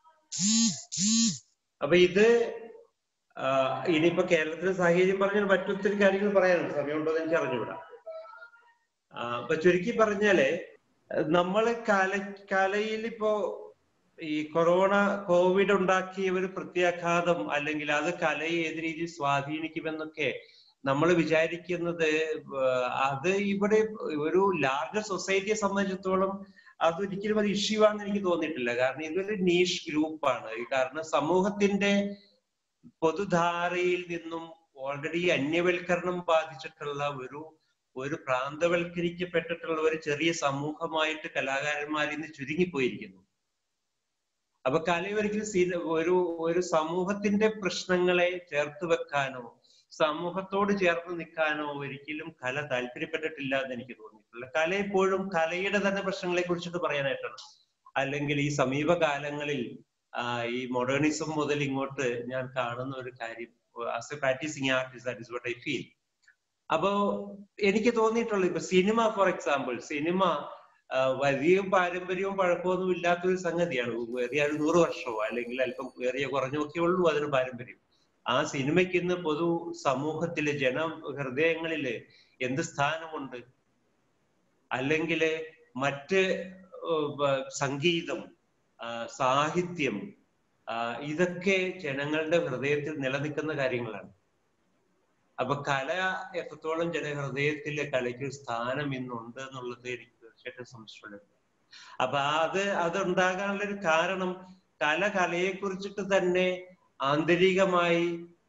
അപ്പൊ ഇത് ഇനിയിപ്പോ കേരളത്തിലെ സാഹചര്യം പറഞ്ഞാൽ മറ്റൊത്തിരി കാര്യങ്ങൾ പറയാനുണ്ട് സമയമുണ്ടോ എന്ന് എനിക്ക് അറിഞ്ഞുകൂടാ അപ്പൊ ചുരുക്കി പറഞ്ഞാല് നമ്മള് കല കലയിൽ ഇപ്പോ ഈ കൊറോണ കോവിഡ് ഉണ്ടാക്കിയ ഒരു പ്രത്യാഘാതം അല്ലെങ്കിൽ അത് കലയെ ഏത് രീതിയിൽ സ്വാധീനിക്കുമെന്നൊക്കെ നമ്മൾ വിചാരിക്കുന്നത് അത് ഇവിടെ ഒരു ലാർജർ സൊസൈറ്റിയെ സംബന്ധിച്ചിടത്തോളം അതൊരിക്കലും ഒരു ഇഷ്യൂ ആണെന്ന് എനിക്ക് തോന്നിയിട്ടില്ല കാരണം ഇതൊരു നീഷ് ഗ്രൂപ്പാണ് കാരണം സമൂഹത്തിന്റെ പൊതുധാരയിൽ നിന്നും ഓൾറെഡി അന്യവൽക്കരണം ബാധിച്ചിട്ടുള്ള ഒരു ഒരു പ്രാന്തവൽക്കരിക്കപ്പെട്ടിട്ടുള്ള ഒരു ചെറിയ സമൂഹമായിട്ട് കലാകാരന്മാർ ഇന്ന് ചുരുങ്ങിപ്പോയിരിക്കുന്നു അപ്പൊ കലയൊരിക്കലും ഒരു ഒരു സമൂഹത്തിന്റെ പ്രശ്നങ്ങളെ ചേർത്ത് വെക്കാനോ സമൂഹത്തോട് ചേർന്ന് നിൽക്കാനോ ഒരിക്കലും കല താല്പര്യപ്പെട്ടിട്ടില്ല എന്ന് എനിക്ക് തോന്നിയിട്ടില്ല കല എപ്പോഴും കലയുടെ തന്നെ പ്രശ്നങ്ങളെ കുറിച്ചിട്ട് പറയാനായിട്ടാണ് അല്ലെങ്കിൽ ഈ സമീപകാലങ്ങളിൽ ഈ മോഡേണിസം മുതൽ ഇങ്ങോട്ട് ഞാൻ കാണുന്ന ഒരു കാര്യം as a practising artist that is what I feel അപ്പോ എനിക്ക് തോന്നിയിട്ടുള്ളത് ഇപ്പൊ സിനിമ ഫോർ എക്സാമ്പിൾ സിനിമ വലിയ പാരമ്പര്യവും പഴക്കമൊന്നും ഇല്ലാത്തൊരു സംഗതിയാണ് ഏറിയ ഒരു നൂറ് വർഷമോ അല്ലെങ്കിൽ അല്പം ഏറിയ കുറഞ്ഞൊക്കെ ഉള്ളൂ അതിന് പാരമ്പര്യം ആ സിനിമയ്ക്ക് ഇന്ന് പൊതു സമൂഹത്തിലെ ജന ഹൃദയങ്ങളില് എന്ത് സ്ഥാനമുണ്ട് അല്ലെങ്കിൽ മറ്റ് സംഗീതം സാഹിത്യം ഇതൊക്കെ ജനങ്ങളുടെ ഹൃദയത്തിൽ നിലനിൽക്കുന്ന കാര്യങ്ങളാണ് അപ്പൊ കല എത്രത്തോളം ജനഹൃദയത്തിൽ കലയ്ക്ക് സ്ഥാനം ഇന്നുണ്ട് എന്നുള്ളത് എനിക്ക് തീർച്ചയായിട്ടും സംശയമുണ്ട് അപ്പൊ അത് അതുണ്ടാകാനുള്ള ഒരു കാരണം കല കലയെ കുറിച്ചിട്ട് തന്നെ ആന്തരികമായി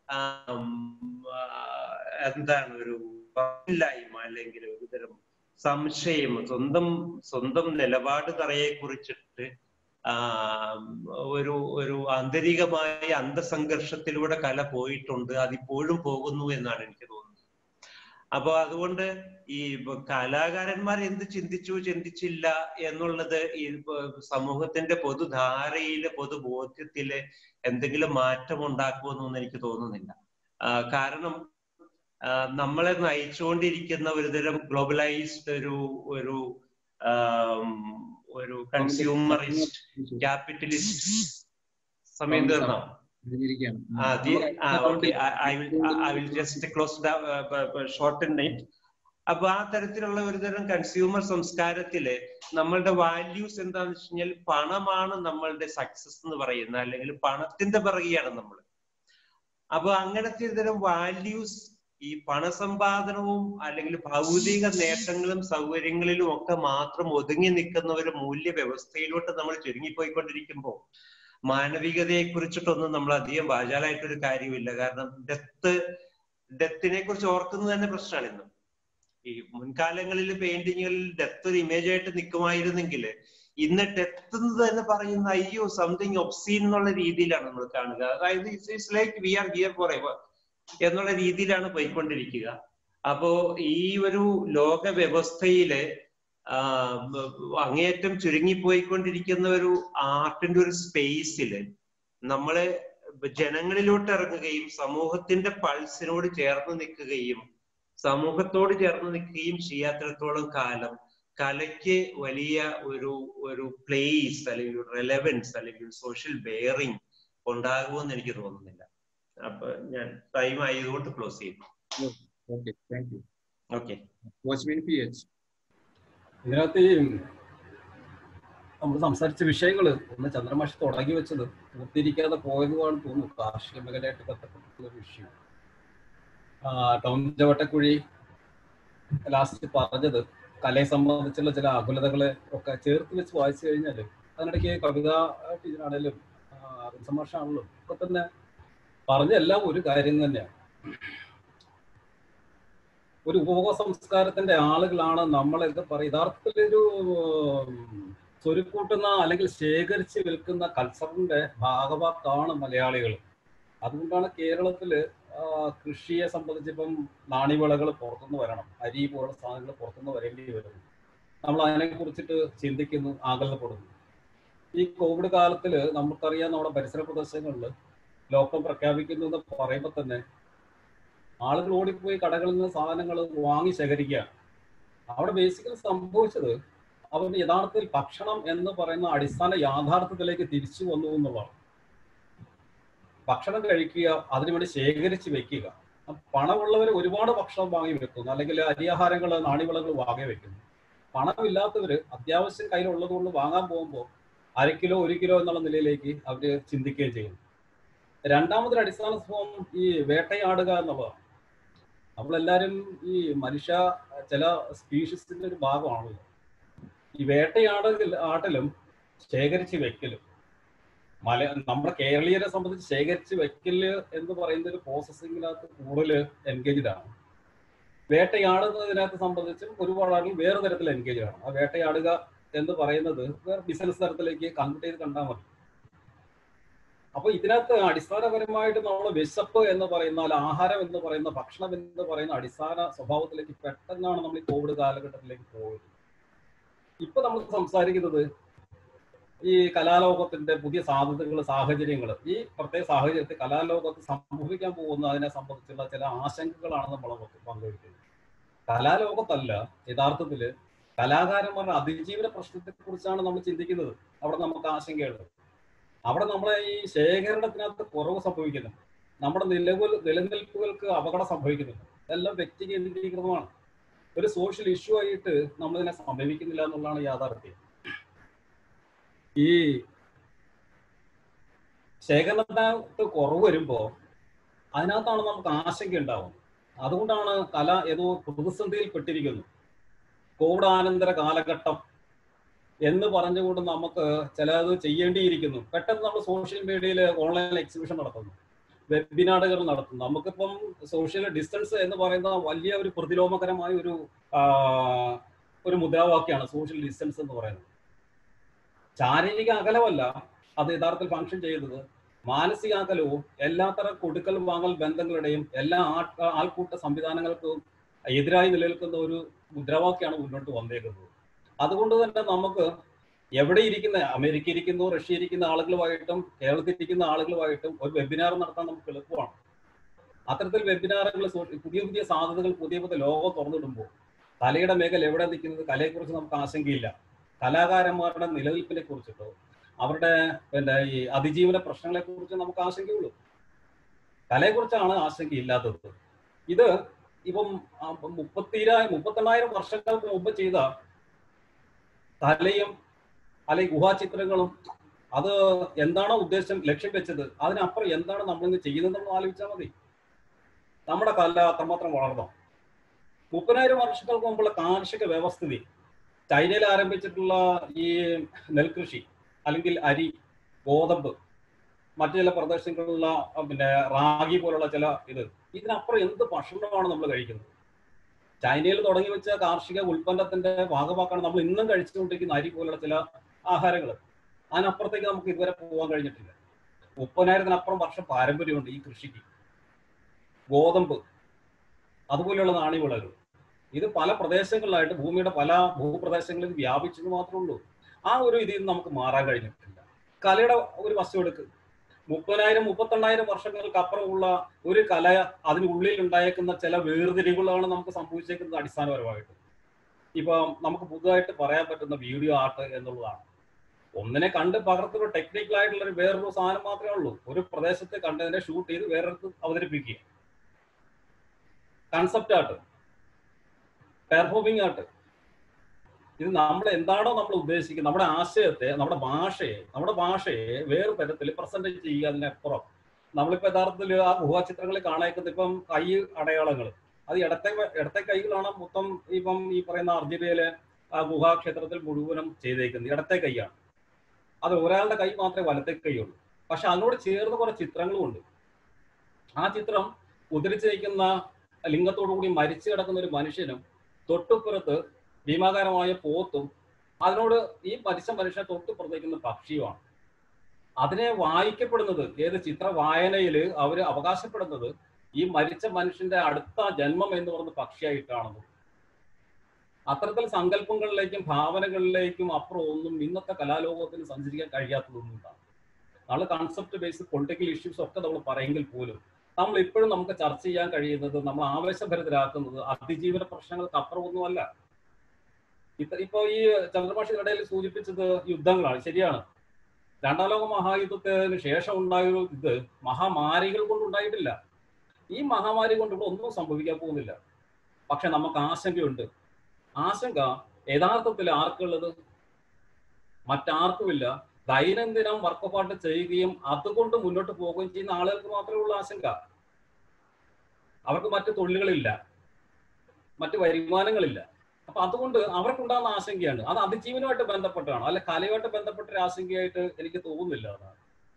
എന്താണ് ഒരു ഇല്ലായ്മ അല്ലെങ്കിൽ ഒരു തരം സംശയം സ്വന്തം സ്വന്തം നിലപാട് തറയെ കുറിച്ചിട്ട് ഒരു ഒരു ആന്തരികമായ അന്തസംഘർഷത്തിലൂടെ കല പോയിട്ടുണ്ട് അതിപ്പോഴും പോകുന്നു എന്നാണ് എനിക്ക് തോന്നുന്നത് അപ്പൊ അതുകൊണ്ട് ഈ കലാകാരന്മാർ എന്ത് ചിന്തിച്ചു ചിന്തിച്ചില്ല എന്നുള്ളത് ഈ സമൂഹത്തിന്റെ പൊതുധാരയില് പൊതുബോധ്യത്തില് എന്തെങ്കിലും മാറ്റം ഉണ്ടാക്കുമെന്നൊന്നും എനിക്ക് തോന്നുന്നില്ല കാരണം നമ്മളെ നയിച്ചുകൊണ്ടിരിക്കുന്ന ഒരുതരം ഗ്ലോബലൈസ്ഡ് ഒരു ഒരു ഒരു കൺസ്യൂമറിസ്റ്റ് ക്യാപിറ്റലിസ്റ്റ് സമയം തീർന്നോ I will just close short night അപ്പൊ ആ തരത്തിലുള്ള ഒരു തരം കൺസ്യൂമർ സംസ്കാരത്തില് നമ്മളുടെ വാല്യൂസ് എന്താന്ന് വെച്ച് കഴിഞ്ഞാൽ പണമാണ് നമ്മളുടെ സക്സസ് എന്ന് പറയുന്നത് അല്ലെങ്കിൽ പണത്തിന്റെ പിറകെയാണ് നമ്മൾ അപ്പൊ അങ്ങനത്തെ ഒരു തരം വാല്യൂസ് ഈ പണസമ്പാദനവും അല്ലെങ്കിൽ ഭൗതിക നേട്ടങ്ങളും സൗകര്യങ്ങളിലും ഒക്കെ മാത്രം ഒതുങ്ങി നിൽക്കുന്ന ഒരു മൂല്യ വ്യവസ്ഥയിലോട്ട് നമ്മൾ ചുരുങ്ങിപ്പോയിക്കൊണ്ടിരിക്കുമ്പോൾ മാനവികതയെ കുറിച്ചിട്ടൊന്നും നമ്മൾ അധികം വാചാലായിട്ടൊരു കാര്യമില്ല കാരണം ഡെത്ത് ഡെത്തിനെ കുറിച്ച് ഓർക്കുന്നത് തന്നെ പ്രശ്നമാണ് ഇന്ന് ഈ മുൻകാലങ്ങളിൽ പെയിന്റിങ്ങുകളിൽ ഡെത്ത് ഒരു ഇമേജ് ആയിട്ട് നിൽക്കുമായിരുന്നെങ്കിൽ ഇന്ന് ഡെത്ത് എന്ന് തന്നെ പറയുന്ന അയ്യോ സംതിങ് ഒബ്സീൻ എന്നുള്ള രീതിയിലാണ് നമ്മൾ കാണുക അതായത് it's like we are here for ever എന്നുള്ള രീതിയിലാണ് പോയിക്കൊണ്ടിരിക്കുക അപ്പോ ഈ ഒരു ലോക വ്യവസ്ഥയില് അങ്ങേയറ്റം ചുരുങ്ങിപ്പോയിക്കൊണ്ടിരിക്കുന്ന ഒരു ആർട്ടിന്റെ ഒരു സ്പേസില് നമ്മള് ജനങ്ങളിലോട്ട് ഇറങ്ങുകയും സമൂഹത്തിന്റെ പൾസിനോട് ചേർന്ന് നിൽക്കുകയും സമൂഹത്തോട് ചേർന്ന് നിൽക്കുകയും ചെയ്യാത്തിടത്തോളം കാലം കലയ്ക്ക് വലിയ ഒരു ഒരു പ്ലേസ് അല്ലെങ്കിൽ ഒരു റെലവൻസ് അല്ലെങ്കിൽ ഒരു സോഷ്യൽ ബെയറിംഗ് ഉണ്ടാകുമെന്ന് എനിക്ക് തോന്നുന്നില്ല അപ്പൊ ഞാൻ ടൈം ആയതുകൊണ്ട് ക്ലോസ് ചെയ്യുന്നു okay thank you okay watchman P H ഇതിനകത്ത് ഈ നമ്മൾ സംസാരിച്ച വിഷയങ്ങൾ ഒന്ന് ചന്ദ്രമാഷ് തുടങ്ങി വെച്ചത് പൂർത്തിരിക്കാതെ പോയതുമാണ് തോന്നുന്നു കാർഷിക മേഖലയായിട്ട് ബന്ധപ്പെട്ടിട്ടുള്ള ഒരു വിഷയം ആ, ടോം ജവട്ടക്കുഴി ലാസ്റ്റ് പറഞ്ഞത് കലയെ സംബന്ധിച്ചുള്ള ചില ആകുലതകളെ ഒക്കെ ചേർത്ത് വെച്ച് വായിച്ചു കഴിഞ്ഞാൽ അതിനിടയ്ക്ക് കവിത ടീച്ചറാണേലും സംഭാഷണമാണല്ലോ ഒക്കെ തന്നെ പറഞ്ഞ എല്ലാം ഒരു കാര്യം തന്നെയാണ് ഒരു ഉപഭോഗ സംസ്കാരത്തിന്റെ ആളുകളാണ് നമ്മൾ എന്താ പറയുക യഥാർത്ഥത്തിൽ ഒരു സ്വരുക്കൂട്ടുന്ന അല്ലെങ്കിൽ ശേഖരിച്ച് വിൽക്കുന്ന കൾച്ചറിന്റെ ഭാഗഭാക്കാണ് മലയാളികൾ അതുകൊണ്ടാണ് കേരളത്തില് ആ, കൃഷിയെ സംബന്ധിച്ച് ഇപ്പം നാണ്യവിളകൾ പുറത്തുനിന്ന് വരണം അരി പോലുള്ള സാധനങ്ങൾ പുറത്തുനിന്ന് വരേണ്ടി വരുന്നു നമ്മൾ അതിനെ കുറിച്ചിട്ട് ചിന്തിക്കുന്നു ആകലപ്പെടുന്നു ഈ കോവിഡ് കാലത്തിൽ നമുക്കറിയാം നമ്മുടെ പരിസര പ്രദേശങ്ങളിൽ ലോക്ക്ഡൌൺ പ്രഖ്യാപിക്കുന്നു എന്ന് പറയുമ്പോൾ തന്നെ ആളുകൾ ഓടിപ്പോയി കടകളിൽ നിന്ന് സാധനങ്ങൾ വാങ്ങി ശേഖരിക്കുകയാണ് അവിടെ ബേസിക്കലി സംഭവിച്ചത് അവരുടെ യഥാർത്ഥത്തിൽ ഭക്ഷണം എന്ന് പറയുന്ന അടിസ്ഥാന യാഥാർത്ഥ്യത്തിലേക്ക് തിരിച്ചു വന്നു എന്നുള്ളതാണ് ഭക്ഷണം കഴിക്കുക അതിനുവേണ്ടി ശേഖരിച്ച് വെക്കുക പണമുള്ളവർ ഒരുപാട് ഭക്ഷണം വാങ്ങി വെക്കുന്നു അല്ലെങ്കിൽ അരിയാഹാരങ്ങൾ നാണ്യവിളകൾ വാങ്ങി വെക്കുന്നു പണമില്ലാത്തവർ അത്യാവശ്യം കയ്യിലുള്ളത് കൊണ്ട് വാങ്ങാൻ പോകുമ്പോൾ അര കിലോ ഒരു കിലോ എന്നുള്ള നിലയിലേക്ക് അവർ ചിന്തിക്കുകയും ചെയ്യുന്നു രണ്ടാമതൊരു അടിസ്ഥാന സ്വഭാവം ഈ വേട്ടയാടുക എന്നുള്ളതാണ് നമ്മളെല്ലാരും ഈ മനുഷ്യ ചില സ്പീഷീസിന്റെ ഒരു ഭാഗമാണല്ലോ ഈ വേട്ടയാടൽ ആട്ടിലും ശേഖരിച്ച് വെക്കലും മല നമ്മുടെ കേരളീയരെ സംബന്ധിച്ച് ശേഖരിച്ച് വെക്കല് എന്ന് പറയുന്ന ഒരു പ്രോസസ്സിങ്ങിനകത്ത് കൂടുതൽ എൻഗേജ്ഡ് ആണ് വേട്ടയാടുന്നതിനകത്ത് സംബന്ധിച്ചും ഒരുപാട് ആളുകൾ വേറെ തരത്തിൽ എൻഗേജ് ആണ് ആ വേട്ടയാടുക എന്ന് പറയുന്നത് വേറെ ബിസിനസ് തരത്തിലേക്ക് കൺവേർട്ട് ചെയ്ത് കണ്ടാൽ മതി അപ്പൊ ഇതിനകത്ത് അടിസ്ഥാനപരമായിട്ട് നമ്മൾ വിശപ്പ് എന്ന് പറയുന്ന അല്ല ആഹാരം എന്ന് പറയുന്ന ഭക്ഷണം എന്ന് പറയുന്ന അടിസ്ഥാന സ്വഭാവത്തിലേക്ക് പെട്ടെന്നാണ് നമ്മൾ ഈ കോവിഡ് കാലഘട്ടത്തിലേക്ക് പോകുന്നത് ഇപ്പൊ നമ്മൾ സംസാരിക്കുന്നത് ഈ കലാലോകത്തിന്റെ പുതിയ സാധ്യതകൾ സാഹചര്യങ്ങൾ ഈ പ്രത്യേക സാഹചര്യത്തിൽ കലാലോകത്ത് സംഭവിക്കാൻ പോകുന്ന അതിനെ സംബന്ധിച്ചുള്ള ചില ആശങ്കകളാണ് നമ്മൾ പങ്കുവയ്ക്കുന്നത് കലാലോകത്തല്ല യഥാർത്ഥത്തില് കലാകാരന്മാരുടെ അതിജീവന പ്രശ്നത്തെ കുറിച്ചാണ് നമ്മൾ ചിന്തിക്കുന്നത് അവിടെ നമുക്ക് ആശങ്കയുള്ളത് അവിടെ നമ്മളെ ഈ ശേഖരണത്തിനകത്ത് കുറവ് സംഭവിക്കുന്നു നമ്മുടെ നിലവിൽ നിലനിൽപ്പുകൾക്ക് അപകടം സംഭവിക്കുന്നു ഇതെല്ലാം വ്യക്തി കേന്ദ്രീകൃതമാണ് ഒരു സോഷ്യൽ ഇഷ്യൂ ആയിട്ട് നമ്മളിതിനെ സമീപിക്കുന്നില്ല എന്നുള്ളതാണ് യാഥാർത്ഥ്യം ഈ ശേഖരണത്തിനകത്ത് കുറവ് വരുമ്പോ അതിനകത്താണ് നമുക്ക് ആശങ്ക ഉണ്ടാവുന്നത് അതുകൊണ്ടാണ് കല ഏതോ പ്രതിസന്ധിയിൽ പെട്ടിരിക്കുന്നു കോവിഡ് ആനന്തര കാലഘട്ടം എന്ന് പറഞ്ഞുകൊണ്ട് നമുക്ക് ചിലത് ചെയ്യേണ്ടിയിരിക്കുന്നു പെട്ടെന്ന് നമ്മൾ സോഷ്യൽ മീഡിയയിൽ ഓൺലൈൻ എക്സിബിഷൻ നടത്തുന്നു വെബിനാറുകൾ നടത്തുന്നു നമുക്കിപ്പം സോഷ്യൽ ഡിസ്റ്റൻസ് എന്ന് പറയുന്ന വലിയ ഒരു പ്രതിലോമകരമായ ഒരു ഒരു മുദ്രാവാക്യമാണ് സോഷ്യൽ ഡിസ്റ്റൻസ് എന്ന് പറയുന്നത് ശാരീരിക അകലമല്ല അത് യഥാർത്ഥത്തിൽ ഫങ്ഷൻ ചെയ്യുന്നത് മാനസിക അകലവും എല്ലാത്തരം കൊടുക്കൽ വാങ്ങൽ ബന്ധങ്ങളുടെയും എല്ലാ ആൾക്കൂട്ട സംവിധാനങ്ങൾക്കും എതിരായി നിലനിൽക്കുന്ന ഒരു മുദ്രാവാക്യമാണ് മുന്നോട്ട് വന്നേക്കുന്നത് അതുകൊണ്ട് തന്നെ നമുക്ക് എവിടെ ഇരിക്കുന്ന അമേരിക്ക ഇരിക്കുന്നു റഷ്യ ഇരിക്കുന്ന ആളുകളുമായിട്ടും കേരളത്തിൽ ഇരിക്കുന്ന ആളുകളുമായിട്ടും ഒരു വെബിനാർ നടത്താൻ നമുക്ക് എളുപ്പമാണ് അത്തരത്തിൽ വെബിനാറുകൾ പുതിയ പുതിയ സാധ്യതകൾ പുതിയ പുതിയ ലോകം തുറന്നിടുമ്പോൾ കലയുടെ മേഖല എവിടെ നിൽക്കുന്നത് കലയെക്കുറിച്ച് നമുക്ക് ആശങ്കയില്ല കലാകാരന്മാരുടെ നിലനിൽപ്പിനെ കുറിച്ചിട്ടോ അവരുടെ പിന്നെ ഈ അതിജീവന പ്രശ്നങ്ങളെ കുറിച്ച് നമുക്ക് ആശങ്കയുള്ളൂ കലയെക്കുറിച്ചാണ് ആശങ്കയില്ലാത്തത് ഇത് ഇപ്പം മുപ്പത്തിരായിരം മുപ്പത്തെണ്ണായിരം വർഷങ്ങൾക്ക് മുമ്പ് ചെയ്ത കലയും അല്ലെങ്കിൽ ഗുഹാചിത്രങ്ങളും അത് എന്താണോ ഉദ്ദേശം ലക്ഷ്യം വെച്ചത് അതിനപ്പുറം എന്താണ് നമ്മളിന്ന് ചെയ്യുന്നതെന്ന് ആലോചിച്ചാൽ മതി നമ്മുടെ കല അത്രമാത്രം വളർന്നു മുപ്പതിനായിരം വർഷങ്ങൾക്ക് മുമ്പുള്ള കാർഷിക വ്യവസ്ഥിതി ചൈനയിൽ ആരംഭിച്ചിട്ടുള്ള ഈ നെൽകൃഷി അല്ലെങ്കിൽ അരി ഗോതമ്പ് മറ്റു ചില പ്രദേശങ്ങളിലുള്ള പിന്നെ റാഗി പോലുള്ള ചില ഇത് ഇതിനപ്പുറം എന്ത് ഭക്ഷണമാണ് നമ്മൾ കഴിക്കുന്നത് ചൈനയിൽ തുടങ്ങി വെച്ച കാർഷിക ഉൽപ്പന്നത്തിന്റെ ഭാഗമാക്കാണ് നമ്മൾ ഇന്നും കഴിച്ചുകൊണ്ടിരിക്കുന്ന അരി പോലുള്ള ചില ആഹാരങ്ങൾ അതിനപ്പുറത്തേക്ക് നമുക്ക് ഇതുവരെ പോകാൻ കഴിഞ്ഞിട്ടില്ല മുപ്പതിനായിരത്തിനപ്പുറം വർഷം പാരമ്പര്യമുണ്ട് ഈ കൃഷിക്ക് ഗോതമ്പ് അതുപോലെയുള്ള നാണ്യവിളകൾ ഇത് പല പ്രദേശങ്ങളിലായിട്ട് ഭൂമിയുടെ പല ഭൂപ്രദേശങ്ങളിൽ വ്യാപിച്ചെന്ന് മാത്രമേ ഉള്ളൂ ആ ഒരു ഇതിൽ നിന്ന് നമുക്ക് മാറാൻ കഴിഞ്ഞിട്ടില്ല കലയുടെ ഒരു വസ്തു എടുക്ക് മുപ്പതിനായിരം മുപ്പത്തെണ്ണായിരം വർഷങ്ങൾക്ക് അപ്പുറമുള്ള ഒരു കല അതിനുള്ളിൽ ഉണ്ടായേക്കുന്ന ചില വേർതിരിവുകളാണ് നമുക്ക് സംഭവിച്ചേക്കുന്നത് അടിസ്ഥാനപരമായിട്ട് ഇപ്പൊ നമുക്ക് പുതുതായിട്ട് പറയാൻ പറ്റുന്ന വീഡിയോ ആർട്ട് എന്നുള്ളതാണ് ഒന്നിനെ കണ്ട് പകർത്തുന്ന ടെക്നിക്കൽ ആയിട്ടുള്ള ഒരു വേറൊരു സാധനം മാത്രമേ ഉള്ളൂ ഒരു പ്രദേശത്തെ കണ്ടതിനെ ഷൂട്ട് ചെയ്ത് വേറൊരിടത്ത് അവതരിപ്പിക്കുക കൺസെപ്റ്റ് ആർട്ട് പെർഫോമിംഗ് ആർട്ട് ഇത് നമ്മൾ എന്താണോ നമ്മൾ ഉദ്ദേശിക്കുന്നത് നമ്മുടെ ആശയത്തെ നമ്മുടെ ഭാഷയെ നമ്മുടെ ഭാഷയെ വേറെ തരത്തിൽ പ്രസന്റ് ചെയ്യുക അതിനപ്പുറം നമ്മളിപ്പോ യഥാർത്ഥത്തിൽ ആ ഗുഹാചിത്രങ്ങളിൽ കാണാക്കുന്നത് ഇപ്പം കൈ അടയാളങ്ങൾ അത് ഇടത്തെ ഇടത്തെ കൈകളാണ് മൊത്തം ഇപ്പം ഈ പറയുന്ന അർജന്റീനയിലെ ആ ഗുഹാക്ഷേത്രത്തിൽ മുഴുവനും ചെയ്തേക്കുന്നത് ഇടത്തെ കൈയാണ് അത് ഒരാളുടെ കൈ മാത്രമേ വലത്തെ കൈയുള്ളൂ പക്ഷെ അതിനോട് ചേർന്ന് കുറെ ചിത്രങ്ങളും ഉണ്ട് ആ ചിത്രം ഉദരിച്ച് നിൽക്കുന്ന ലിംഗത്തോടു കൂടി മരിച്ചു കിടക്കുന്ന ഒരു മനുഷ്യനും തൊട്ടുപുറത്ത് ഭീമാകാരമായ പോത്തും അതിനോട് ഈ മരിച്ച മനുഷ്യനെ തൊട്ടുപുറത്തേക്കുന്ന പക്ഷിയുമാണ് അതിനെ വായിക്കപ്പെടുന്നത് ഏത് ചിത്ര വായനയിൽ അവര് അവകാശപ്പെടുന്നത് ഈ മരിച്ച മനുഷ്യന്റെ അടുത്ത ജന്മം എന്ന് പറയുന്ന പക്ഷിയായിട്ടാണെന്ന് അത്തരത്തിൽ സങ്കല്പങ്ങളിലേക്കും ഭാവനകളിലേക്കും അപ്പുറം ഒന്നും ഇന്നത്തെ കലാലോകത്തിന് സഞ്ചരിക്കാൻ കഴിയാത്തതൊന്നുമില്ല നമ്മൾ കൺസെപ്റ്റ് ബേസ്ഡ് പൊളിറ്റിക്കൽ ഇഷ്യൂസ് ഒക്കെ നമ്മൾ പറയെങ്കിൽ പോലും നമ്മൾ ഇപ്പോഴും നമുക്ക് ചർച്ച ചെയ്യാൻ കഴിയുന്നത് നമ്മൾ ആവേശഭരിതരാക്കുന്നത് അതിജീവന പ്രശ്നങ്ങൾക്ക് അപ്പുറമൊന്നുമല്ല ഇത്ര ഇപ്പൊ ഈ ചന്ദ്രഭാഷയുടെ സൂചിപ്പിച്ചത് യുദ്ധങ്ങളാണ് ശരിയാണ് രണ്ടാം ലോക മഹായുദ്ധത്തിന് ശേഷം ഉണ്ടായ ഒരു ഇത് മഹാമാരികൾ കൊണ്ട് ഉണ്ടായിട്ടില്ല ഈ മഹാമാരി കൊണ്ട് ഇവിടെ ഒന്നും സംഭവിക്കാൻ പോകുന്നില്ല പക്ഷെ നമുക്ക് ആശങ്കയുണ്ട് ആശങ്ക യഥാർത്ഥത്തിൽ ആർക്കുള്ളത് മറ്റാർക്കുമില്ല ദൈനംദിനം വർക്കൗട്ട് ചെയ്യുകയും അതുകൊണ്ട് മുന്നോട്ട് പോവുകയും ചെയ്യുന്ന ആളുകൾക്ക് മാത്രമേ ഉള്ളൂ ആശങ്ക അവർക്ക് മറ്റു തൊഴിലുകളില്ല മറ്റു വരുമാനങ്ങളില്ല അപ്പൊ അതുകൊണ്ട് അവർക്കുണ്ടാകുന്ന ആശങ്കയാണ് അത് അതിജീവനമായിട്ട് ബന്ധപ്പെട്ടാണ് അല്ലെ കലയുമായിട്ട് ബന്ധപ്പെട്ട ഒരു ആശങ്കയായിട്ട് എനിക്ക് തോന്നുന്നില്ല അതാണ്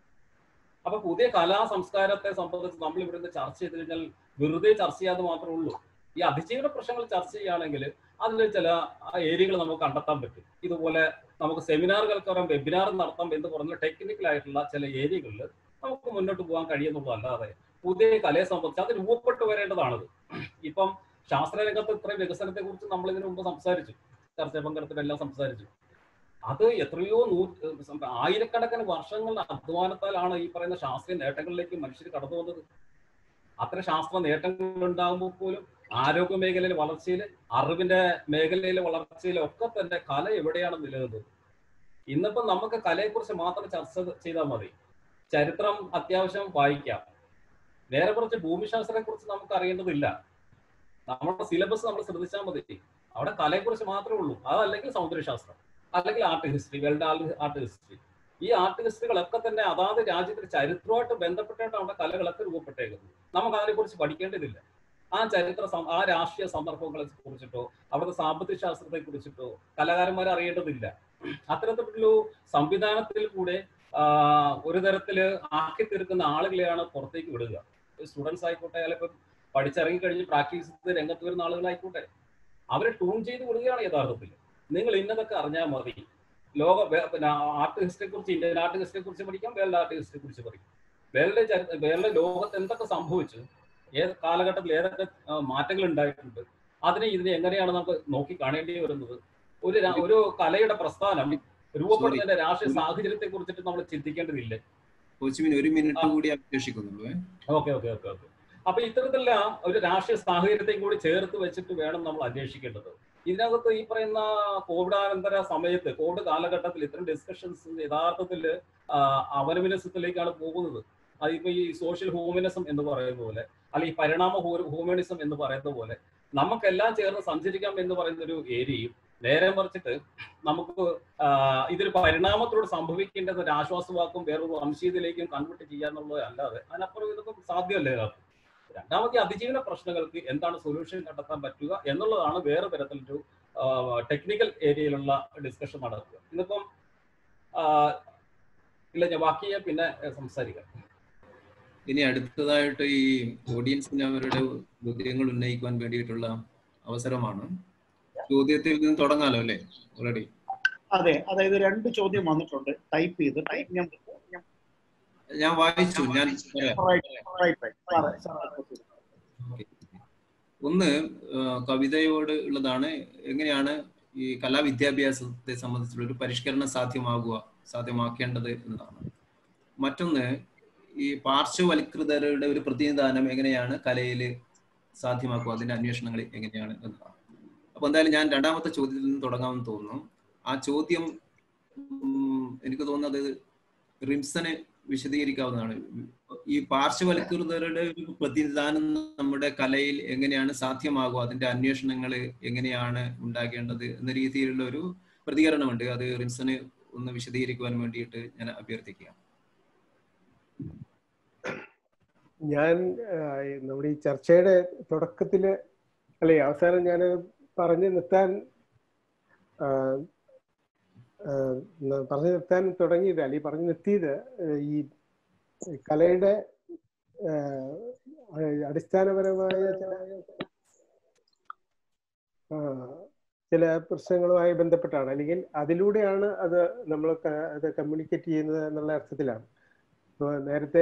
അപ്പൊ പുതിയ കലാ സംസ്കാരത്തെ സംബന്ധിച്ച് നമ്മൾ ഇവിടുന്ന് ചർച്ച ചെയ്ത് കഴിഞ്ഞാൽ വെറുതെ ചർച്ച ചെയ്യാതെ മാത്രമേ ഉള്ളൂ ഈ അതിജീവന പ്രശ്നങ്ങൾ ചർച്ച ചെയ്യുകയാണെങ്കിൽ അതിൽ ചില ഏരിയകൾ നമുക്ക് കണ്ടെത്താൻ പറ്റും ഇതുപോലെ നമുക്ക് സെമിനാറുകൾക്ക് പറയാം വെബിനാർ നടത്താം എന്ന് പറഞ്ഞ ടെക്നിക്കൽ ആയിട്ടുള്ള ചില ഏരിയകളിൽ നമുക്ക് മുന്നോട്ട് പോകാൻ കഴിയുന്നുള്ളതല്ലാതെ പുതിയ കലയെ സംബന്ധിച്ച് അത് രൂപപ്പെട്ടു വരേണ്ടതാണത് ഇപ്പം ശാസ്ത്രരംഗത്ത് ഇത്രയും വികസനത്തെ കുറിച്ച് നമ്മൾ ഇതിനു മുമ്പ് സംസാരിച്ചു ചർച്ച പങ്കെടുത്തിട്ടെല്ലാം സംസാരിച്ചു അത് എത്രയോ നൂ ആയിരക്കണക്കിന് വർഷങ്ങളുടെ അധ്വാനത്താലാണ് ഈ പറയുന്ന ശാസ്ത്രീയ നേട്ടങ്ങളിലേക്ക് മനുഷ്യർ കടന്നു വന്നത് അത്ര ശാസ്ത്ര നേട്ടങ്ങൾ ഉണ്ടാകുമ്പോൾ പോലും ആരോഗ്യ മേഖലയിലെ വളർച്ചയിൽ അറിവിന്റെ മേഖലയിലെ വളർച്ചയിൽ ഒക്കെ തന്നെ കല എവിടെയാണ് നിലനിന്നത് ഇന്നിപ്പം നമുക്ക് കലയെക്കുറിച്ച് മാത്രം ചർച്ച ചെയ്താൽ മതി ചരിത്രം അത്യാവശ്യം വായിക്കാം നേരെ കുറച്ച് ഭൂമിശാസ്ത്രത്തെ കുറിച്ച് നമുക്ക് അറിയേണ്ടതില്ല നമ്മുടെ സിലബസ് നമ്മൾ ശ്രദ്ധിച്ചാൽ മതി അവിടെ കലയെക്കുറിച്ച് മാത്രമേ ഉള്ളൂ അതല്ലെങ്കിൽ സൗന്ദര്യശാസ്ത്രം അല്ലെങ്കിൽ art history world art history ഈ ആർട്ട് ഹിസ്റ്ററികളൊക്കെ തന്നെ അതാത് രാജ്യത്തിന്റെ ചരിത്രമായിട്ട് ബന്ധപ്പെട്ടിട്ടാണ് അവിടെ കലകളൊക്കെ രൂപപ്പെട്ടേക്കുന്നത് നമുക്ക് അതിനെക്കുറിച്ച് പഠിക്കേണ്ടതില്ല ആ ചരിത്ര ആ രാഷ്ട്രീയ സന്ദർഭങ്ങളെ കുറിച്ചിട്ടോ അവിടുത്തെ സാമ്പത്തിക ശാസ്ത്രത്തെ കുറിച്ചിട്ടോ കലാകാരന്മാർ അറിയേണ്ടതില്ല അത്തരത്തിലൊരു സംവിധാനത്തിൽ കൂടെ ഒരു തരത്തില് ആക്കി തീർക്കുന്ന ആളുകളെയാണ് പുറത്തേക്ക് വിടുക സ്റ്റുഡൻസ് ആയിക്കോട്ടെ അല്ലെങ്കിൽ പഠിച്ചിറങ്ങി കഴിഞ്ഞ് പ്രാക്ടീസ് ചെയ്ത് രംഗത്ത് വരുന്ന ആളുകളായിക്കോട്ടെ അവരെ ട്യൂൺ ചെയ്ത് വിടുകയാണ് യഥാർത്ഥത്തിൽ നിങ്ങൾ ഇന്നതൊക്കെ അറിഞ്ഞാൽ മതി ലോക പിന്നെ ആർട്ട് ഹിസ്റ്ററിയെ കുറിച്ച് ഇന്ത്യൻ ആർട്ട് ഹിസ്റ്ററിയെ കുറിച്ച് പഠിക്കാം വേൾഡ് ആർട്ട് ഹിസ്റ്ററിയെ കുറിച്ച് പഠിക്കാം വേൾഡ് വേൾഡ് ലോകത്ത് എന്തൊക്കെ സംഭവിച്ചു ഏത് കാലഘട്ടത്തിൽ ഏതൊക്കെ മാറ്റങ്ങൾ ഉണ്ടായിട്ടുണ്ട് അതിനെ ഇതിനെ എങ്ങനെയാണ് നമുക്ക് നോക്കി കാണേണ്ടി വരുന്നത് ഒരു ഒരു കലയുടെ പ്രസ്ഥാനം രൂപപ്പെടുന്നതിന്റെ രാഷ്ട്രീയ സാഹചര്യത്തെ കുറിച്ചിട്ട് നമ്മൾ ചിന്തിക്കേണ്ടതില്ല ഒരു മിനിറ്റ് കൂടി അപേക്ഷിക്കുന്നുള്ളൂ ഓക്കെ ഓക്കെ ഓക്കെ ഓക്കെ അപ്പൊ ഇത്തരത്തിലുള്ള ഒരു രാഷ്ട്രീയ സാഹചര്യത്തെയും കൂടി ചേർത്ത് വെച്ചിട്ട് വേണം നമ്മൾ അന്വേഷിക്കേണ്ടത് ഇതിനകത്ത് ഈ പറയുന്ന കോവിഡാനന്തര സമയത്ത് കോവിഡ് കാലഘട്ടത്തിൽ ഇത്തരം ഡിസ്കഷൻസ് യഥാർത്ഥത്തിൽ അവനമിനിസത്തിലേക്കാണ് പോകുന്നത് അതിപ്പോ ഈ സോഷ്യൽ ഹ്യൂമനിസം എന്ന് പറയുന്ന പോലെ അല്ലെങ്കിൽ പരിണാമ ഹ്യൂമനിസം എന്ന് പറയുന്ന പോലെ നമുക്കെല്ലാം ചേർന്ന് സഞ്ചരിക്കാം എന്ന് പറയുന്ന ഒരു ഏരിയയും നേരെ മറിച്ചിട്ട് നമുക്ക് ഇതൊരു പരിണാമത്തോട് സംഭവിക്കേണ്ടത് ഒരു ആശ്വാസവാക്കും വേറൊരു വംശീയതയിലേക്കും കൺവെർട്ട് ചെയ്യാന്നുള്ളത് അല്ലാതെ അതിനപ്പുറം ഇതൊക്കെ സാധ്യമല്ല ഇതിനകത്ത് രണ്ടാമത്തെ അതിജീവന പ്രശ്നങ്ങൾക്ക് എന്താണ് സൊല്യൂഷൻ കണ്ടെത്താൻ പറ്റുക എന്നുള്ളതാണ് വേറെ തരത്തിലൊരു ടെക്നിക്കൽ ഏരിയയിലുള്ള ഡിസ്കഷൻ നടക്കുക ഇന്നിപ്പം ഇല്ല ഞാൻ ബാക്കി പിന്നെ സംസാരിക്കാം ഇനി അടുത്തതായിട്ട് ഈ ഓഡിയൻസിന് അവരുടെ ചോദ്യങ്ങൾ ഉന്നയിക്കുവാൻ വേണ്ടിയിട്ടുള്ള അവസരമാണ് ചോദ്യത്തിൽ നിന്ന് തുടങ്ങാലോ അല്ലേ ഓൾറെഡി അതെ അതായത് രണ്ട് ചോദ്യം വന്നിട്ടുണ്ട് ടൈപ്പ് ചെയ്ത് ടൈപ്പ് ഞാൻ ഞാൻ വായിച്ചു ഞാൻ ഒന്ന് കവിതയോട് ഉള്ളതാണ് എങ്ങനെയാണ് ഈ കലാവിദ്യാഭ്യാസത്തെ സംബന്ധിച്ചുള്ള ഒരു പരിഷ്കരണം സാധ്യമാകുക സാധ്യമാക്കേണ്ടത് എന്നതാണ് മറ്റൊന്ന് ഈ പാർശ്വവൽകൃതരുടെ ഒരു പ്രതിനിധാനം എങ്ങനെയാണ് കലയിൽ സാധ്യമാക്കുക അതിന്റെ അന്വേഷണങ്ങൾ എങ്ങനെയാണ് എന്നതാണ് അപ്പൊ എന്തായാലും ഞാൻ രണ്ടാമത്തെ ചോദ്യത്തിൽ നിന്ന് തുടങ്ങാമെന്ന് തോന്നുന്നു ആ ചോദ്യം ഉം, എനിക്ക് തോന്നുന്നത് റിംസനെ വിശദീകരിക്കാവുന്നതാണ് ഈ പാർശ്വവൽകൃതരുടെ ഒരു പ്രതിനിധാനം നമ്മുടെ കലയിൽ എങ്ങനെയാണ് സാധ്യമാകുക അതിന്റെ അന്വേഷണങ്ങൾ എങ്ങനെയാണ് ഉണ്ടാകേണ്ടത് എന്ന രീതിയിലുള്ള ഒരു പ്രതികരണമുണ്ട് അത് റിംസന് ഒന്ന് വിശദീകരിക്കുവാൻ വേണ്ടിയിട്ട് ഞാൻ അഭ്യർത്ഥിക്കുക ഞാൻ ആ, നമ്മുടെ ഈ ചർച്ചയുടെ തുടക്കത്തില് അല്ലെ അവസാനം ഞാൻ പറഞ്ഞു നിർത്താൻ ആ, ആ, ന- പറഞ്ഞു നിർത്താൻ തുടങ്ങിയത് അല്ലെ പറഞ്ഞു നിർത്തിയത് ആ, ഈ കലയുടെ ആ, അടിസ്ഥാനപരമായ ചില ആ, ചില പ്രശ്നങ്ങളുമായി ബന്ധപ്പെട്ടാണ് അല്ലെങ്കിൽ അതിലൂടെയാണ് അത് നമ്മൾ ക- അത് കമ്മ്യൂണിക്കേറ്റ് ചെയ്യുന്നത് എന്നുള്ള അർത്ഥത്തിലാണ് ഇപ്പോൾ നേരത്തെ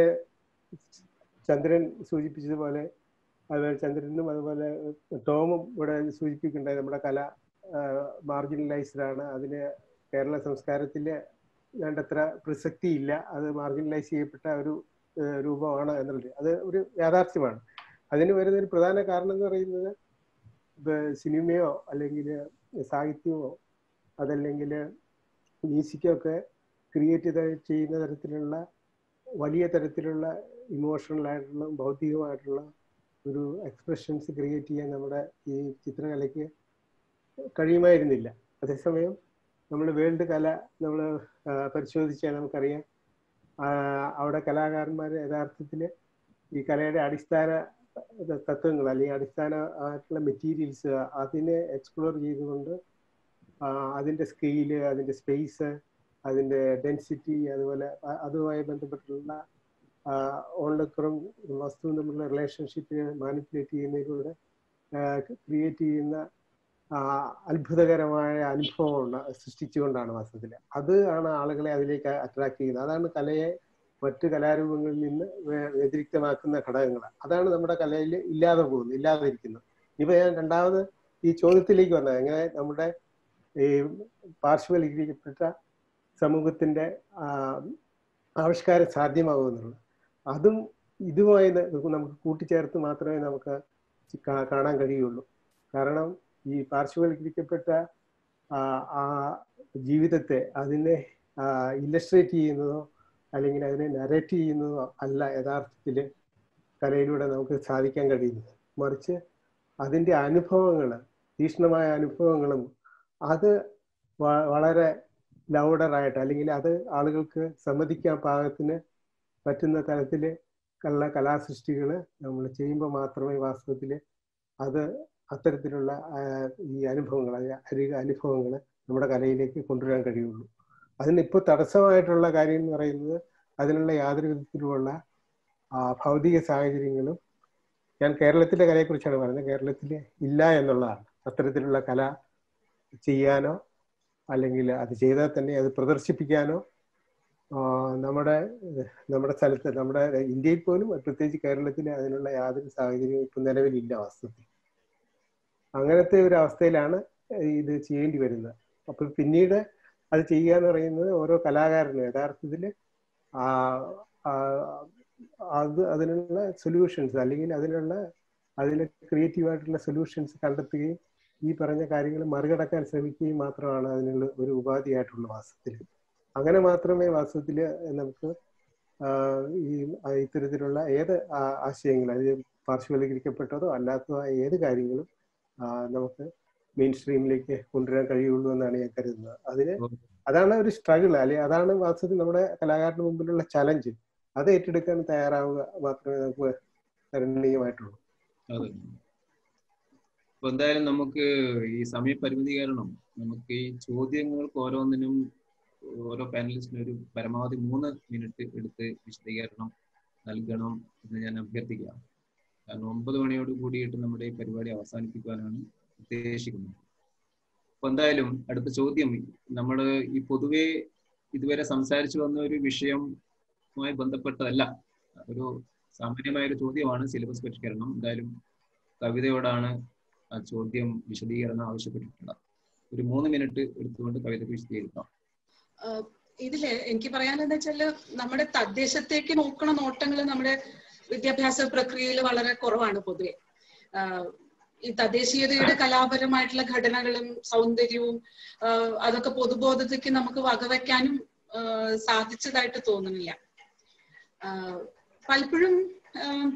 ചന്ദ്രൻ സൂചിപ്പിച്ചതുപോലെ അതുപോലെ ചന്ദ്രനും അതുപോലെ ടോമും ഇവിടെ സൂചിപ്പിക്കുന്നുണ്ടായി നമ്മുടെ കല മാർജിനലൈസ്ഡ് ആണ് അതിന് കേരള സംസ്കാരത്തിൽ വേണ്ടത്ര പ്രസക്തി ഇല്ല അത് മാർജിനലൈസ് ചെയ്യപ്പെട്ട ഒരു ഏഹ്, രൂപമാണ് എന്നുള്ളത് അത് ഒരു യാഥാർത്ഥ്യമാണ് അതിന് വരുന്ന ഒരു പ്രധാന കാരണം എന്ന് പറയുന്നത് ഇപ്പൊ സിനിമയോ അല്ലെങ്കിൽ സാഹിത്യമോ അതല്ലെങ്കിൽ മ്യൂസിക്കോ ഒക്കെ ക്രിയേറ്റ് ചെയ്യുന്ന തരത്തിലുള്ള വലിയ തരത്തിലുള്ള ഇമോഷണൽ ആയിട്ടുള്ള ഭൗതികമായിട്ടുള്ള ഒരു എക്സ്പ്രഷൻസ് ക്രിയേറ്റ് ചെയ്യാൻ നമ്മുടെ ഈ ചിത്രകലയ്ക്ക് കഴിയുമായിരുന്നില്ല അതേസമയം നമ്മൾ വേൾഡ് കല നമ്മൾ പരിശോധിച്ചാൽ നമുക്കറിയാം ആ, അവിടെ കലാകാരന്മാർ യഥാർത്ഥത്തിൽ ഈ കലയുടെ അടിസ്ഥാന തത്വങ്ങൾ അല്ലെങ്കിൽ അടിസ്ഥാനമായിട്ടുള്ള മെറ്റീരിയൽസ് അതിനെ എക്സ്പ്ലോർ ചെയ്തുകൊണ്ട് ആ, അതിന്റെ സ്കെയില് അതിന്റെ സ്പേസ് അതിന്റെ ഡെൻസിറ്റി അതുപോലെ അ- അതുമായി ബന്ധപ്പെട്ടുള്ള ഓൺലക്കറും വസ്തുവും തമ്മിലുള്ള റിലേഷൻഷിപ്പ് മാനിപ്പുലേറ്റ് ചെയ്യുന്നതിലൂടെ ക്രിയേറ്റ് ചെയ്യുന്ന ആ, അത്ഭുതകരമായ അനുഭവം ഉണ്ട- സൃഷ്ടിച്ചുകൊണ്ടാണ് വാസ്തവത്തിൽ അത് ആണ് ആളുകളെ അതിലേക്ക് അട്രാക്ട് ചെയ്യുന്നത് അതാണ് കലയെ മറ്റ് കലാരൂപങ്ങളിൽ നിന്ന് വേ- വ്യതിരിക്തമാക്കുന്ന ഘടകങ്ങൾ അതാണ് നമ്മുടെ കലയിൽ ഇല്ലാതെ പോകുന്നത് ഇല്ലാതെ ഇരിക്കുന്നത് ഇപ്പൊ ഞാൻ രണ്ടാമത് ഈ ചോദ്യത്തിലേക്ക് വന്നത് എങ്ങനെ നമ്മുടെ ഈ പാർശ്വവൽക്കരിക്കപ്പെട്ട സമൂഹത്തിന്റെ ആ, ആവിഷ്കാരം സാധ്യമാകുമെന്നുള്ളത് അതും ഇതുമായി ന- നമുക്ക് കൂട്ടിച്ചേർത്ത് മാത്രമേ നമുക്ക് കാ- കാണാൻ കഴിയുള്ളൂ കാരണം ഈ പാർശ്വവൽക്കരിക്കപ്പെട്ട ആ, ആ ജീവിതത്തെ അതിനെ ഇല്ലസ്ട്രേറ്റ് ചെയ്യുന്നതോ അല്ലെങ്കിൽ അതിനെ നരേറ്റ് ചെയ്യുന്നതോ അല്ല യഥാർത്ഥത്തിൽ കലയിലൂടെ നമുക്ക് സാധിക്കാൻ കഴിയുന്നത് മറിച്ച് അതിൻ്റെ അനുഭവങ്ങൾ തീക്ഷ്ണമായ അനുഭവങ്ങളും അത് വ- വളരെ ലൗഡറായിട്ട് അല്ലെങ്കിൽ അത് ആളുകൾക്ക് സമ്മതിക്കാൻ പാകത്തിന് പറ്റുന്ന തരത്തിൽ ഉള്ള കലാസൃഷ്ടികൾ നമ്മൾ ചെയ്യുമ്പോൾ മാത്രമേ വാസ്തവത്തിൽ അത് അത്തരത്തിലുള്ള ആ, ഈ അനുഭവങ്ങൾ അരിക അനുഭവങ്ങൾ നമ്മുടെ കലയിലേക്ക് കൊണ്ടുവരാൻ കഴിയുള്ളൂ അതിന് ഇപ്പോൾ തടസ്സമായിട്ടുള്ള കാര്യം എന്ന് പറയുന്നത് അതിനുള്ള യാതൊരു വിധത്തിലുമുള്ള ആ, ഭൗതിക സാഹചര്യങ്ങളും ഞാൻ കേരളത്തിലെ കലയെക്കുറിച്ചാണ് പറയുന്നത് കേരളത്തിൽ ഇല്ല എന്നുള്ളതാണ് അത്തരത്തിലുള്ള കല ചെയ്യാനോ അല്ലെങ്കിൽ അത് ചെയ്താൽ തന്നെ അത് പ്രദർശിപ്പിക്കാനോ ആ, നമ്മുടെ നമ്മുടെ സ്ഥലത്ത് നമ്മുടെ ഇന്ത്യയിൽ പോലും പ്രത്യേകിച്ച് കേരളത്തിൽ അതിനുള്ള യാതൊരു സാഹചര്യവും ഇപ്പം നിലവിലില്ല വാസ്തവത്തിൽ അങ്ങനത്തെ ഒരു അവസ്ഥയിലാണ് ഇത് ചെയ്യേണ്ടി വരുന്നത് അപ്പൊ പിന്നീട് അത് ചെയ്യുക എന്ന് പറയുന്നത് ഓരോ കലാകാരനും യഥാർത്ഥത്തിൽ ആ ആ, അത് അതിനുള്ള സൊല്യൂഷൻസ് അല്ലെങ്കിൽ അതിനുള്ള അതിൽ ക്രിയേറ്റീവ് ആയിട്ടുള്ള സൊല്യൂഷൻസ് കണ്ടെത്തുകയും ഈ പറഞ്ഞ കാര്യങ്ങൾ മറികടക്കാൻ ശ്രമിക്കുകയും മാത്രമാണ് അതിനുള്ള ഒരു ഉപാധിയായിട്ടുള്ള വാസ്തവത്തിൽ അങ്ങനെ മാത്രമേ വാസ്തവത്തിൽ നമുക്ക് ആ, ഈ ആ, ഇത്തരത്തിലുള്ള ഏത് ആ- ആശയങ്ങൾ അത് പാർശ്വവൽക്കരിക്കപ്പെട്ടതോ അല്ലാത്തതോ ആയ ഏത് കാര്യങ്ങളും ആ, നമുക്ക് മെയിൻ സ്ട്രീമിലേക്ക് കൊണ്ടുവരാൻ കഴിയുള്ളൂ എന്നാണ് ഞാൻ കരുതുന്നത് അതിന് അതാണ് ഒരു സ്ട്രഗിൾ അല്ലെ അതാണ് വാസ്തവത്തിൽ നമ്മുടെ കലാകാരന് മുമ്പിലുള്ള ചലഞ്ച് അത് ഏറ്റെടുക്കാൻ തയ്യാറാവുക മാത്രമേ നമുക്ക് കരണീയമായിട്ടുള്ളൂ അതെ അപ്പൊ എന്തായാലും നമുക്ക് ഈ സമയപരിമിതി കാരണം നമുക്ക് ഈ ചോദ്യങ്ങൾക്ക് ഓരോന്നിനും ഓരോ പാനലിസ്റ്റിനും ഒരു പരമാവധി മൂന്ന് മിനിറ്റ് എടുത്ത് വിശദീകരണം നൽകണം എന്ന് ഞാൻ അഭ്യർത്ഥിക്കാം കാരണം ഒമ്പത് മണിയോട് കൂടിയിട്ട് നമ്മുടെ ഈ പരിപാടി അവസാനിപ്പിക്കാനാണ് ഉദ്ദേശിക്കുന്നത് അപ്പൊ എന്തായാലും അടുത്ത ചോദ്യം നമ്മൾ ഈ പൊതുവെ ഇതുവരെ സംസാരിച്ചു വന്ന ഒരു വിഷയവുമായി ബന്ധപ്പെട്ടതല്ല ഒരു സാമാന്യമായ ഒരു ചോദ്യമാണ് സിലബസ് പരിഷ്കരണം എന്തായാലും കവിതയോടാണ് ആ ചോദ്യം വിശദീകരണം ആവശ്യപ്പെട്ടിട്ടുള്ളത് ഒരു മൂന്ന് മിനിറ്റ് എടുത്തുകൊണ്ട് കവിത വിശദീകരിക്കാം ആഹ് ഇതില് എനിക്ക് പറയാനെന്താ വെച്ചാല് നമ്മുടെ തദ്ദേശത്തേക്ക് നോക്കണ നോട്ടങ്ങൾ നമ്മുടെ വിദ്യാഭ്യാസ പ്രക്രിയയിൽ വളരെ കുറവാണ് പൊതുവെ ആഹ് ഈ തദ്ദേശീയതയുടെ കലാപരമായിട്ടുള്ള ഘടനകളും സൗന്ദര്യവും ആഹ് അതൊക്കെ പൊതുബോധത്തേക്ക് നമുക്ക് വകവെക്കാനും ആഹ് സാധിച്ചതായിട്ട് തോന്നുന്നില്ല ആഹ് പലപ്പോഴും ആഹ്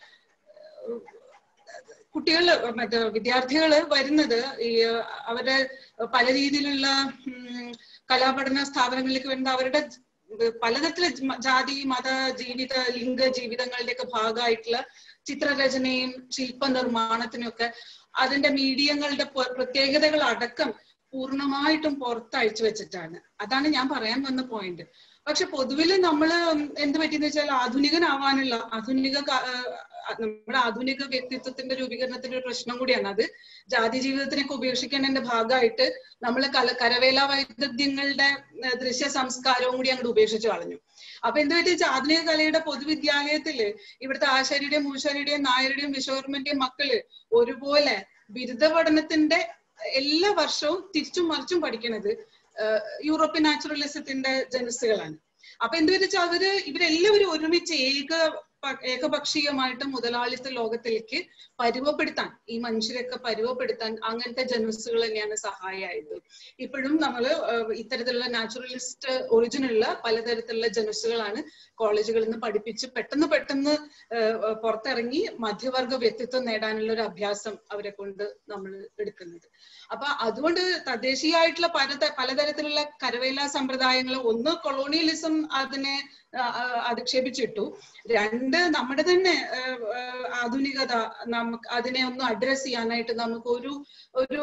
കുട്ടികൾ മറ്റേ വിദ്യാർത്ഥികള് വരുന്നത് ഈ അവരുടെ പല രീതിയിലുള്ള ഉം, കലാപഠന സ്ഥാപനങ്ങളിലേക്ക് വരുന്ന അവരുടെ പലതരത്തിലെ ജ- ജാതി മത ജീവിത ലിംഗ ജീവിതങ്ങളുടെയൊക്കെ ഭാഗമായിട്ടുള്ള ചിത്രരചനയും ശില്പ നിർമ്മാണത്തിനും ഒക്കെ അതിന്റെ മീഡിയങ്ങളുടെ പ്ര- പ്രത്യേകതകൾ അടക്കം പൂർണ്ണമായിട്ടും പുറത്തയച്ചു വെച്ചിട്ടാണ് അതാണ് ഞാൻ പറയാൻ വന്ന പോയിന്റ് പക്ഷെ പൊതുവില് നമ്മള് എന്ത് പറ്റിയെന്ന് വെച്ചാൽ ആധുനികനാവാനുള്ള ആധുനിക ക- ആഹ് നമ്മുടെ ആധുനിക വ്യക്തിത്വത്തിന്റെ രൂപീകരണത്തിന്റെ ഒരു പ്രശ്നം കൂടിയാണ് അത് ജാതി ജീവിതത്തിനൊക്കെ ഉപേക്ഷിക്കേണ്ടതിന്റെ ഭാഗമായിട്ട് നമ്മൾ കല കരവേല വൈദഗ്ധ്യങ്ങളുടെ ഏഹ് ദൃശ്യ സംസ്കാരവും കൂടി അങ്ങോട്ട് ഉപേക്ഷിച്ചു കളഞ്ഞു അപ്പൊ എന്ത് പറ്റിയ ആധുനിക കലയുടെ പൊതുവിദ്യാലയത്തില് ഇവിടുത്തെ ആശാരിയുടെയും മൂശാരിയുടെയും നായരുടെയും വിശ്വകർമ്മന്റെയും മക്കള് ഒരുപോലെ ബിരുദ പഠനത്തിന്റെ എല്ലാ വർഷവും തിരിച്ചും മറിച്ചും പഠിക്കണത് ഏഹ് യൂറോപ്യൻ നാച്ചുറലിസത്തിന്റെ ജനസുകളാണ് അപ്പൊ എന്ത് വെച്ചാൽ അവര് ഇവരെല്ലാവരും ഒരുമിച്ച് ഏക പ- ഏകപക്ഷീയമായിട്ട് മുതലാളിത്ത ലോകത്തിലേക്ക് പരുവപ്പെടുത്താൻ ഈ മനുഷ്യരെയൊക്കെ പരുവപ്പെടുത്താൻ അങ്ങനത്തെ ജനസുകൾ തന്നെയാണ് സഹായമായത് ഇപ്പോഴും നമ്മൾ ഇത്തരത്തിലുള്ള നാച്ചുറലിസ്റ്റ് ഒറിജിനുള്ള പലതരത്തിലുള്ള ജനസുകളാണ് കോളേജുകളിൽ നിന്ന് പഠിപ്പിച്ച് പെട്ടെന്ന് പെട്ടെന്ന് ഏഹ്, ഏഹ്, പുറത്തിറങ്ങി മധ്യവർഗ വ്യക്തിത്വം നേടാനുള്ള ഒരു അഭ്യാസം അവരെ കൊണ്ട് നമ്മൾ എടുക്കുന്നത് അപ്പൊ അതുകൊണ്ട് തദ്ദേശീയമായിട്ടുള്ള പല പലതരത്തിലുള്ള കരവേല സമ്പ്രദായങ്ങൾ ഒന്ന് കൊളോണിയലിസം അതിനെ ആ, ആ, അധിക്ഷേപിച്ചിട്ടു രണ്ട് നമ്മുടെ തന്നെ ആ, ആ, ആധുനികത നമുക്ക് അതിനെ ഒന്ന് അഡ്രസ് ചെയ്യാനായിട്ട് നമുക്ക് ഒരു ഒരു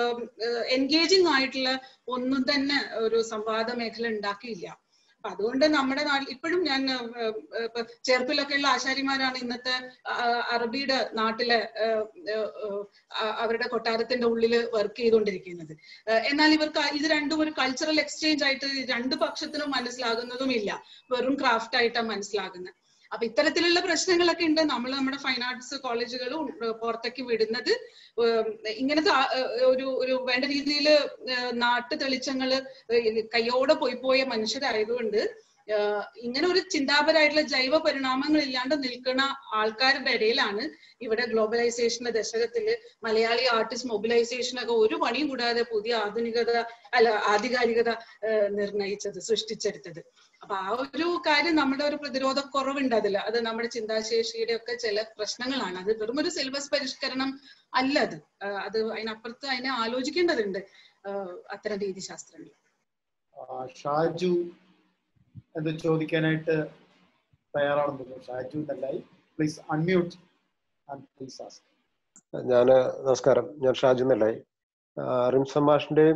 എൻഗേജിങ് ആയിട്ടുള്ള ഒന്നും തന്നെ ഒരു സംവാദ മേഖല ഉണ്ടാക്കിയില്ല അപ്പൊ അതുകൊണ്ട് നമ്മുടെ നാട്ടിൽ ഇപ്പോഴും ഞാൻ ആ, ആ, ഇപ്പൊ ചേർപ്പിലൊക്കെ ഉള്ള ആശാരിമാരാണ് ഇന്നത്തെ ആ, അറബിയുടെ നാട്ടിലെ ആ, ആ, ആ, അവരുടെ കൊട്ടാരത്തിന്റെ ഉള്ളിൽ വർക്ക് ചെയ്തുകൊണ്ടിരിക്കുന്നത് ആ, എന്നാൽ ഇവർക്ക് ഇത് രണ്ടും ഒരു കൾച്ചറൽ എക്സ്ചേഞ്ച് ആയിട്ട് രണ്ട് പക്ഷത്തിനും മനസ്സിലാകുന്നതുമില്ല വെറും ക്രാഫ്റ്റ് ആയിട്ടാണ് മനസ്സിലാകുന്നത് അപ്പൊ ഇത്തരത്തിലുള്ള പ്രശ്നങ്ങളൊക്കെ ഉണ്ട് നമ്മൾ നമ്മുടെ ഫൈൻ ആർട്സ് കോളേജുകളും പുറത്തേക്ക് വിടുന്നത് ഏഹ് ഇങ്ങനത്തെ ആ- ഏഹ് ഒരു ഒരു വേണ്ട രീതിയിൽ നാട്ടു തെളിച്ചങ്ങള് ഏഹ് കയ്യോടെ പോയി പോയ മനുഷ്യരായതുകൊണ്ട് ഏഹ് ഇങ്ങനെ ഒരു ചിന്താപരമായിട്ടുള്ള ജൈവ പരിണാമങ്ങൾ ഇല്ലാണ്ട് നിൽക്കുന്ന ആൾക്കാരുടെ ഇടയിലാണ് ഇവിടെ ഗ്ലോബലൈസേഷന്റെ ദശകത്തില് മലയാളി ആർട്ടിസ്റ്റ് മൊബിലൈസേഷൻ ഒക്കെ ഒരു പണിയും കൂടാതെ പുതിയ ആധുനികത അല്ല ആധികാരികത ഏഹ് നിർണയിച്ചത് സൃഷ്ടിച്ചെടുത്തത് അപ്പൊ ആ ഒരു കാര്യം നമ്മുടെ ഒരു പ്രതിരോധ കുറവുണ്ട് അതിൽ അത് നമ്മുടെ ചിന്താശേഷിയുടെ ഒക്കെ ചില പ്രശ്നങ്ങളാണ് അത് വെറും ഒരു സിലബസ് പരിഷ്കരണം അല്ല അത് ആഹ് അത് അതിനപ്പുറത്ത് അതിനെ ആലോചിക്കേണ്ടതുണ്ട് ആഹ് അത്തരം രീതിശാസ്ത്രങ്ങൾ ആ, ഷാജു എന്ത് ചോദിക്കാനായിട്ട് തയ്യാറാണെന്ന് തോന്നുന്നു ഷാജു എന്നല്ലായി please unmute and please ask ഞാൻ നമസ്കാരം ഞാൻ ഷാജു നെല്ലായി റിംസം മാഷിന്റെയും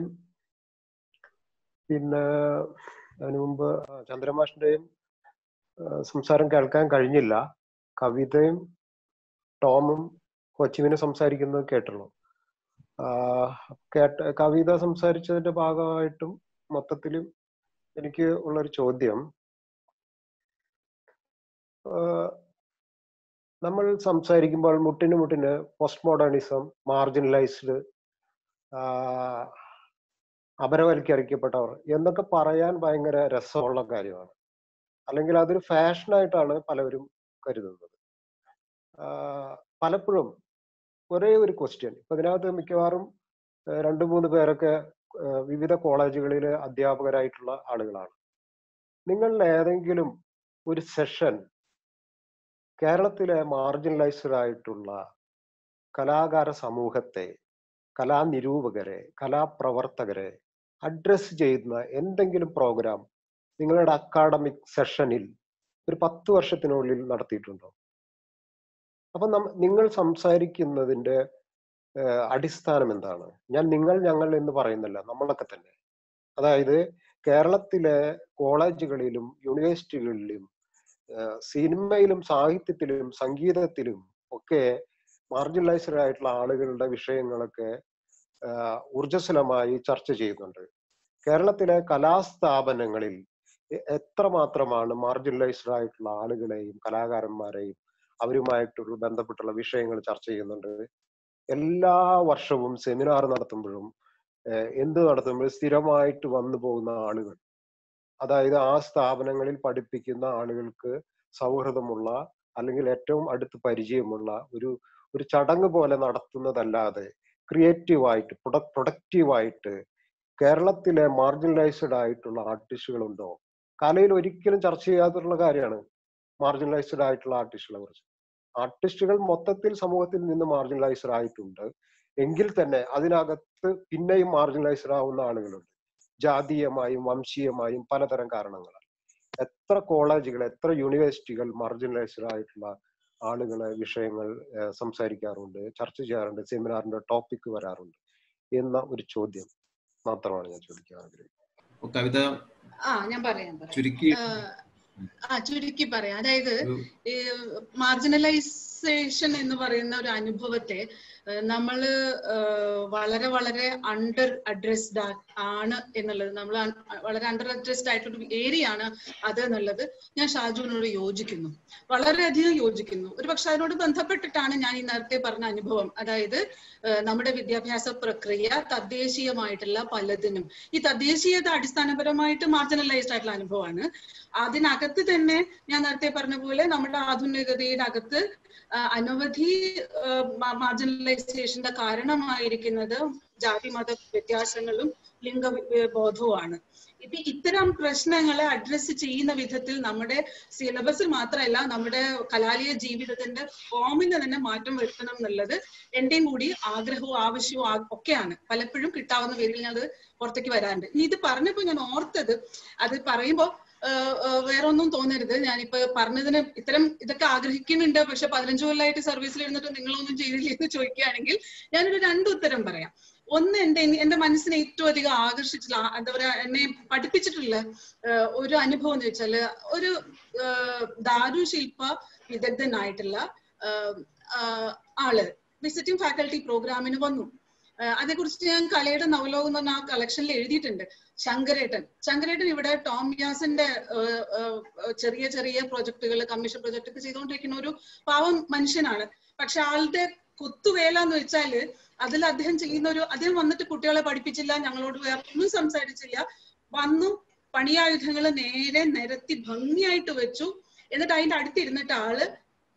പിന്നെ അതിനു മുമ്പ് ചന്ദ്രമാഷിന്റെയും സംസാരം കേൾക്കാൻ കഴിഞ്ഞില്ല കവിതയും ടോമും കൊച്ചുവിനെ സംസാരിക്കുന്നത് കേട്ടുള്ളൂ ആ, കേട്ട കവിത സംസാരിച്ചതിന്റെ ഭാഗമായിട്ടും മൊത്തത്തിലും എനിക്ക് ഉള്ളൊരു ചോദ്യം ആ, നമ്മൾ സംസാരിക്കുമ്പോൾ മുട്ടിന് മുട്ടിന് പോസ്റ്റ് മോഡേണിസം മാർജിനലൈസ്ഡ് അപരവൽക്കരിക്കപ്പെട്ടവർ എന്നൊക്കെ പറയാൻ ഭയങ്കര രസമുള്ള കാര്യമാണ് അല്ലെങ്കിൽ അതൊരു ഫാഷനായിട്ടാണ് പലവരും കരുതുന്നത് ആഹ് പലപ്പോഴും ഒരേ ഒരു ക്വസ്റ്റ്യൻ ഇപ്പൊ ഇതിനകത്ത് മിക്കവാറും ഏഹ് രണ്ട് മൂന്ന് പേരൊക്കെ ഏഹ് വിവിധ കോളേജുകളിലെ അധ്യാപകരായിട്ടുള്ള ആളുകളാണ് നിങ്ങളിൽ ഏതെങ്കിലും ഒരു സെഷൻ കേരളത്തിലെ മാർജിനലൈസ്ഡ് ആയിട്ടുള്ള കലാകാര സമൂഹത്തെ കലാനിരൂപകരെ കലാപ്രവർത്തകരെ അഡ്രസ് ചെയ്യുന്ന എന്തെങ്കിലും പ്രോഗ്രാം നിങ്ങളുടെ അക്കാഡമിക് സെഷനിൽ ഒരു പത്ത് വർഷത്തിനുള്ളിൽ നടത്തിയിട്ടുണ്ടോ അപ്പൊ നം നിങ്ങൾ സംസാരിക്കുന്നതിന്റെ ഏഹ്, അടിസ്ഥാനം എന്താണ് ഞാൻ നിങ്ങൾ ഞങ്ങൾ എന്ന് പറയുന്നില്ല നമ്മളൊക്കെ തന്നെ അതായത് കേരളത്തിലെ കോളേജുകളിലും യൂണിവേഴ്സിറ്റികളിലും ഏഹ്, സിനിമയിലും സാഹിത്യത്തിലും സംഗീതത്തിലും ഒക്കെ മാർജിനലൈസ്ഡ് ആയിട്ടുള്ള ആളുകളുടെ വിഷയങ്ങളൊക്കെ ആഹ്, ഊർജ്ജസ്വലമായി ചർച്ച ചെയ്യുന്നുണ്ട് കേരളത്തിലെ കലാസ്ഥാപനങ്ങളിൽ എ- എത്രമാത്രമാണ് മാർജിനലൈസ്ഡ് ആയിട്ടുള്ള ആളുകളെയും കലാകാരന്മാരെയും അവരുമായിട്ടുള്ള ബന്ധപ്പെട്ടുള്ള വിഷയങ്ങൾ ചർച്ച ചെയ്യുന്നുണ്ട് എല്ലാ വർഷവും സെമിനാർ നടത്തുമ്പോഴും ഏഹ്, എന്ത് നടത്തുമ്പോഴും സ്ഥിരമായിട്ട് വന്നു പോകുന്ന ആളുകൾ അതായത് ആ സ്ഥാപനങ്ങളിൽ പഠിപ്പിക്കുന്ന ആളുകൾക്ക് സൗഹൃദമുള്ള അല്ലെങ്കിൽ ഏറ്റവും അടുത്ത് പരിചയമുള്ള ഒരു ഒരു ചടങ്ങ് പോലെ നടത്തുന്നതല്ലാതെ ക്രിയേറ്റീവായിട്ട് പ്രൊഡക്റ്റീവായിട്ട് കേരളത്തിലെ മാർജിനലൈസ്ഡ് ആയിട്ടുള്ള ആർട്ടിസ്റ്റുകളുണ്ടോ കലയിൽ ഒരിക്കലും ചർച്ച ചെയ്യാത്തുള്ള കാര്യമാണ് മാർജിനലൈസ്ഡ് ആയിട്ടുള്ള ആർട്ടിസ്റ്റുകളെ കുറിച്ച് ആർട്ടിസ്റ്റുകൾ മൊത്തത്തിൽ സമൂഹത്തിൽ നിന്ന് മാർജിനലൈസ്ഡ് ആയിട്ടുണ്ട് എങ്കിൽ തന്നെ അതിനകത്ത് പിന്നെയും മാർജിനലൈസ്ഡ് ആവുന്ന ആളുകളുണ്ട് ജാതീയമായും വംശീയമായും പലതരം കാരണങ്ങളാൽ എത്ര കോളേജുകൾ എത്ര യൂണിവേഴ്സിറ്റികൾ മാർജിനലൈസ്ഡ് ആയിട്ടുള്ള ആളുകളെ വിഷയങ്ങൾ ഏഹ്, സംസാരിക്കാറുണ്ട് ചർച്ച ചെയ്യാറുണ്ട് സെമിനാറിന്റെ ടോപ്പിക് വരാറുണ്ട് എന്ന ഒരു ചോദ്യം മാത്രമാണ് ഞാൻ ചോദിക്കാൻ ആഗ്രഹിക്കുന്നത് അപ്പൊ കവിത ആ ഞാൻ പറയാം പറയാം ചുരുക്കി ആ, ആ ചുരുക്കി പറയാം അതായത് ഒരു ഈ മാർജിനലൈസേഷൻ എന്ന് പറയുന്ന ഒരു അനുഭവത്തെ ഏഹ്, നമ്മള് ഏഹ്, വളരെ വളരെ അണ്ടർ അഡ്രസ്ഡ് ആണ് എന്നുള്ളത് നമ്മൾ വളരെ അണ്ടർ അഡ്രസ്ഡ് ആയിട്ടൊരു ഏരിയ ആണ് അത് എന്നുള്ളത് ഞാൻ ഷാജുവിനോട് യോജിക്കുന്നു വളരെയധികം യോജിക്കുന്നു ഒരു പക്ഷെ അതിനോട് ബന്ധപ്പെട്ടിട്ടാണ് ഞാൻ ഈ നേരത്തെ പറഞ്ഞ അനുഭവം അതായത് ഏഹ്, നമ്മുടെ വിദ്യാഭ്യാസ പ്രക്രിയ തദ്ദേശീയമായിട്ടുള്ള പലതിനും ഈ തദ്ദേശീയത അടിസ്ഥാനപരമായിട്ട് മാർജിനലൈസ്ഡ് ആയിട്ടുള്ള അനുഭവമാണ് അതിനകത്ത് തന്നെ ഞാൻ നേരത്തെ പറഞ്ഞ പോലെ നമ്മുടെ ആധുനികതയുടെ അകത്ത് ആ, അനവധി മാർജിനലൈസേഷന്റെ കാരണമായിരിക്കുന്നത് ജാതി മത വ്യത്യാസങ്ങളും ലിംഗ വി- ബോധവുമാണ് ഇപ്പൊ ഇത്തരം പ്രശ്നങ്ങളെ അഡ്രസ്സ് ചെയ്യുന്ന വിധത്തിൽ നമ്മുടെ സിലബസിൽ മാത്രമല്ല നമ്മുടെ കലാലയ ജീവിതത്തിന്റെ ഫോമിൽ തന്നെ മാറ്റം വരുത്തണം എന്നുള്ളത് എന്റെയും കൂടി ആഗ്രഹവും ആവശ്യവും ആ- ഒക്കെയാണ് പലപ്പോഴും കിട്ടാവുന്ന പേരിൽ ഞാൻ അത് പുറത്തേക്ക് വരാറുണ്ട് ഇനി ഇത് പറഞ്ഞപ്പോ ഞാൻ ഓർത്തത് അത് പറയുമ്പോ ആഹ് ആഹ് വേറെ ഒന്നും തോന്നരുത് ഞാനിപ്പോ പറഞ്ഞതിന് ഇത്തരം ഇതൊക്കെ ആഗ്രഹിക്കുന്നുണ്ട് പക്ഷെ പതിനഞ്ച് കൊല്ലമായിട്ട് സർവീസിൽ ഇരുന്നിട്ട് നിങ്ങളൊന്നും ചെയ്തില്ല എന്ന് ചോദിക്കുകയാണെങ്കിൽ ഞാനൊരു രണ്ട് ഉത്തരം പറയാം ഒന്ന് എന്റെ എന്റെ മനസ്സിനെ ഏറ്റവും അധികം ആകർഷിച്ചിട്ടുള്ള ആ- എന്താ പറയാ എന്നെ പഠിപ്പിച്ചിട്ടുള്ള ആഹ് ഒരു അനുഭവം എന്ന് വെച്ചാല് ഒരു ആഹ് ദാരുശില്പ വിദഗ്ധനായിട്ടുള്ള ആഹ് ആഹ് ആള് വിസിറ്റിംഗ് ഫാക്കൽറ്റി പ്രോഗ്രാമിന് വന്നു ആഹ് അതേക്കുറിച്ച് ഞാൻ കലയുടെ നവലോകം എന്ന് പറഞ്ഞ ആ കളക്ഷനിൽ എഴുതിയിട്ടുണ്ട് ശങ്കരേട്ടൻ ശങ്കരേട്ടൻ ഇവിടെ ടോം യാസിന്റെ ആഹ് ആഹ് ചെറിയ ചെറിയ പ്രൊജക്ടുകൾ കമ്മീഷൻ പ്രൊജക്ട് ഒക്കെ ചെയ്തുകൊണ്ടിരിക്കുന്ന ഒരു പാവം മനുഷ്യനാണ് പക്ഷെ ആളുടെ കുത്തുവേല എന്ന് വെച്ചാല് അതിൽ അദ്ദേഹം ചെയ്യുന്ന ഒരു അദ്ദേഹം വന്നിട്ട് കുട്ടികളെ പഠിപ്പിച്ചില്ല ഞങ്ങളോട് വേറെ ഒന്നും സംസാരിച്ചില്ല വന്നു പണിയായുധങ്ങൾ നേരെ നിരത്തി ഭംഗിയായിട്ട് വെച്ചു എന്നിട്ട് അതിന്റെ അടുത്തിരുന്നിട്ട് ആള്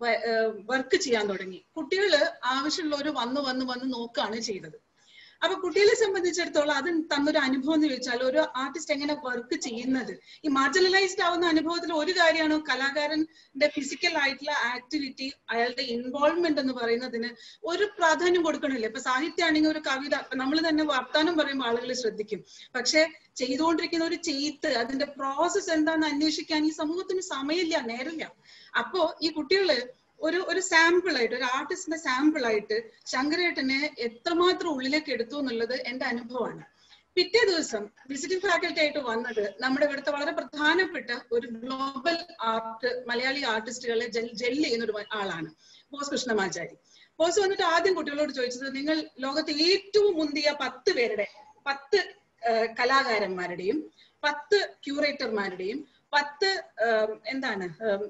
വർക്ക് ചെയ്യാൻ തുടങ്ങി കുട്ടികള് ആവശ്യമുള്ളവര് വന്ന് വന്ന് വന്ന് നോക്കുകയാണ് ചെയ്തത് അപ്പൊ കുട്ടികളെ സംബന്ധിച്ചിടത്തോളം അത് തന്നൊരു അനുഭവം എന്ന് വെച്ചാൽ ഒരു ആർട്ടിസ്റ്റ് എങ്ങനെ വർക്ക് ചെയ്യുന്നത് ഈ മാർജിനലൈസ്ഡ് ആവുന്ന അനുഭവത്തിൽ ഒരു കാര്യമാണ് കലാകാരന്റെ ഫിസിക്കൽ ആയിട്ടുള്ള ആക്ടിവിറ്റി അയാളുടെ ഇൻവോൾവ്മെന്റ് എന്ന് പറയുന്നതിന് ഒരു പ്രാധാന്യം കൊടുക്കണില്ല ഇപ്പൊ സാഹിത്യമാണെങ്കിൽ ഒരു കവിത നമ്മൾ തന്നെ വർത്താനം പറയുമ്പോൾ ആളുകൾ ശ്രദ്ധിക്കും പക്ഷെ ചെയ്തുകൊണ്ടിരിക്കുന്ന ഒരു ചെയ്ത്ത് അതിന്റെ പ്രോസസ്സ് എന്താന്ന് അന്വേഷിക്കാൻ ഈ സമൂഹത്തിന് സമയമില്ല നേരമില്ല അപ്പോ ഈ കുട്ടികള് ഒരു ഒരു സാമ്പിൾ ആയിട്ട് ഒരു ആർട്ടിസ്റ്റിന്റെ സാമ്പിൾ ആയിട്ട് ശങ്കരേട്ടനെ എത്രമാത്രം ഉള്ളിലേക്ക് എടുത്തു എന്നുള്ളത് എന്റെ അനുഭവമാണ് പിറ്റേ ദിവസം വിസിറ്റിംഗ് ഫാക്കൽറ്റി ആയിട്ട് വന്നത് നമ്മുടെ ഇവിടുത്തെ വളരെ പ്രധാനപ്പെട്ട ഒരു ഗ്ലോബൽ ആർട്ട് മലയാളി ആർട്ടിസ്റ്റുകളെ ജെൽ ജെല്ല് ചെയ്യുന്ന ഒരു ആളാണ് ബോസ് കൃഷ്ണമാചാരി ബോസ് വന്നിട്ട് ആദ്യം കുട്ടികളോട് ചോദിച്ചത് നിങ്ങൾ ലോകത്തെ ഏറ്റവും മുന്തിയ പത്ത് പേരുടെ പത്ത് കലാകാരന്മാരുടെയും പത്ത് ക്യൂറേറ്റർമാരുടെയും പത്ത് എന്താണ്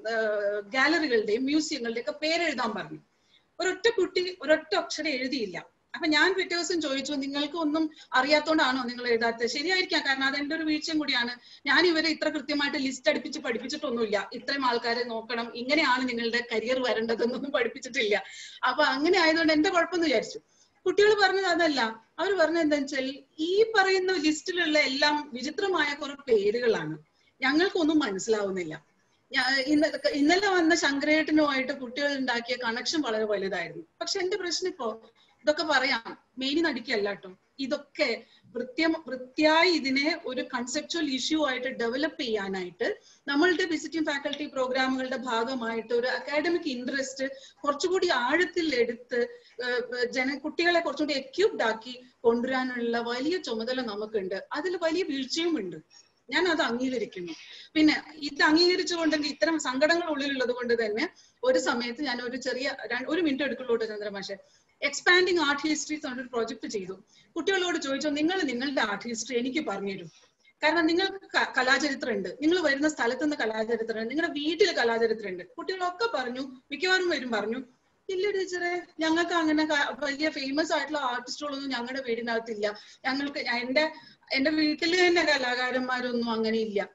ഗാലറികളുടെയും മ്യൂസിയങ്ങളുടെയും ഒക്കെ പേരെഴുതാൻ പറഞ്ഞു ഒരൊറ്റ കുട്ടി ഒരൊറ്റ അക്ഷരം എഴുതിയില്ല അപ്പൊ ഞാൻ പിറ്റേ ദിവസം ചോദിച്ചു നിങ്ങൾക്ക് ഒന്നും അറിയാത്തോണ്ടാണോ നിങ്ങൾ എഴുതാത്തത് ശരിയായിരിക്കാം കാരണം അത് എന്റെ ഒരു വീഴ്ചയും കൂടിയാണ് ഞാൻ ഇവരെ ഇത്ര കൃത്യമായിട്ട് ലിസ്റ്റ് അടുപ്പിച്ച് പഠിപ്പിച്ചിട്ടൊന്നുമില്ല ഇത്രയും ആൾക്കാരെ നോക്കണം ഇങ്ങനെയാണ് നിങ്ങളുടെ കരിയർ വരേണ്ടതെന്നൊന്നും പഠിപ്പിച്ചിട്ടില്ല അപ്പൊ അങ്ങനെ ആയതുകൊണ്ട് എന്റെ കുഴപ്പമെന്ന് വിചാരിച്ചു കുട്ടികൾ പറഞ്ഞത് അതല്ല അവർ പറഞ്ഞത് എന്താ വെച്ചാൽ ഈ പറയുന്ന ലിസ്റ്റിലുള്ള എല്ലാം വിചിത്രമായ കുറെ പേരുകളാണ് ഞങ്ങൾക്കൊന്നും മനസ്സിലാവുന്നില്ല ഇന്നലെ വന്ന ശങ്കരേട്ടനുമായിട്ട് കുട്ടികൾ ഉണ്ടാക്കിയ കണക്ഷൻ വളരെ വലുതായിരുന്നു പക്ഷെ എന്റെ പ്രശ്നം ഇപ്പോ ഇതൊക്കെ പറയാം മേനി നടിക്കല്ല കേട്ടോ ഇതൊക്കെ വൃത്യം വൃത്തിയായി ഇതിനെ ഒരു കൺസെപ്ച്വൽ ഇഷ്യൂ ആയിട്ട് ഡെവലപ്പ് ചെയ്യാനായിട്ട് നമ്മളുടെ വിസിറ്റിംഗ് ഫാക്കൽറ്റി പ്രോഗ്രാമുകളുടെ ഭാഗമായിട്ട് ഒരു അക്കാഡമിക് ഇൻട്രസ്റ്റ് കുറച്ചുകൂടി ആഴത്തിൽ എടുത്ത് ജന കുട്ടികളെ കുറച്ചുകൂടി എക്യൂപ്ഡ് ആക്കി കൊണ്ടുവരാനുള്ള വലിയ ചുമതല നമുക്കുണ്ട് അതിൽ വലിയ വീഴ്ചയും ഉണ്ട് ഞാൻ അത് അംഗീകരിക്കുന്നു പിന്നെ ഇത് അംഗീകരിച്ചുകൊണ്ടെങ്കിൽ ഇത്തരം സങ്കടങ്ങൾ ഉള്ളിലുള്ളത് കൊണ്ട് തന്നെ ഒരു സമയത്ത് ഞാൻ ഒരു ചെറിയ ഒരു മിനിറ്റ് എടുക്കുള്ളൂ ചന്ദ്രമാഷെ എക്സ്പാൻഡിങ് ആർട്ട് ഹിസ്റ്ററീസ് ഒരു പ്രോജക്ട് ചെയ്തു കുട്ടികളോട് ചോദിച്ചു നിങ്ങൾ നിങ്ങളുടെ ആർട്ട് ഹിസ്റ്ററി എനിക്ക് പറഞ്ഞുതരും കാരണം നിങ്ങൾക്ക് കലാചരിത്രം ഉണ്ട് നിങ്ങൾ വരുന്ന സ്ഥലത്ത് നിന്ന് കലാചരിത്രം ഉണ്ട് നിങ്ങളുടെ വീട്ടിൽ കലാചരിത്രം ഉണ്ട് കുട്ടികളൊക്കെ പറഞ്ഞു മിക്കവാറും വരും പറഞ്ഞു ഇല്ല ടീച്ചറെ ഞങ്ങൾക്ക് അങ്ങനെ വലിയ ഫേമസ് ആയിട്ടുള്ള ആർട്ടിസ്റ്റുകളൊന്നും ഞങ്ങളുടെ വീടിനകത്തില്ല ഞങ്ങൾക്ക് എന്റെ എന്റെ വീട്ടിൽ തന്നെ കലാകാരന്മാരൊന്നും അങ്ങനെ ഇല്ല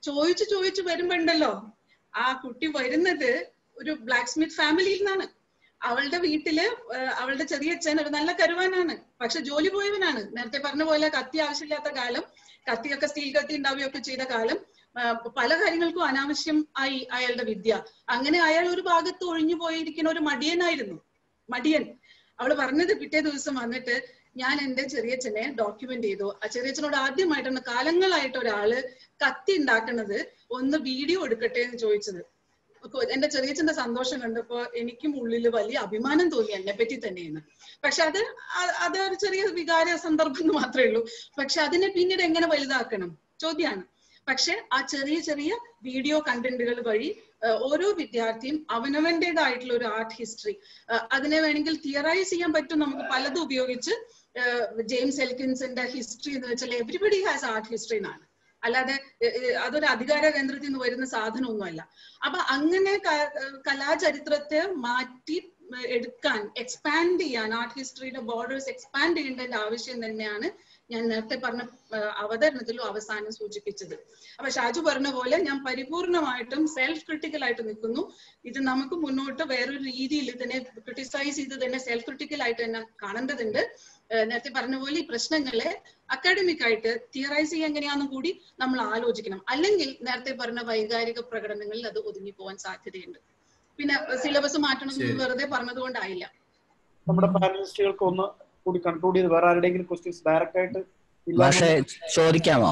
ചോദിച്ചു ചോദിച്ചു വരുമ്പോണ്ടല്ലോ ആ കുട്ടി വരുന്നത് ഒരു ബ്ലാക്ക് സ്മിത്ത് ഫാമിലിയിൽ നിന്നാണ് അവളുടെ വീട്ടില് ഏഹ് അവളുടെ ചെറിയച്ഛൻ ഒരു നല്ല കരുവാനാണ് പക്ഷെ ജോലി പോയവനാണ് നേരത്തെ പറഞ്ഞ പോലെ കത്തി ആവശ്യമില്ലാത്ത കാലം കത്തിയൊക്കെ സ്റ്റീൽ കത്തി ഉണ്ടാവുകയൊക്കെ ചെയ്ത കാലം ആ, പല കാര്യങ്ങൾക്കും അനാവശ്യം ആയി അയാളുടെ വിദ്യ അങ്ങനെ അയാൾ ഒരു ഭാഗത്ത് ഒഴിഞ്ഞു പോയിരിക്കുന്ന ഒരു മടിയനായിരുന്നു മടിയൻ അവള് പറഞ്ഞത് പിറ്റേ ദിവസം വന്നിട്ട് ഞാൻ എന്റെ ചെറിയച്ഛനെ ഡോക്യുമെന്റ് ചെയ്തു ആ ചെറിയച്ഛനോട് ആദ്യമായിട്ടാണ് കാലങ്ങളായിട്ട് ഒരാള് കത്തി ഉണ്ടാക്കുന്നത് ഒന്ന് വീഡിയോ എടുക്കട്ടെ എന്ന് ചോദിച്ചത് കൊ- എന്റെ ചെറിയച്ഛന്റെ സന്തോഷം കണ്ടപ്പോ എനിക്കും ഉള്ളിൽ വലിയ അഭിമാനം തോന്നി എന്നെ പറ്റി തന്നെയെന്ന് പക്ഷെ അത് അ- അത് ഒരു ചെറിയ വികാര സന്ദർഭം എന്ന് മാത്രമേ ഉള്ളൂ പക്ഷെ അതിനെ പിന്നീട് എങ്ങനെ വലുതാക്കണം ചോദ്യമാണ് പക്ഷെ ആ ചെറിയ ചെറിയ വീഡിയോ കണ്ടന്റുകൾ വഴി ആ, ഓരോ വിദ്യാർത്ഥിയും അവനവന്റേതായിട്ടുള്ള ഒരു ആർട്ട് ഹിസ്റ്ററി അതിനെ വേണമെങ്കിൽ തിയറൈസ് ചെയ്യാൻ പറ്റും നമുക്ക് പലതും ഉപയോഗിച്ച് ആ, ജെയിംസ് എൽക്കിൻസിന്റെ ഹിസ്റ്ററി എന്ന് വെച്ചാൽ എവറിബഡി ഹാസ് ആർട്ട് ഹിസ്റ്ററി എന്നാണ് അല്ലാതെ ഏ, ഏ, അതൊരു അധികാര കേന്ദ്രത്തിൽ നിന്ന് വരുന്ന സാധനമൊന്നുമല്ല അപ്പൊ അങ്ങനെ ക- കലാചരിത്രത്തെ മാറ്റി ഏ, എടുക്കാൻ എക്സ്പാൻഡ് ചെയ്യാൻ ആർട്ട് ഹിസ്റ്ററിയുടെ ബോർഡേഴ്സ് എക്സ്പാൻഡ് ചെയ്യേണ്ടതിന്റെ ആവശ്യം തന്നെയാണ് ഞാൻ നേരത്തെ പറഞ്ഞ ആ, അവതരണത്തിലും അവസാനം സൂചിപ്പിച്ചത് അപ്പൊ ഷാജു പറഞ്ഞ പോലെ ഞാൻ പരിപൂർണമായിട്ടും സെൽഫ് ക്രിട്ടിക്കൽ ആയിട്ട് നിൽക്കുന്നു ഇത് നമുക്ക് മുന്നോട്ട് വേറൊരു രീതിയിൽ ഇതിനെ ക്രിട്ടിസൈസ് ചെയ്ത് തന്നെ സെൽഫ് ക്രിട്ടിക്കൽ ആയിട്ട് തന്നെ കാണേണ്ടതുണ്ട് ഏഹ് നേരത്തെ പറഞ്ഞ പോലെ ഈ പ്രശ്നങ്ങളെ അക്കാഡമിക് ആയിട്ട് തിയറൈസ് ചെയ്യാൻ എങ്ങനെയാണെന്ന് കൂടി നമ്മൾ ആലോചിക്കണം അല്ലെങ്കിൽ നേരത്തെ പറഞ്ഞ വൈകാരിക പ്രകടനങ്ങളിൽ അത് ഒതുങ്ങി പോകാൻ സാധ്യതയുണ്ട് പിന്നെ സിലബസ് മാറ്റണം എന്ന് ശരി. വെറുതെ പറഞ്ഞതുകൊണ്ടായില്ല നമ്മുടെ പാനലിസ്റ്റുകൾക്ക് ഒന്ന് കൂടി കൺക്ലൂഡ് ചെയ്ത് വേറെ ആരുടെയെങ്കിലും ക്വസ്റ്റ്യൻസ് ഡയറക്റ്റ് ആയിട്ട് പക്ഷേ ചോദിക്കാമോ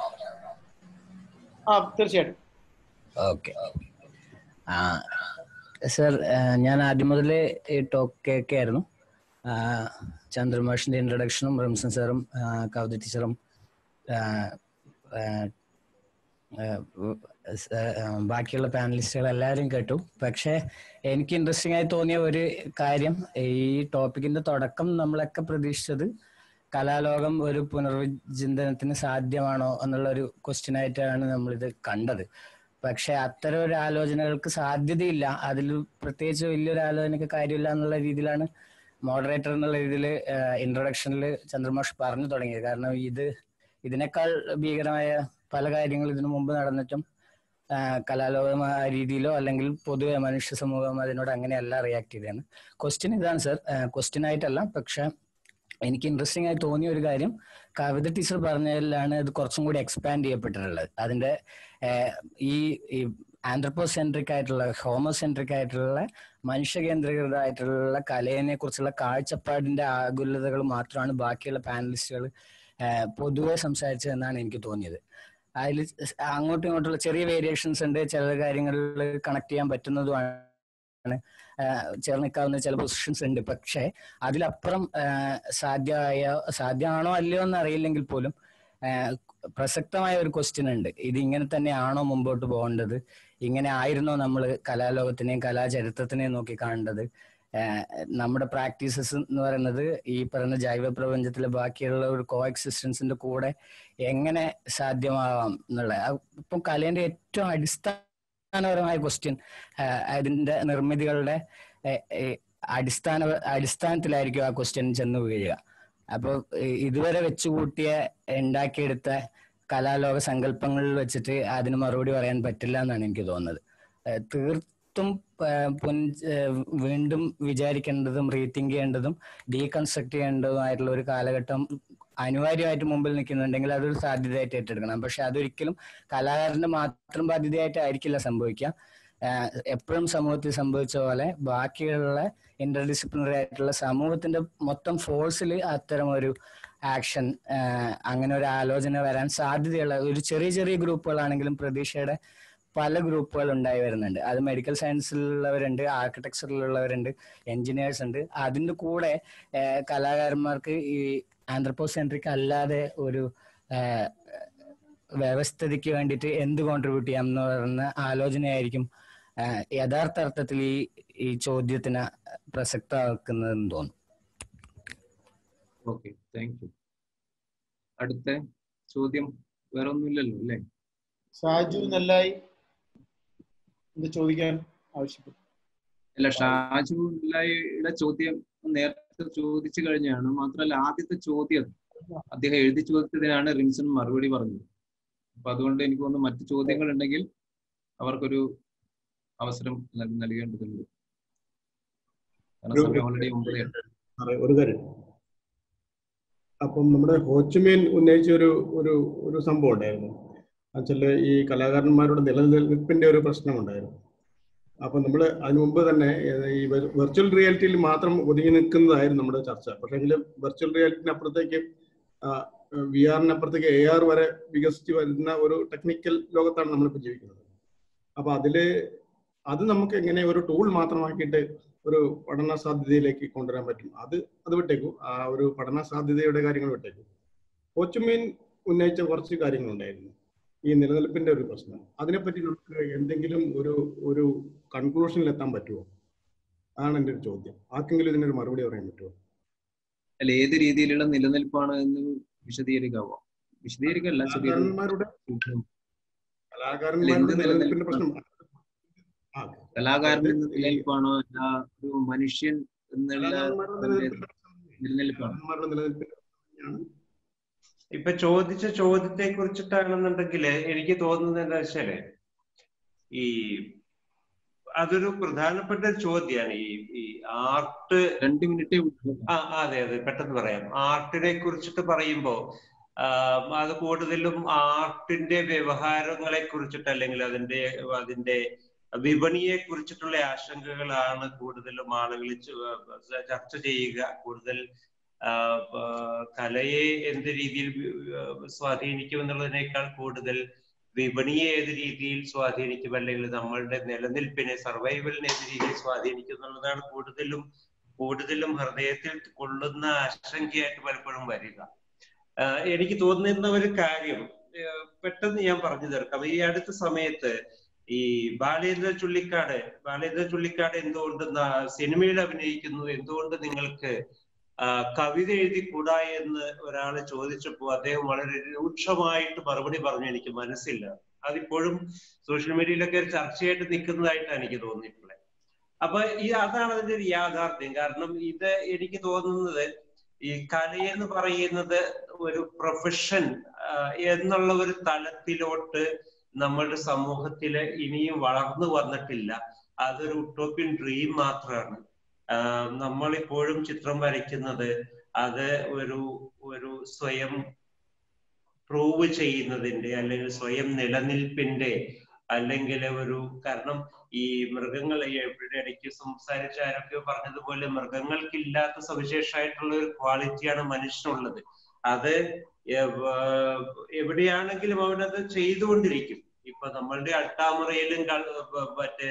ആ തീർച്ചയായിട്ടും ഓക്കെ ആ സർ ഞാൻ ആദ്യം മുതലേ ഈ ടോക്ക് കേൾക്കായിരുന്നു ചന്ദ്രമാഷിന്റെ ഇൻട്രഡക്ഷനും റിംസൺ സാറും കവിത ടീച്ചറും ആ, ആ, ആ, സ്- ആ, ബാക്കിയുള്ള പാനലിസ്റ്റുകൾ എല്ലാവരും കേട്ടു പക്ഷേ എനിക്ക് ഇൻട്രസ്റ്റിംഗ് ആയി തോന്നിയ ഒരു കാര്യം ഈ ടോപ്പിക്കിന്റെ തുടക്കം നമ്മളൊക്കെ പ്രതീക്ഷിച്ചത് കലാലോകം ഒരു പുനർവിചിന്തനത്തിന് സാധ്യമാണോ എന്നുള്ള ഒരു ക്വസ്റ്റ്യൻ ആയിട്ടാണ് നമ്മളിത് കണ്ടത് പക്ഷെ അത്തരം ഒരു ആലോചനകൾക്ക് സാധ്യതയില്ല അതിൽ പ്രത്യേകിച്ച് വലിയൊരു ആലോചനക്ക് കാര്യമില്ല എന്നുള്ള രീതിയിലാണ് മോഡറേറ്റർ എന്നുള്ള രീതിയിൽ ഇൻട്രൊഡക്ഷനിൽ ചന്ദ്രമാഷ് പറഞ്ഞു തുടങ്ങിയത് കാരണം ഇത് ഇതിനേക്കാൾ ഭീകരമായ പല കാര്യങ്ങൾ ഇതിനു മുമ്പ് നടന്നിട്ടും ആ, കലാലോകം ആ രീതിയിലോ അല്ലെങ്കിൽ പൊതുവെ മനുഷ്യ സമൂഹം അതിനോട് അങ്ങനെയല്ല റിയാക്ട് ചെയ്തതാണ് ക്വസ്റ്റ്യൻ ഇതാണ് സർ ക്വസ്റ്റ്യൻ ആയിട്ടല്ല പക്ഷെ എനിക്ക് ഇൻട്രസ്റ്റിംഗ് ആയി തോന്നിയ ഒരു കാര്യം കവിത ടീച്ചർ പറഞ്ഞതിലാണ് ഇത് കുറച്ചും കൂടി എക്സ്പാൻഡ് ചെയ്യപ്പെട്ടിട്ടുള്ളത് അതിന്റെ ഏഹ്, ഈ ഈ ആന്ത്രപ്പോസെൻട്രിക് ആയിട്ടുള്ള ഹോമോസെൻട്രിക് ആയിട്ടുള്ള മനുഷ്യ കേന്ദ്രീകൃതമായിട്ടുള്ള കലയെ കുറിച്ചുള്ള കാഴ്ചപ്പാടിന്റെ ആകുലതകൾ മാത്രമാണ് ബാക്കിയുള്ള പാനലിസ്റ്റുകൾ പൊതുവെ സംസാരിച്ചതെന്നാണ് എനിക്ക് തോന്നിയത് അതിൽ അങ്ങോട്ടും ഇങ്ങോട്ടുള്ള ചെറിയ വേരിയേഷൻസ് ഉണ്ട് ചില കാര്യങ്ങളിൽ കണക്ട് ചെയ്യാൻ പറ്റുന്നതുമാണ് ചേർന്ന് നിൽക്കാവുന്ന ചില പൊസിഷൻസ് ഉണ്ട് പക്ഷേ അതിലപ്പുറം ആഹ് സാധ്യമായ സാധ്യമാണോ അല്ലയോ എന്ന് അറിയില്ലെങ്കിൽ പോലും ആഹ് പ്രസക്തമായ ഒരു ക്വസ്റ്റ്യൻ ഉണ്ട് ഇത് ഇങ്ങനെ തന്നെയാണോ മുമ്പോട്ട് പോകേണ്ടത് ഇങ്ങനെ ആയിരുന്നോ നമ്മൾ കലാലോകത്തിനെയും കലാചരിത്രത്തിനെയും നോക്കി കാണേണ്ടത് ആഹ് നമ്മുടെ പ്രാക്ടീസസ് എന്ന് പറയുന്നത് ഈ പറയുന്ന ജൈവ പ്രപഞ്ചത്തിലെ ബാക്കിയുള്ള ഒരു കോ എക്സിസ്റ്റൻസിന്റെ കൂടെ എങ്ങനെ സാധ്യമാവാം എന്നുള്ള ഇപ്പം കലേന്റെ ഏറ്റവും അടിസ്ഥാനപരമായ ക്വസ്റ്റ്യൻ അതിന്റെ നിർമ്മിതികളുടെ ഏഹ്, ഏഹ്, അടിസ്ഥാന അടിസ്ഥാനത്തിലായിരിക്കും ആ ക്വസ്റ്റ്യൻ ചെന്ന് വീഴുക അപ്പോൾ ഇതുവരെ വെച്ചുകൂട്ടിയ ഉണ്ടാക്കിയെടുത്ത കലാലോക സങ്കല്പങ്ങളിൽ വെച്ചിട്ട് അതിന് മറുപടി പറയാൻ പറ്റില്ല എന്നാണ് എനിക്ക് തോന്നുന്നത് ഏഹ് തീർത്തും ഏഹ് പുൻ- ഏഹ് വീണ്ടും വിചാരിക്കേണ്ടതും റീതിങ്ക് ചെയ്യേണ്ടതും ഡീകൺസ്ട്രക്ട് ചെയ്യേണ്ടതുമായിട്ടുള്ള ഒരു കാലഘട്ടം അനിവാര്യമായിട്ട് മുമ്പിൽ നിൽക്കുന്നുണ്ടെങ്കിൽ അതൊരു സാധ്യതയായിട്ട് ഏറ്റെടുക്കണം പക്ഷെ അതൊരിക്കലും കലാകാരന്റെ മാത്രം ബാധ്യതയായിട്ടായിരിക്കില്ല സംഭവിക്കുക ആഹ് എപ്പോഴും സമൂഹത്തിൽ സംഭവിച്ച പോലെ ബാക്കിയുള്ള ഇന്റർഡിസിപ്ലിനറി ആയിട്ടുള്ള സമൂഹത്തിന്റെ മൊത്തം ഫോഴ്സിൽ അത്തരം ഒരു ആക്ഷൻ അങ്ങനെ ഒരു ആലോചന വരാൻ സാധ്യതയുള്ള ഒരു ചെറിയ ചെറിയ ഗ്രൂപ്പുകളാണെങ്കിലും പ്രതീക്ഷയുടെ പല ഗ്രൂപ്പുകൾ ഉണ്ടായി വരുന്നുണ്ട് അത് മെഡിക്കൽ സയൻസിലുള്ളവരുണ്ട് ആർക്കിടെക്ചറിലുള്ളവരുണ്ട് എഞ്ചിനീയേഴ്സ് ഉണ്ട് അതിന്റെ കൂടെ ആഹ് കലാകാരന്മാർക്ക് ഈ ആന്ത്രപ്പോസെൻട്രിക് അല്ലാതെ ഒരു ആഹ് വ്യവസ്ഥിതിക്ക് വേണ്ടിയിട്ട് എന്ത് കോൺട്രിബ്യൂട്ട് ചെയ്യാം എന്ന് പറയുന്ന ആലോചനയായിരിക്കും ആഹ് യഥാർത്ഥ അർത്ഥത്തിൽ ഈ ഈ ചോദ്യത്തിന് പ്രസക്തമാക്കുന്നതെന്ന് തോന്നുന്നു ഓക്കെ താങ്ക് യു അടുത്ത ചോദ്യം വേറെ ഒന്നുമില്ലല്ലോ അല്ലേ ഷാജു നെല്ലായി എന്ത് ചോദിക്കാൻ ആവശ്യപ്പെട്ടു അല്ല ഷാജു നെല്ലായിയുടെ ചോദ്യം നേരത്തെ ചോദിച്ചു കഴിഞ്ഞാണ് മാത്രമല്ല ആദ്യത്തെ ചോദ്യം അദ്ദേഹം എഴുതി ചോദിച്ചതിനാണ് റിൻസൺ മറുപടി പറഞ്ഞത് അപ്പൊ അതുകൊണ്ട് എനിക്ക് തോന്നുന്നു മറ്റു ചോദ്യങ്ങൾ ഉണ്ടെങ്കിൽ അവർക്കൊരു അവസരം നൽ- നൽകേണ്ടതുണ്ട് കാരണം ഒരു- സമയം ഓൾറെഡി ഒമ്പത് എട്ട്. സാറേ, ഒരു കാര്യം അപ്പം നമ്മുടെ ഹോച്ചുമേൻ ഉന്നയിച്ച ഒരു ഒരു ഒരു സംഭവം ഉണ്ടായിരുന്നു എന്നുവെച്ചാല് ഈ കലാകാരന്മാരുടെ നിലനിൽപ്പിന്റെ ഒരു പ്രശ്നമുണ്ടായിരുന്നു അപ്പൊ നമ്മൾ അതിനു മുമ്പ് തന്നെ ഏഹ്, ഈ വെർച്വൽ റിയാലിറ്റിയിൽ മാത്രം ഒതുങ്ങി നിൽക്കുന്നതായിരുന്നു നമ്മുടെ ചർച്ച പക്ഷേ എങ്കിലും വെർച്വൽ റിയാലിറ്റിന് അപ്പുറത്തേക്ക് വി ആറിനപ്പുറത്തേക്ക് എ ആർ വരെ വികസിച്ച് വരുന്ന ഒരു ടെക്നിക്കൽ ലോകത്താണ് നമ്മളിപ്പോൾ ജീവിക്കുന്നത് അപ്പൊ അതില് അത് നമുക്ക് എങ്ങനെ ഒരു ടൂൾ മാത്രമാക്കിയിട്ട് ഒരു പഠന സാധ്യതയിലേക്ക് കൊണ്ടുവരാൻ പറ്റും അത് അത് വിട്ടേക്കു ആ ഒരു പഠന സാധ്യതയുടെ കാര്യങ്ങൾ വിട്ടേക്കു കൊച്ചുമീൻ ഉന്നയിച്ച കുറച്ച് കാര്യങ്ങളുണ്ടായിരുന്നു ഈ നിലനിൽപ്പിന്റെ ഒരു പ്രശ്നം അതിനെപ്പറ്റി നമുക്ക് എന്തെങ്കിലും ഒരു ഒരു കൺക്ലൂഷനിൽ എത്താൻ പറ്റുമോ അതാണ് എൻ്റെ ഒരു ചോദ്യം ആർക്കെങ്കിലും ഇതിനൊരു മറുപടി പറയാൻ പറ്റുമോ അല്ല ഏത് രീതിയിലുള്ള നിലനിൽപ്പാണ് എന്ന് വിശദീകരിക്കാവോ വിശദീകരിക്കല്ല ചെറിയൊരു കലാകാരന്മാരുടെ അല്ല, കലാകാരന്മാരുടെ എന്ത് നിലനിൽപ്പിന്റെ പ്രശ്നം ആ, കലാകാരൻ എന്ന അതായത് ഈ നിലനിൽപ്പാണോ അല്ല ഒരു മനുഷ്യൻ എന്നുള്ള കലാകാരന്മാരുടെ അതിന്റെ നിലനിൽപ്പിന്റെ പ്രശ്നം നിലനിൽപ്പാണ് കലാകാരന്മാരുടെ നിലനിൽപ്പിന്റെ പ്രശ്നമാണ് ഇപ്പൊ ചോദിച്ച ചോദ്യത്തെ കുറിച്ചിട്ടാണെന്നുണ്ടെങ്കിൽ എനിക്ക് തോന്നുന്നത് എന്താ വെച്ചാല് ഈ അതൊരു പ്രധാനപ്പെട്ട ഒരു ചോദ്യമാണ് ഈ ഈ ആർട്ട് രണ്ട് മിനിറ്റേ ഉള്ളൂ. ആ അതെ അതെ പെട്ടെന്ന് പറയാം ആർട്ടിനെ കുറിച്ചിട്ട് പറയുമ്പോ ആ, അത് കൂടുതലും ആർട്ടിന്റെ വ്യവഹാരങ്ങളെ കുറിച്ചിട്ട് അല്ലെങ്കിൽ അതിന്റെ അതിന്റെ വിപണിയെ കുറിച്ചിട്ടുള്ള ആശങ്കകളാണ് കൂടുതലും ആളുകൾ ച- ചർച്ച ചെയ്യുക കൂടുതൽ ആ, ആ, കലയെ എന്ത് രീതിയിൽ വി- സ്വാധീനിക്കും എന്നുള്ളതിനേക്കാൾ കൂടുതൽ വിപണിയെ ഏത് രീതിയിൽ സ്വാധീനിക്കും അല്ലെങ്കിൽ നമ്മളുടെ നിലനിൽപ്പിനെ സർവൈവലിനെ ഏത് രീതിയിൽ സ്വാധീനിക്കും എന്നുള്ളതാണ് കൂടുതലും കൂടുതലും ഹൃദയത്തിൽ കൊള്ളുന്ന ആശങ്കയായിട്ട് പലപ്പോഴും വരിക ആഹ് എനിക്ക് തോന്നുന്ന ഒരു കാര്യം ആഹ് പെട്ടെന്ന് ഞാൻ പറഞ്ഞു തീർക്കാം ഈ അടുത്ത സമയത്ത് ഈ ബാലേന്ദ്ര ചുള്ളിക്കാട് ബാലേന്ദ്ര ചുള്ളിക്കാട് എന്തുകൊണ്ട് ന- സിനിമയിൽ അഭിനയിക്കുന്നു എന്തുകൊണ്ട് നിങ്ങൾക്ക് ആ, കവിത എഴുതിക്കൂടാ എന്ന് ഒരാൾ ചോദിച്ചപ്പോൾ അദ്ദേഹം വളരെ രൂക്ഷമായിട്ട് മറുപടി പറഞ്ഞു എനിക്ക് മനസ്സില്ല അതിപ്പോഴും സോഷ്യൽ മീഡിയയിലൊക്കെ ഒരു ചർച്ചയായിട്ട് നിൽക്കുന്നതായിട്ടാണ് എനിക്ക് തോന്നിയിട്ടുള്ളത് അപ്പൊ ഈ അതാണ് അതിന്റെ ഒരു യാഥാർത്ഥ്യം കാരണം ഇത് എനിക്ക് തോന്നുന്നത് ഈ കലയെന്ന് പറയുന്നത് ഒരു പ്രൊഫഷൻ എന്നുള്ള ഒരു തലത്തിലോട്ട് നമ്മളുടെ സമൂഹത്തിൽ ഇനിയും വളർന്നു വന്നിട്ടില്ല അതൊരു ഉട്ടോപ്യൻ ഡ്രീം മാത്രമാണ് ആഹ് നമ്മളിപ്പോഴും ചിത്രം വരയ്ക്കുന്നത് അത് ഒരു ഒരു സ്വയം പ്രൂവ് ചെയ്യുന്നതിന്റെ അല്ലെങ്കിൽ സ്വയം നിലനിൽപ്പിന്റെ അല്ലെങ്കിൽ ഒരു കാരണം ഈ മൃഗങ്ങൾ എവിടെ ഇടയ്ക്ക് സംസാരിച്ച ആരൊക്കെയോ പറഞ്ഞതുപോലെ മൃഗങ്ങൾക്കില്ലാത്ത സവിശേഷമായിട്ടുള്ള ഒരു ക്വാളിറ്റിയാണ് മനുഷ്യനുള്ളത് അത് എവ- എവിടെയാണെങ്കിലും അവനത് ചെയ്തുകൊണ്ടിരിക്കും ഇപ്പൊ നമ്മളുടെ അട്ടാമറയിലും കൾ- മറ്റേ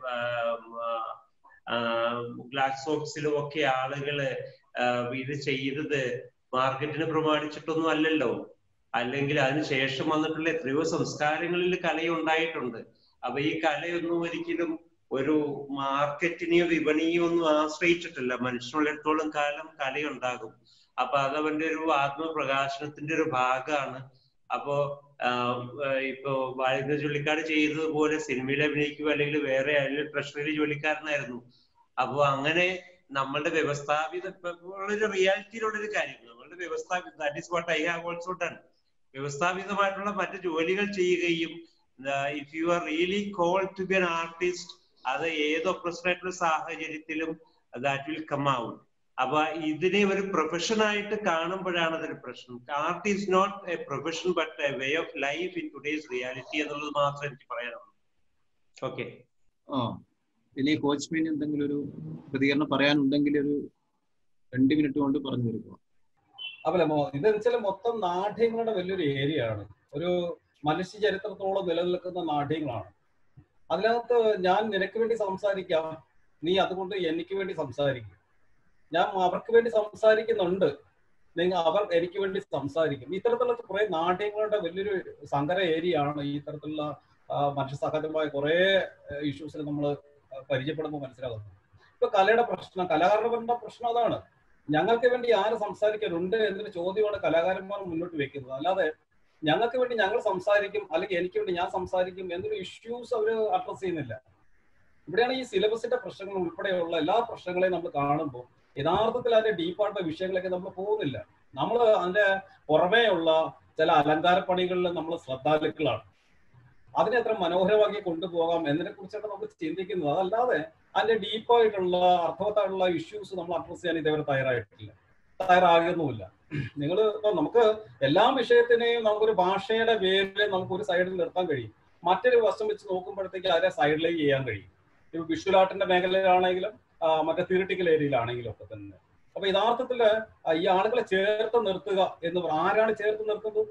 ഗ്ലാസ് ബോക്സിലും ഒക്കെ ആളുകള് ആഹ് ഇത് ചെയ്തത് മാർക്കറ്റിനെ പ്രമാണിച്ചിട്ടൊന്നും അല്ലല്ലോ അല്ലെങ്കിൽ അതിന് ശേഷം വന്നിട്ടുള്ള എത്രയോ സംസ്കാരങ്ങളിൽ കലയുണ്ടായിട്ടുണ്ട് അപ്പൊ ഈ കലയൊന്നും ഒരിക്കലും ഒരു മാർക്കറ്റിനെയോ വിപണിയോ ഒന്നും ആശ്രയിച്ചിട്ടില്ല മനുഷ്യനുള്ളിടത്തോളം കാലം കലയുണ്ടാകും അപ്പൊ അതവന്റെ ഒരു ആത്മപ്രകാശനത്തിന്റെ ഒരു ഭാഗമാണ് അപ്പോ ആഹ് ആഹ് ഇപ്പോ ബാലേന്ദ്ര ചുള്ളിക്കാട് ചെയ്തതുപോലെ സിനിമയിൽ അഭിനയിക്കുക അല്ലെങ്കിൽ വേറെ അല്ലെങ്കിൽ ട്രഷറിയിൽ ജോലിക്കാരനായിരുന്നു അപ്പോ അങ്ങനെ നമ്മളുടെ വ്യവസ്ഥാപിത ഇപ്പൊ വളരെ റിയാലിറ്റിയിലുള്ള ഒരു കാര്യം നമ്മളുടെ വ്യവസ്ഥാപിത that is what I have also done വ്യവസ്ഥാപിതമായിട്ടുള്ള മറ്റു ജോലികൾ ചെയ്യുകയും if you are really call to be an artist അത് ഏത് ഒപ്രസ്ഡ് ആയിട്ടുള്ള സാഹചര്യത്തിലും ദാറ്റ് വിൽ കം ഔട്ട് അപ്പൊ ഇതിനെ ഒരു പ്രൊഫഷൻ ആയിട്ട് കാണുമ്പോഴാണ് അതൊരു പ്രശ്നം art is not a profession but a way of life in today's reality എന്നുള്ളത് മാത്രമേ എനിക്ക് പറയാനുള്ളൂ ഓക്കെ ആ ഇനി കോച്ച് എന്തെങ്കിലും ഒരു പ്രതികരണം പറയാനുണ്ടെങ്കിൽ ഒരു രണ്ട് മിനിറ്റ് കൊണ്ട് പറഞ്ഞു തീർക്കുക അപ്പല്ല ഇത് വെച്ചാൽ മൊത്തം നാട്യങ്ങളുടെ വലിയൊരു ഏരിയ ആണ് ഒരു മനുഷ്യ ചരിത്രത്തോളം നിലനിൽക്കുന്ന നാട്യങ്ങളാണ് അതിനകത്ത് ഞാൻ നിനക്ക് വേണ്ടി സംസാരിക്കാം നീ അതുകൊണ്ട് എനിക്ക് വേണ്ടി സംസാരിക്കും ഞാൻ അവർക്ക് വേണ്ടി സംസാരിക്കുന്നുണ്ട് നിങ്ങൾ അവർ എനിക്ക് വേണ്ടി സംസാരിക്കും ഇത്തരത്തിലുള്ള കുറെ നാട്യങ്ങളുടെ വലിയൊരു സങ്കര ഏരിയ ആണ് ഈ തരത്തിലുള്ള ആ, മനുഷ്യസഹജമായ കുറെ ഇഷ്യൂസിൽ നമ്മൾ പരിചയപ്പെടുമ്പോൾ മനസ്സിലാകുന്നത് ഇപ്പൊ കലയുടെ പ്രശ്നം കലാകാരന്റെ പ്രശ്നം അതാണ് ഞങ്ങൾക്ക് വേണ്ടി ആര് സംസാരിക്കാനുണ്ട് എന്നൊരു ചോദ്യമാണ് കലാകാരന്മാർ മുന്നോട്ട് വെക്കുന്നത് അല്ലാതെ ഞങ്ങൾക്ക് വേണ്ടി ഞങ്ങൾ സംസാരിക്കും അല്ലെങ്കിൽ എനിക്ക് വേണ്ടി ഞാൻ സംസാരിക്കും എന്നൊരു ഇഷ്യൂസ് അവർ അഡ്രസ് ചെയ്യുന്നില്ല ഇവിടെയാണ് ഈ സിലബസിന്റെ പ്രശ്നങ്ങൾ ഉൾപ്പെടെയുള്ള എല്ലാ പ്രശ്നങ്ങളെയും നമ്മൾ കാണുമ്പോൾ യഥാർത്ഥത്തിൽ അതിന്റെ ഡീപ്പായിട്ടുള്ള വിഷയങ്ങളിലേക്ക് നമ്മൾ പോകുന്നില്ല നമ്മൾ അതിന്റെ പുറമേയുള്ള ചില അലങ്കാര പണികളിൽ നമ്മൾ ശ്രദ്ധാലുക്കളാണ് അതിനെ എത്ര മനോഹരമാക്കി കൊണ്ടുപോകാം എന്നതിനെ കുറിച്ചൊക്കെ നമുക്ക് ചിന്തിക്കുന്നത് അതല്ലാതെ അതിന്റെ ഡീപ്പായിട്ടുള്ള അർത്ഥവത്തായിട്ടുള്ള ഇഷ്യൂസ് നമ്മൾ അഡ്രസ് ചെയ്യാൻ ഇതേവരെ തയ്യാറായിട്ടില്ല തയ്യാറാകുന്നുമില്ല നിങ്ങൾ ഇപ്പൊ നമുക്ക് എല്ലാ വിഷയത്തിനെയും നമുക്കൊരു ഭാഷയുടെ പേരിൽ നമുക്ക് ഒരു സൈഡിൽ നിർത്താൻ കഴിയും മറ്റൊരു വശം വെച്ച് നോക്കുമ്പോഴത്തേക്ക് അതിനെ സൈഡിലേക്ക് ചെയ്യാൻ കഴിയും ഇപ്പൊ വിഷ്വൽ ആർട്ടിന്റെ മേഖലയിലാണെങ്കിലും ആ, മറ്റേ തിയറിറ്റിക്കൽ ഏരിയയിലാണെങ്കിലും ഒക്കെ തന്നെ അപ്പൊ യഥാർത്ഥത്തില് ആ, ഈ ആളുകളെ ചേർത്ത് നിർത്തുക എന്ന് പറ ആരാണ് ചേർത്ത് നിർത്തുന്നത്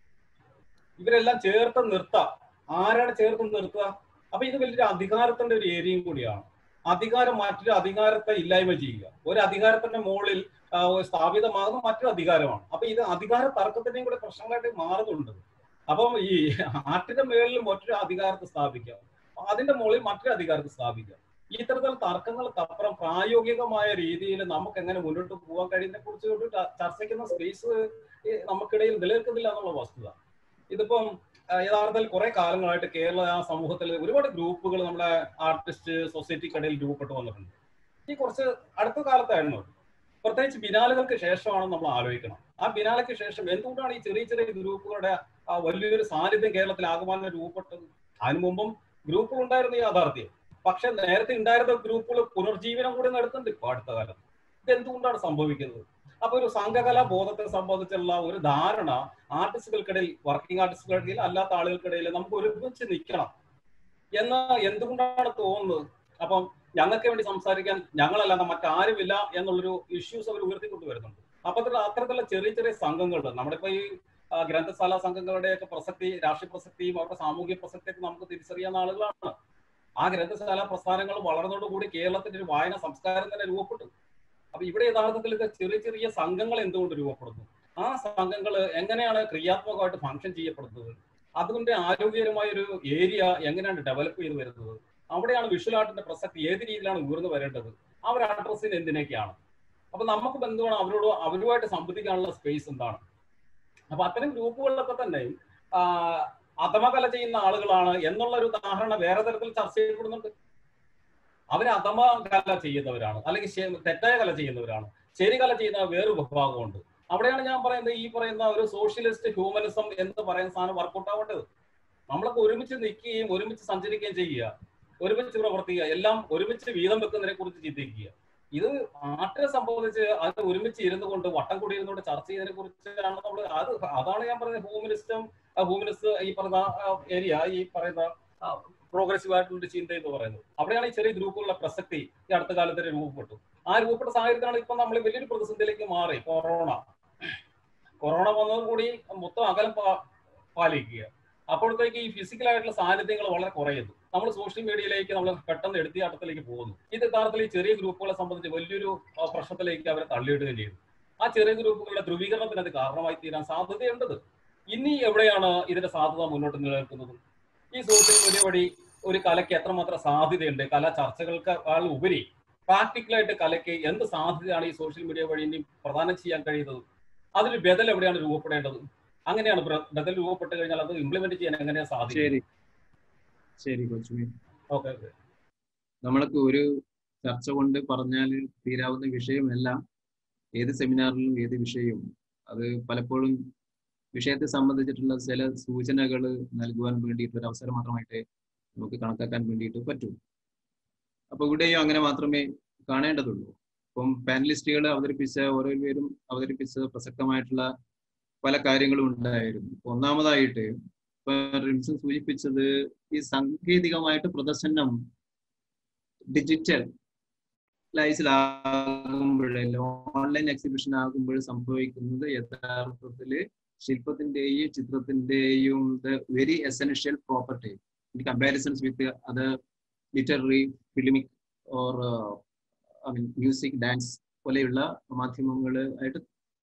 ഇവരെല്ലാം ചേർത്ത് നിർത്താം ആരാണ് ചേർത്ത് നിർത്തുക അപ്പൊ ഇത് വലിയൊരു അധികാരത്തിന്റെ ഒരു ഏരിയയും കൂടിയാണ് അധികാരം മറ്റൊരു അധികാരത്തെ ഇല്ലായ്മ ചെയ്യുക ഒരു അധികാരത്തിന്റെ മുകളിൽ ആ, സ്ഥാപിതമാകുന്ന മറ്റൊരു അധികാരമാണ് അപ്പൊ ഇത് അധികാര തർക്കത്തിന്റെയും കൂടെ പ്രശ്നങ്ങളായിട്ട് മാറുന്നുണ്ട് അപ്പം ഈ ആട്ടിന്റെ മുകളിൽ മറ്റൊരു അധികാരത്തെ സ്ഥാപിക്കാം അതിന്റെ മുകളിൽ മറ്റൊരു അധികാരത്തെ സ്ഥാപിക്കാം ഇത്തരത്തിൽ തർക്കങ്ങൾക്കപ്പുറം പ്രായോഗികമായ രീതിയിൽ നമുക്ക് എങ്ങനെ മുന്നോട്ട് പോകാൻ കഴിയുന്നതിനെ കുറിച്ച് ഒരു ച- ചർച്ചയ്ക്കുന്ന സ്പേസ് നമുക്കിടയിൽ നിലനിൽക്കുന്നില്ല എന്നുള്ള വസ്തുത ഇതിപ്പം ആ, യഥാർത്ഥത്തിൽ കുറെ കാലങ്ങളായിട്ട് കേരള സമൂഹത്തിൽ ഒരുപാട് ഗ്രൂപ്പുകൾ നമ്മുടെ ആർട്ടിസ്റ്റ് സൊസൈറ്റിക്കിടയിൽ രൂപപ്പെട്ടു വന്നിട്ടുണ്ട് ഈ കുറച്ച് അടുത്ത കാലത്തായിരുന്നു പ്രത്യേകിച്ച് ബിനാലുകൾക്ക് ശേഷമാണ് നമ്മൾ ആലോചിക്കണം ആ ബിനാലയ്ക്ക് ശേഷം എന്തുകൊണ്ടാണ് ഈ ചെറിയ ചെറിയ ഗ്രൂപ്പുകളുടെ ആ വലിയൊരു സാന്നിധ്യം കേരളത്തിൽ ആകമാനം രൂപപ്പെട്ടത് അതിനു മുമ്പും ഗ്രൂപ്പുകൾ ഉണ്ടായിരുന്നു യാഥാർത്ഥ്യം പക്ഷെ നേരത്തെ ഉണ്ടായിരുന്ന ഗ്രൂപ്പുകൾ പുനർജീവനം കൂടി നടത്തുന്നുണ്ട് ഇപ്പൊ അടുത്ത കാലം ഇത് എന്തുകൊണ്ടാണ് സംഭവിക്കുന്നത് അപ്പൊ ഒരു സംഘകലാ ബോധത്തെ സംബന്ധിച്ചുള്ള ഒരു ധാരണ ആർട്ടിസ്റ്റുകൾക്കിടയിൽ വർക്കിംഗ് ആർട്ടിസ്റ്റുകൾക്കിടയിൽ അല്ലാത്ത ആളുകൾക്കിടയിൽ നമുക്ക് ഒരുമിച്ച് നിൽക്കണം എന്ന് എന്തുകൊണ്ടാണ് തോന്നുന്നത് അപ്പം ഞങ്ങൾക്ക് വേണ്ടി സംസാരിക്കാൻ ഞങ്ങളല്ലാതെ മറ്റാരുമില്ല എന്നുള്ളൊരു ഇഷ്യൂസ് അവർ ഉയർത്തിക്കൊണ്ട് വരുന്നുണ്ട് അപ്പൊ അത്തരം- അത്തരത്തിലുള്ള ചെറിയ ചെറിയ സംഘങ്ങൾ നമ്മുടെ ഇപ്പൊ ഈ ആ, ഗ്രന്ഥശാല സംഘങ്ങളുടെയൊക്കെ പ്രസക്തി രാഷ്ട്രീയ പ്രസക്തിയും അവരുടെ സാമൂഹിക പ്രസക്തിയൊക്കെ നമുക്ക് തിരിച്ചറിയാവുന്ന ആളുകളാണ് ആ ഗ്രന്ഥശാല പ്രസ്ഥാനങ്ങൾ വളർന്നതോടുകൂടി കേരളത്തിന്റെ ഒരു വായന സംസ്കാരം തന്നെ രൂപപ്പെട്ടു അപ്പൊ ഇവിടെ യഥാർത്ഥത്തിൽ ഇത് ചെറിയ ചെറിയ സംഘങ്ങൾ എന്തുകൊണ്ട് രൂപപ്പെടുന്നു ആ സംഘങ്ങൾ എങ്ങനെയാണ് ക്രിയാത്മകമായിട്ട് ഫംഗ്ഷൻ ചെയ്യപ്പെടുന്നത് അതുകൊണ്ട് ആരോഗ്യകരമായ ഒരു ഏരിയ എങ്ങനെയാണ് ഡെവലപ്പ് ചെയ്ത് വരുന്നത് അവിടെയാണ് വിഷ്വൽ ആർട്ടിന്റെ പ്രസക്തി ഏത് രീതിയിലാണ് ഉയർന്നു വരേണ്ടത് അവർ അഡ്രസ് ചെയ്യുന്നത് എന്തിനൊക്കെയാണ് അപ്പൊ നമുക്ക് എന്തുവേണം അവരോട് അവരുമായിട്ട് സംവദിക്കാനുള്ള സ്പേസ് എന്താണ് അപ്പൊ അത്തരം ഗ്രൂപ്പുകളിലൊക്കെ തന്നെ ആ, അധമകല ചെയ്യുന്ന ആളുകളാണ് എന്നുള്ള ഒരു ധാരണ വേറെ തരത്തിൽ ചർച്ച ചെയ്യപ്പെടുന്നുണ്ട് അവർ അധമ കല ചെയ്യുന്നവരാണ് അല്ലെങ്കിൽ ശേ- തെറ്റായ കല ചെയ്യുന്നവരാണ് ശരി കല ചെയ്യുന്ന വേറൊരു വിഭാഗമുണ്ട് അവിടെയാണ് ഞാൻ പറയുന്നത് ഈ പറയുന്ന ഒരു സോഷ്യലിസ്റ്റ് ഹ്യൂമനിസം എന്ന് പറയുന്ന സാധനം വർക്കൗട്ട് ആവേണ്ടത് നമ്മളൊക്കെ ഒരുമിച്ച് നിൽക്കുകയും ഒരുമിച്ച് സഞ്ചരിക്കുകയും ചെയ്യുക ഒരുമിച്ച് പ്രവർത്തിക്കുക എല്ലാം ഒരുമിച്ച് വീതം വെക്കുന്നതിനെ കുറിച്ച് ചിന്തിക്കുക ഇത് ആട്ടിനെ സംബന്ധിച്ച് അത് ഒരുമിച്ച് ഇരുന്നു കൊണ്ട് വട്ടം കൂടി ഇരുന്നുകൊണ്ട് ചർച്ച ചെയ്തതിനെ കുറിച്ചാണ് നമ്മൾ അത് അതാണ് ഞാൻ പറയുന്നത് ഹ്യൂമനിസ്റ്റം ഹ്യൂമനിസ്റ്റ് ഈ പറയുന്ന ഏരിയ ഈ പറയുന്ന പ്രോഗ്രസീവ് ആയിട്ടുള്ള ചിന്ത എന്ന് പറയുന്നത് അവിടെയാണ് ഈ ചെറിയ ഗ്രൂപ്പുകളുടെ പ്രസക്തി ഈ അടുത്ത കാലത്ത് രൂപപ്പെട്ടു ആ രൂപപ്പെട്ട സാഹചര്യത്തിലാണ് ഇപ്പൊ നമ്മൾ വലിയൊരു പ്രതിസന്ധിയിലേക്ക് മാറി കൊറോണ കൊറോണ വന്നതോടുകൂടി മൊത്തം അകലം പാ- പാലിക്കുക അപ്പോഴത്തേക്ക് ഈ ഫിസിക്കൽ ആയിട്ടുള്ള സാന്നിധ്യങ്ങൾ വളരെ കുറയുന്നു നമ്മൾ സോഷ്യൽ മീഡിയയിലേക്ക് നമ്മൾ പെട്ടെന്ന് എടുത്തിയാട്ടത്തിലേക്ക് പോകുന്നു ഇത് യഥാർത്ഥത്തിൽ ഈ ചെറിയ ഗ്രൂപ്പുകളെ സംബന്ധിച്ച് വലിയൊരു ആ, പ്രശ്നത്തിലേക്ക് അവരെ തള്ളിയിടുകയും ചെയ്തു ആ ചെറിയ ഗ്രൂപ്പുകളുടെ ധ്രുവീകരണത്തിന് അത് കാരണമായി തീരാൻ സാധ്യതയുണ്ടത് ഇനി എവിടെയാണ് ഇതിന്റെ സാധ്യത മുന്നോട്ട് നിലനിൽക്കുന്നത് ഈ സോഷ്യൽ മീഡിയ വഴി ഒരു കലയ്ക്ക് എത്രമാത്രം സാധ്യതയുണ്ട് കല ചർച്ചകൾക്ക് ഉപരി പ്രാക്ടിക്കലായിട്ട് കലയ്ക്ക് എന്ത് സാധ്യതയാണ് ഈ സോഷ്യൽ മീഡിയ വഴി ഇനി പ്രദാനം ചെയ്യാൻ കഴിയുന്നത് അതിന് ബദൽ എവിടെയാണ് രൂപപ്പെടേണ്ടത് അങ്ങനെയാണ് ബ്ര- ബദൽ രൂപപ്പെട്ട് കഴിഞ്ഞാൽ അത് ഇംപ്ലിമെന്റ് ചെയ്യാൻ എങ്ങനെയാണ് സാധിക്കും ശരി ശരി കൊച്ചുമി ഓക്കെ ഓക്കെ നമ്മൾക്ക് ഒരു ചർച്ച കൊണ്ട് പറഞ്ഞാൽ തീരാവുന്ന വിഷയമെല്ലാം ഏത് സെമിനാറിലും ഏത് വിഷയവും അത് പലപ്പോഴും വിഷയത്തെ സംബന്ധിച്ചിട്ടുള്ള ചില സൂചനകൾ നൽകുവാൻ വേണ്ടിയിട്ട് ഒരു അവസരം മാത്രമായിട്ട് നമുക്ക് കണക്കാക്കാൻ വേണ്ടിയിട്ട് പറ്റൂ അപ്പൊ ഇവിടെയും അങ്ങനെ മാത്രമേ കാണേണ്ടതുള്ളൂ ഇപ്പം പാനലിസ്റ്റുകൾ അവതരിപ്പിച്ച ഓരോ പേരും അവതരിപ്പിച്ച പ്രസക്തമായിട്ടുള്ള പല കാര്യങ്ങളും ഉണ്ടായിരുന്നു ഇപ്പൊ ഒന്നാമതായിട്ട് ഇപ്പൊ റിൻസൺ സൂചിപ്പിച്ചത് ഈ സാങ്കേതികമായിട്ട് പ്രദർശനം ഡിജിറ്റൽ ലൈസിലാകുമ്പോൾ ഓൺലൈൻ എക്സിബിഷൻ ആകുമ്പോൾ സംഭവിക്കുന്നത് യഥാർത്ഥത്തില് ശില്പത്തിന്റെയും ചിത്രത്തിന്റെയും very essential property in comparisons with other literary filmic or I mean music dance പോലെയുള്ള മാധ്യമങ്ങൾ ആയിട്ട്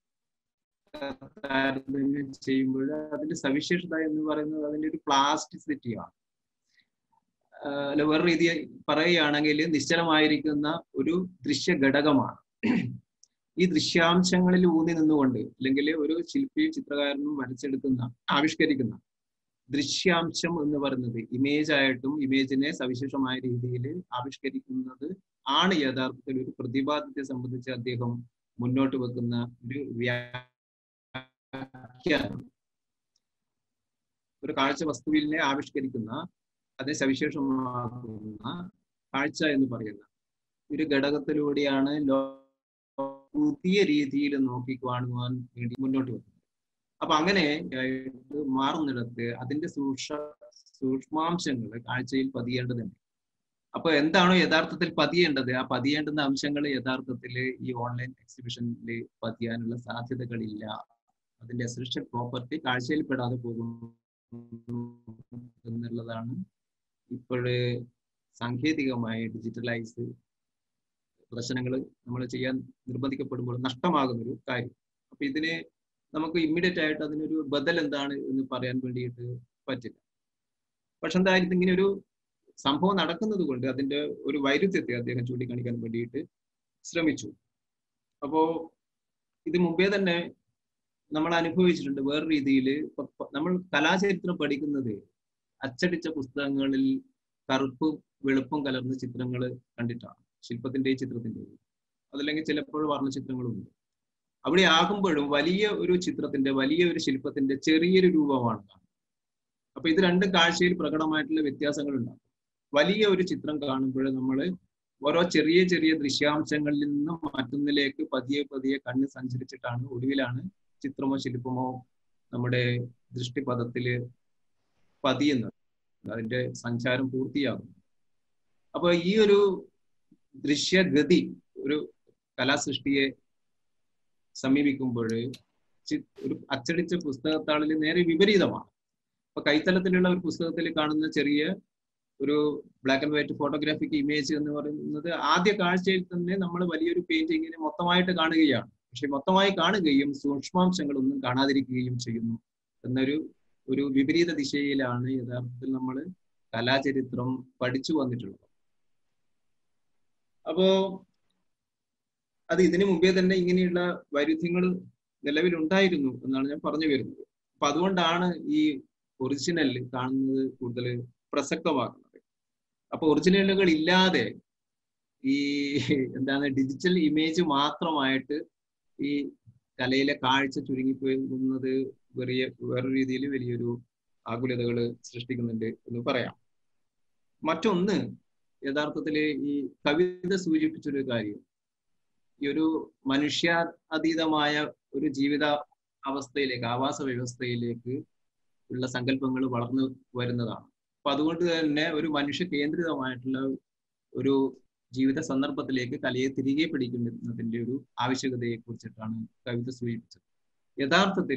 താരതമ്യം ചെയ്യുമ്പോൾ അതിന്റെ സവിശേഷത എന്ന് പറയുന്നത് അതിന്റെ ഒരു പ്ലാസ്റ്റിസിറ്റിയാണ് അല്ല വേറെ രീതി പറയുകയാണെങ്കിൽ നിശ്ചലമായിരിക്കുന്ന ഒരു ദൃശ്യ ഘടകമാണ് ഈ ദൃശ്യാംശങ്ങളിൽ ഊന്നി നിന്നുകൊണ്ട് അല്ലെങ്കിൽ ഒരു ശില്പിയും ചിത്രകാരനും വരച്ചെടുക്കുന്ന ആവിഷ്കരിക്കുന്ന ദൃശ്യാംശം എന്ന് പറയുന്നത് ഇമേജ് ആയിട്ടും ഇമേജിനെ സവിശേഷമായ രീതിയിൽ ആവിഷ്കരിക്കുന്നത് ആണ് യഥാർത്ഥത്തിൽ ഒരു പ്രതിപാദ്യത്തെ സംബന്ധിച്ച് അദ്ദേഹം മുന്നോട്ട് വെക്കുന്ന ഒരു വ്യാഖ്യാനം ഒരു കാഴ്ച വസ്തുവിനെ ആവിഷ്കരിക്കുന്ന അതിനെ സവിശേഷമാക്കുന്ന കാഴ്ച എന്ന് പറയുന്ന ഒരു ഘടകത്തിലൂടെയാണ് ലോ പുതിയ രീതിയിൽ നോക്കി കാണുവാൻ വേണ്ടി മുന്നോട്ട് വരുന്നത് അപ്പൊ അങ്ങനെ ആയിട്ട് മാറുന്നിടത്ത് അതിന്റെ സൂക്ഷ്മ സൂക്ഷ്മാംശങ്ങൾ കാഴ്ചയിൽ പതിയേണ്ടതുണ്ട് അപ്പൊ എന്താണോ യഥാർത്ഥത്തിൽ പതിയേണ്ടത് ആ പതിയേണ്ടുന്ന അംശങ്ങൾ യഥാർത്ഥത്തിൽ ഈ ഓൺലൈൻ എക്സിബിഷനിൽ പതിയാനുള്ള സാധ്യതകളില്ല അതിന്റെ എസൻഷ്യൽ പ്രോപ്പർട്ടി കാഴ്ചയിൽ പെടാതെ പോകുന്നു എന്നുള്ളതാണ് ഇപ്പോഴ് സാങ്കേതികമായി ഡിജിറ്റലൈസ് പ്രശ്നങ്ങൾ നമ്മൾ ചെയ്യാൻ നിർബന്ധിക്കപ്പെടുമ്പോൾ നഷ്ടമാകുന്ന ഒരു കാര്യം അപ്പൊ ഇതിന് നമുക്ക് ഇമ്മീഡിയറ്റ് ആയിട്ട് അതിനൊരു ബദൽ എന്താണ് എന്ന് പറയാൻ വേണ്ടിയിട്ട് പറ്റില്ല പക്ഷെ എന്തായാലും ഇങ്ങനെ ഒരു സംഭവം നടക്കുന്നത് കൊണ്ട് അതിന്റെ ഒരു വൈരുദ്ധ്യത്തെ അദ്ദേഹം ചൂണ്ടിക്കാണിക്കാൻ വേണ്ടിയിട്ട് ശ്രമിച്ചു അപ്പോ ഇത് മുമ്പേ തന്നെ നമ്മൾ അനുഭവിച്ചിട്ടുണ്ട് വേറെ രീതിയിൽ നമ്മൾ കലാചരിത്രം പഠിക്കുന്നത് അച്ചടിച്ച പുസ്തകങ്ങളിൽ കറുപ്പും വെളുപ്പും കലർന്ന ചിത്രങ്ങൾ കണ്ടിട്ടാണ് ശില്പത്തിന്റെയും ചിത്രത്തിന്റെയും അതല്ലെങ്കിൽ ചിലപ്പോൾ വർണ്ണ ചിത്രങ്ങളുമുണ്ട് അവിടെ ആകുമ്പോഴും വലിയ ഒരു ചിത്രത്തിന്റെ വലിയ ഒരു ശില്പത്തിന്റെ ചെറിയൊരു രൂപമാണ് കാണുന്നത് അപ്പൊ ഇത് രണ്ടും കാഴ്ചയിൽ പ്രകടമായിട്ടുള്ള വ്യത്യാസങ്ങൾ ഉണ്ടാകും വലിയ ഒരു ചിത്രം കാണുമ്പോൾ നമ്മൾ ഓരോ ചെറിയ ചെറിയ ദൃശ്യാംശങ്ങളിൽ നിന്നും മറ്റൊന്നിലേക്ക് പതിയെ പതിയെ കണ്ണ് സഞ്ചരിച്ചിട്ടാണ് ഒടുവിലാണ് ചിത്രമോ ശില്പമോ നമ്മുടെ ദൃഷ്ടിപഥത്തില് പതിയുന്നത് അതിന്റെ സഞ്ചാരം പൂർത്തിയാകും അപ്പൊ ഈ ഒരു ദൃശ്യഗതി ഒരു കലാസൃഷ്ടിയെ സമീപിക്കുമ്പോൾ ഒരു അച്ചടിച്ച പുസ്തകത്താളിൽ നേരെ വിപരീതമാണ് ഇപ്പൊ കൈത്തലത്തിലുള്ള ഒരു പുസ്തകത്തിൽ കാണുന്ന ചെറിയ ഒരു black and white photographic image എന്ന് പറയുന്നത് ആദ്യ കാഴ്ചയിൽ തന്നെ നമ്മൾ വലിയൊരു പെയിന്റിങ്ങിനെ മൊത്തമായിട്ട് കാണുകയാണ് പക്ഷെ മൊത്തമായി കാണുകയും സൂക്ഷ്മാംശങ്ങളൊന്നും കാണാതിരിക്കുകയും ചെയ്യുന്നു എന്നൊരു ഒരു വിപരീത ദിശയിലാണ് യഥാർത്ഥത്തിൽ നമ്മൾ കലാചരിത്രം പഠിച്ചു വന്നിട്ടുള്ളത് അപ്പോ അത് ഇതിനു മുമ്പേ തന്നെ ഇങ്ങനെയുള്ള വൈരുദ്ധ്യങ്ങൾ നിലവിലുണ്ടായിരുന്നു എന്നാണ് ഞാൻ പറഞ്ഞു വരുന്നത് അപ്പൊ അതുകൊണ്ടാണ് ഈ ഒറിജിനൽ കാണുന്നത് കൂടുതൽ പ്രസക്തമാക്കുന്നത് അപ്പൊ ഒറിജിനലുകൾ ഇല്ലാതെ ഈ എന്താണ് ഡിജിറ്റൽ ഇമേജ് മാത്രമായിട്ട് ഈ കലയിലെ കാഴ്ച ചുരുങ്ങിപ്പോകുന്നത് വലിയ വേറൊരു രീതിയിൽ വലിയൊരു ആകുലതകൾ സൃഷ്ടിക്കുന്നുണ്ട് എന്ന് പറയാം മറ്റൊന്ന് യഥാർത്ഥത്തിൽ ഈ കവിത സൂചിപ്പിച്ചൊരു കാര്യം ഈ ഒരു മനുഷ്യ അതീതമായ ഒരു ജീവിത അവസ്ഥയിലേക്ക് ആവാസ വ്യവസ്ഥയിലേക്ക് ഉള്ള സങ്കല്പങ്ങൾ വളർന്നു വരുന്നതാണ് അപ്പൊ അതുകൊണ്ട് തന്നെ ഒരു മനുഷ്യ കേന്ദ്രിതമായിട്ടുള്ള ഒരു ജീവിത സന്ദർഭത്തിലേക്ക് കലയെ തിരികെ പിടിക്കുന്നതിന്റെ ഒരു ആവശ്യകതയെ കുറിച്ചിട്ടാണ് കവിത സൂചിപ്പിച്ചത് യഥാർത്ഥത്തിൽ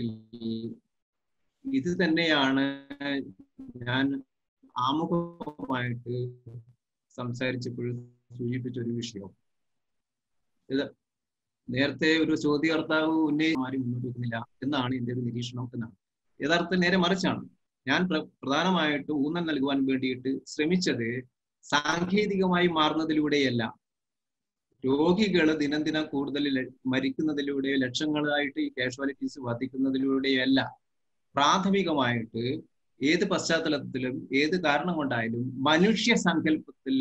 ഇത് തന്നെയാണ് ഞാൻ ആമുഖമായിട്ട് സംസാരിച്ചപ്പോൾ സൂചിപ്പിച്ച ഒരു വിഷയം ഇത് നേരത്തെ ഒരു ചോദ്യകർത്താവ് ഉന്നയിച്ച് ആരും മുന്നോട്ട് വെക്കുന്നില്ല എന്നാണ് എന്റെ ഒരു നിരീക്ഷണം എന്നാണ് യഥാർത്ഥത്തിൽ നേരെ മറിച്ചാണ് ഞാൻ പ്രധാനമായിട്ട് ഊന്നൽ നൽകുവാൻ വേണ്ടിയിട്ട് ശ്രമിച്ചത് സാങ്കേതികമായി മാറുന്നതിലൂടെയല്ല രോഗികൾ ദിനം ദിനം കൂടുതൽ മരിക്കുന്നതിലൂടെ ലക്ഷങ്ങളായിട്ട് ഈ കാഷ്വാലിറ്റീസ് വർദ്ധിക്കുന്നതിലൂടെയല്ല പ്രാഥമികമായിട്ട് ഏത് പശ്ചാത്തലത്തിലും ഏത് കാരണം കൊണ്ടായാലും മനുഷ്യ സങ്കല്പത്തിൽ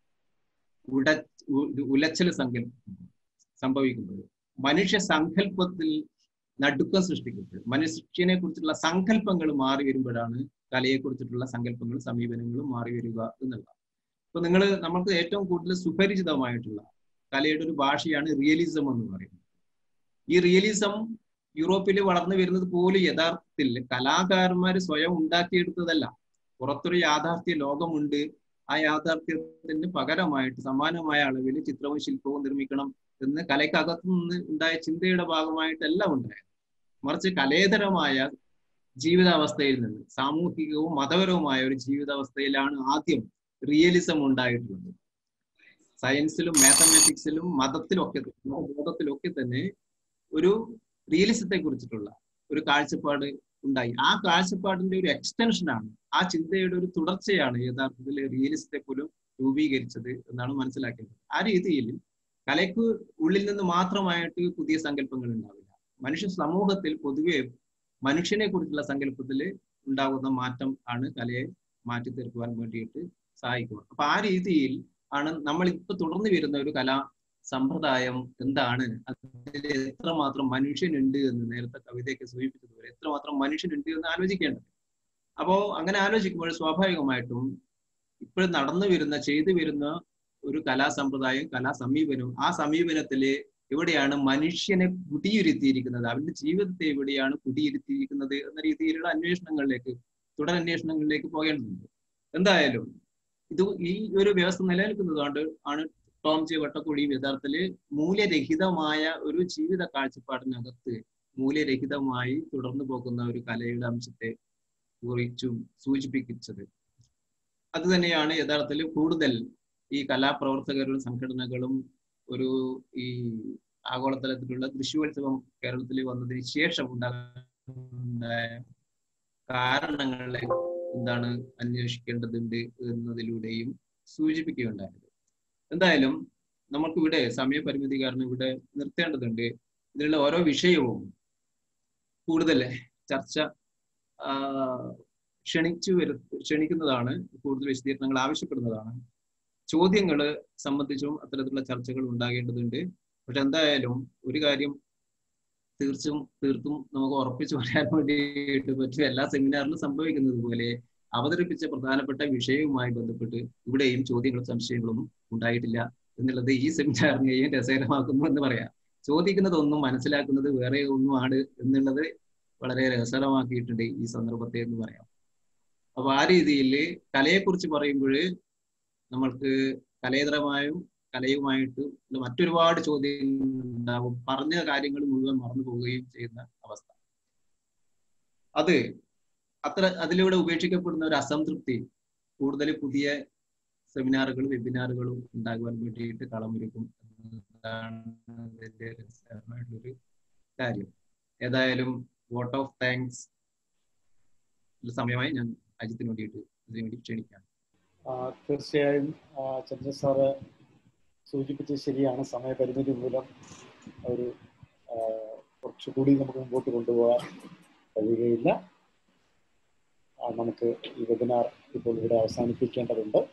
ഉട ഉലച്ചൽ സങ്കല്പം സംഭവിക്കുന്നത് മനുഷ്യ സങ്കല്പത്തിൽ നടുക്കം സൃഷ്ടിക്കുന്നത് മനുഷ്യനെ കുറിച്ചുള്ള സങ്കല്പങ്ങൾ മാറി വരുമ്പോഴാണ് കലയെ കുറിച്ചിട്ടുള്ള സങ്കല്പങ്ങൾ സമീപനങ്ങളും മാറി വരിക എന്നുള്ളത് ഇപ്പൊ നിങ്ങൾ നമുക്ക് ഏറ്റവും കൂടുതൽ സുപരിചിതമായിട്ടുള്ള കലയുടെ ഒരു ഭാഷയാണ് റിയലിസം എന്ന് പറയുന്നത് ഈ റിയലിസം യൂറോപ്പിൽ വളർന്നു വരുന്നത് പോലും യഥാർത്ഥത്തിൽ കലാകാരന്മാർ സ്വയം ഉണ്ടാക്കിയെടുത്തതല്ല പുറത്തൊരു യാഥാർത്ഥ്യ ലോകമുണ്ട് ആ യാഥാർത്ഥ്യത്തിന് പകരമായിട്ട് സമാനമായ അളവിൽ ചിത്രവും ശില്പവും നിർമ്മിക്കണം എന്ന് കലയ്ക്കകത്തു നിന്ന് ഉണ്ടായ ചിന്തയുടെ ഭാഗമായിട്ടല്ല ഉണ്ടായത് മറിച്ച് കലേതരമായ ജീവിതാവസ്ഥയിൽ നിന്ന് സാമൂഹികവും മതപരവുമായ ഒരു ജീവിതാവസ്ഥയിലാണ് ആദ്യം റിയലിസം ഉണ്ടായിട്ടുള്ളത് സയൻസിലും മാത്തമാറ്റിക്സിലും മതത്തിലൊക്കെ ബോധത്തിലൊക്കെ തന്നെ ഒരു റിയലിസത്തെ കുറിച്ചിട്ടുള്ള ഒരു കാഴ്ചപ്പാട് ഉണ്ടായി ആ കാഴ്ചപ്പാടിന്റെ ഒരു എക്സ്റ്റൻഷനാണ് ആ ചിന്തയുടെ ഒരു തുടർച്ചയാണ് യഥാർത്ഥത്തിൽ റിയലിസത്തെ പോലും രൂപീകരിച്ചത് എന്നാണ് മനസ്സിലാക്കേണ്ടത് ആ രീതിയിൽ കലയ്ക്ക് ഉള്ളിൽ നിന്ന് മാത്രമായിട്ട് പുതിയ സങ്കല്പങ്ങൾ ഉണ്ടാവില്ല മനുഷ്യ സമൂഹത്തിൽ പൊതുവെ മനുഷ്യനെ കുറിച്ചുള്ള സങ്കല്പത്തിൽ ഉണ്ടാകുന്ന മാറ്റം ആണ് കലയെ മാറ്റി തീർക്കുവാൻ വേണ്ടിയിട്ട് സഹായിക്കുക അപ്പൊ ആ രീതിയിൽ ആണ് നമ്മൾ ഇപ്പൊ തുടർന്ന് വരുന്ന ഒരു കലാ സമ്പ്രദായം എന്താണ് അതിൽ എത്രമാത്രം മനുഷ്യനുണ്ട് എന്ന് നേരത്തെ കവിതയൊക്കെ സൂചിപ്പിച്ചതുപോലെ എത്രമാത്രം മനുഷ്യനുണ്ട് എന്ന് ആലോചിക്കേണ്ടത് അപ്പോ അങ്ങനെ ആലോചിക്കുമ്പോൾ സ്വാഭാവികമായിട്ടും ഇപ്പോൾ നടന്നു വരുന്ന ചെയ്തു വരുന്ന ഒരു കലാസമ്പ്രദായം കലാ സമീപനവും ആ സമീപനത്തില് എവിടെയാണ് മനുഷ്യനെ കുടിയിരുത്തിയിരിക്കുന്നത് അവന്റെ ജീവിതത്തെ എവിടെയാണ് കുടിയിരുത്തിയിരിക്കുന്നത് എന്ന രീതിയിലുള്ള അന്വേഷണങ്ങളിലേക്ക് തുടരന്വേഷണങ്ങളിലേക്ക് പോകേണ്ടതുണ്ട് എന്തായാലും ഇത് ഈ ഒരു വ്യവസ്ഥ നിലനിൽക്കുന്നതുകൊണ്ട് ആണ് ടോം ജെ വട്ടക്കുഴി യഥാർത്ഥത്തില് മൂല്യരഹിതമായ ഒരു ജീവിത കാഴ്ചപ്പാടിനകത്ത് മൂല്യരഹിതമായി തുടർന്നു പോകുന്ന ഒരു കലയുടെ അംശത്തെ കുറിച്ചും സൂചിപ്പിച്ചത് അത് തന്നെയാണ് യഥാർത്ഥത്തിൽ കൂടുതൽ ഈ കലാപ്രവർത്തകരുടെ സംഘടനകളും ഒരു ഈ ആഗോളതലത്തിലുള്ള ദൃശ്യോത്സവം കേരളത്തിൽ വന്നതിന് ശേഷം ഉണ്ടായ കാരണങ്ങളെ എന്താണ് അന്വേഷിക്കേണ്ടതുണ്ട് എന്നതിലൂടെയും സൂചിപ്പിക്കുകയുണ്ടായത് എന്തായാലും നമുക്കിവിടെ സമയപരിമിതി കാരണം ഇവിടെ നിർത്തേണ്ടതുണ്ട് ഇതിലുള്ള ഓരോ വിഷയവും കൂടുതൽ ചർച്ച ക്ഷണിച്ചു വരു ക്ഷണിക്കുന്നതാണ് കൂടുതൽ വിശദീകരണങ്ങൾ ആവശ്യപ്പെടുന്നതാണ് ചോദ്യങ്ങൾ സംബന്ധിച്ചും അത്തരത്തിലുള്ള ചർച്ചകൾ ഉണ്ടാകേണ്ടതുണ്ട് പക്ഷെ എന്തായാലും ഒരു കാര്യം തീർച്ചും തീർത്തും നമുക്ക് ഉറപ്പിച്ചു പറയാൻ വേണ്ടിയിട്ട് പറ്റും എല്ലാ സെമിനാറിലും സംഭവിക്കുന്നത് പോലെ അവതരിപ്പിച്ച പ്രധാനപ്പെട്ട വിഷയവുമായി ബന്ധപ്പെട്ട് ഇവിടെയും ചോദ്യങ്ങളും സംശയങ്ങളും ഉണ്ടായിട്ടില്ല എന്നുള്ളത് ഈ സെമിനാറിനെയും രസകരമാക്കുന്നു എന്ന് പറയാം ചോദിക്കുന്നതൊന്നും മനസ്സിലാക്കുന്നത് വേറെ ഒന്നുമാണ് എന്നുള്ളത് വളരെ രസകരമാക്കിയിട്ടുണ്ട് ഈ സന്ദർഭത്തെ എന്ന് പറയാം അപ്പൊ ആ രീതിയിൽ കലയെക്കുറിച്ച് പറയുമ്പോൾ നമ്മൾക്ക് കലയേതരമായും കലയുമായിട്ട് മറ്റൊരുപാട് ചോദ്യങ്ങൾ ഉണ്ടാവും പറഞ്ഞ കാര്യങ്ങൾ മുഴുവൻ മറന്നു പോവുകയും ചെയ്യുന്ന അവസ്ഥ അത് അത്ര അതിലൂടെ ഉപേക്ഷിക്കപ്പെടുന്ന ഒരു അസംതൃപ്തി കൂടുതൽ പുതിയ സെമിനാറുകളും വെബിനാറുകളും ഉണ്ടാകുവാൻ വേണ്ടിയിട്ട് കളമൊരുക്കും എന്നതാണ് ഇതിന്റെ രസകരമായിട്ടുള്ളൊരു കാര്യം ഏതായാലും വോട്ട് ഓഫ് താങ്ക്സ് സമയമായി ഞാൻ അജിത്തിന് വേണ്ടിയിട്ട് ഇതിനു വേണ്ടി ക്ഷണിക്കാം തീർച്ചയായും ചന്ദ്ര സാറ് സൂചിപ്പിച്ചത് ശരിയാണ് സമയപരിമിതി മൂലം ഒരു കുറച്ചുകൂടി നമുക്ക് മുമ്പോട്ട് കൊണ്ടുപോകാൻ കഴിയുകയില്ല നമുക്ക് ഈ വെബിനാർ ഇപ്പോൾ ഇവിടെ അവസാനിപ്പിക്കേണ്ടതുണ്ട്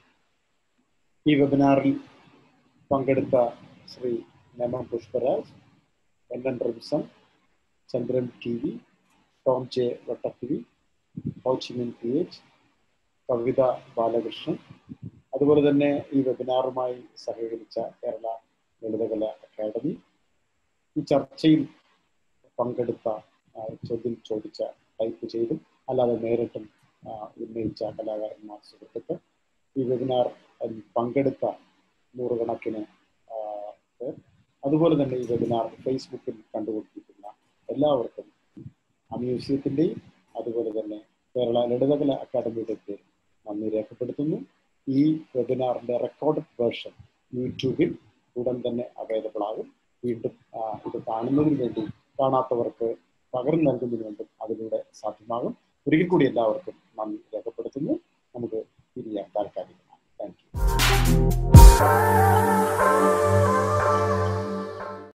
ഈ വെബിനാറിൽ പങ്കെടുത്ത Shri Nemam Pushparaj N N Rimson Chandran T V Tom J Vattakuzhi Hochimin P H Kavitha Balakrishnan അതുപോലെ തന്നെ ഈ വെബിനാറുമായി സഹകരിച്ച കേരള ലളിതകല അക്കാദമി ഈ ചർച്ചയിൽ പങ്കെടുത്ത ചോദ്യം ചോദിച്ച ടൈപ്പ് ചെയ്തും അല്ലാതെ നേരിട്ടും ഉന്നയിച്ച കലാകാരന്മാർ സുഹൃത്തുക്കൾ ഈ വെബിനാർ പങ്കെടുത്ത നൂറുകണക്കിന് പേർ അതുപോലെ തന്നെ ഈ വെബിനാർ ഫേസ്ബുക്കിൽ കണ്ടുകൊണ്ടിരിക്കുന്ന എല്ലാവർക്കും ആ മ്യൂസിയത്തിൻ്റെയും അതുപോലെ തന്നെ കേരള ലളിതകല അക്കാദമിയുടെ പേര് നന്ദി രേഖപ്പെടുത്തുന്നു ഈ വെബിനാറിന്റെ റെക്കോർഡഡ് വേർഷൻ യൂട്യൂബിൽ ഉടൻ തന്നെ അവൈലബിൾ ആകും വീണ്ടും ഇത് കാണുന്നതിന് വേണ്ടി കാണാത്തവർക്ക് പകർന്നു നൽകുന്നതിന് വേണ്ടും അതിലൂടെ സാധ്യമാകും ഒരിക്കൽ കൂടി എല്ലാവർക്കും നന്ദി രേഖപ്പെടുത്തുന്നു നമുക്ക് പിരിയാൻ താൽക്കാലികമാണ് താങ്ക് യു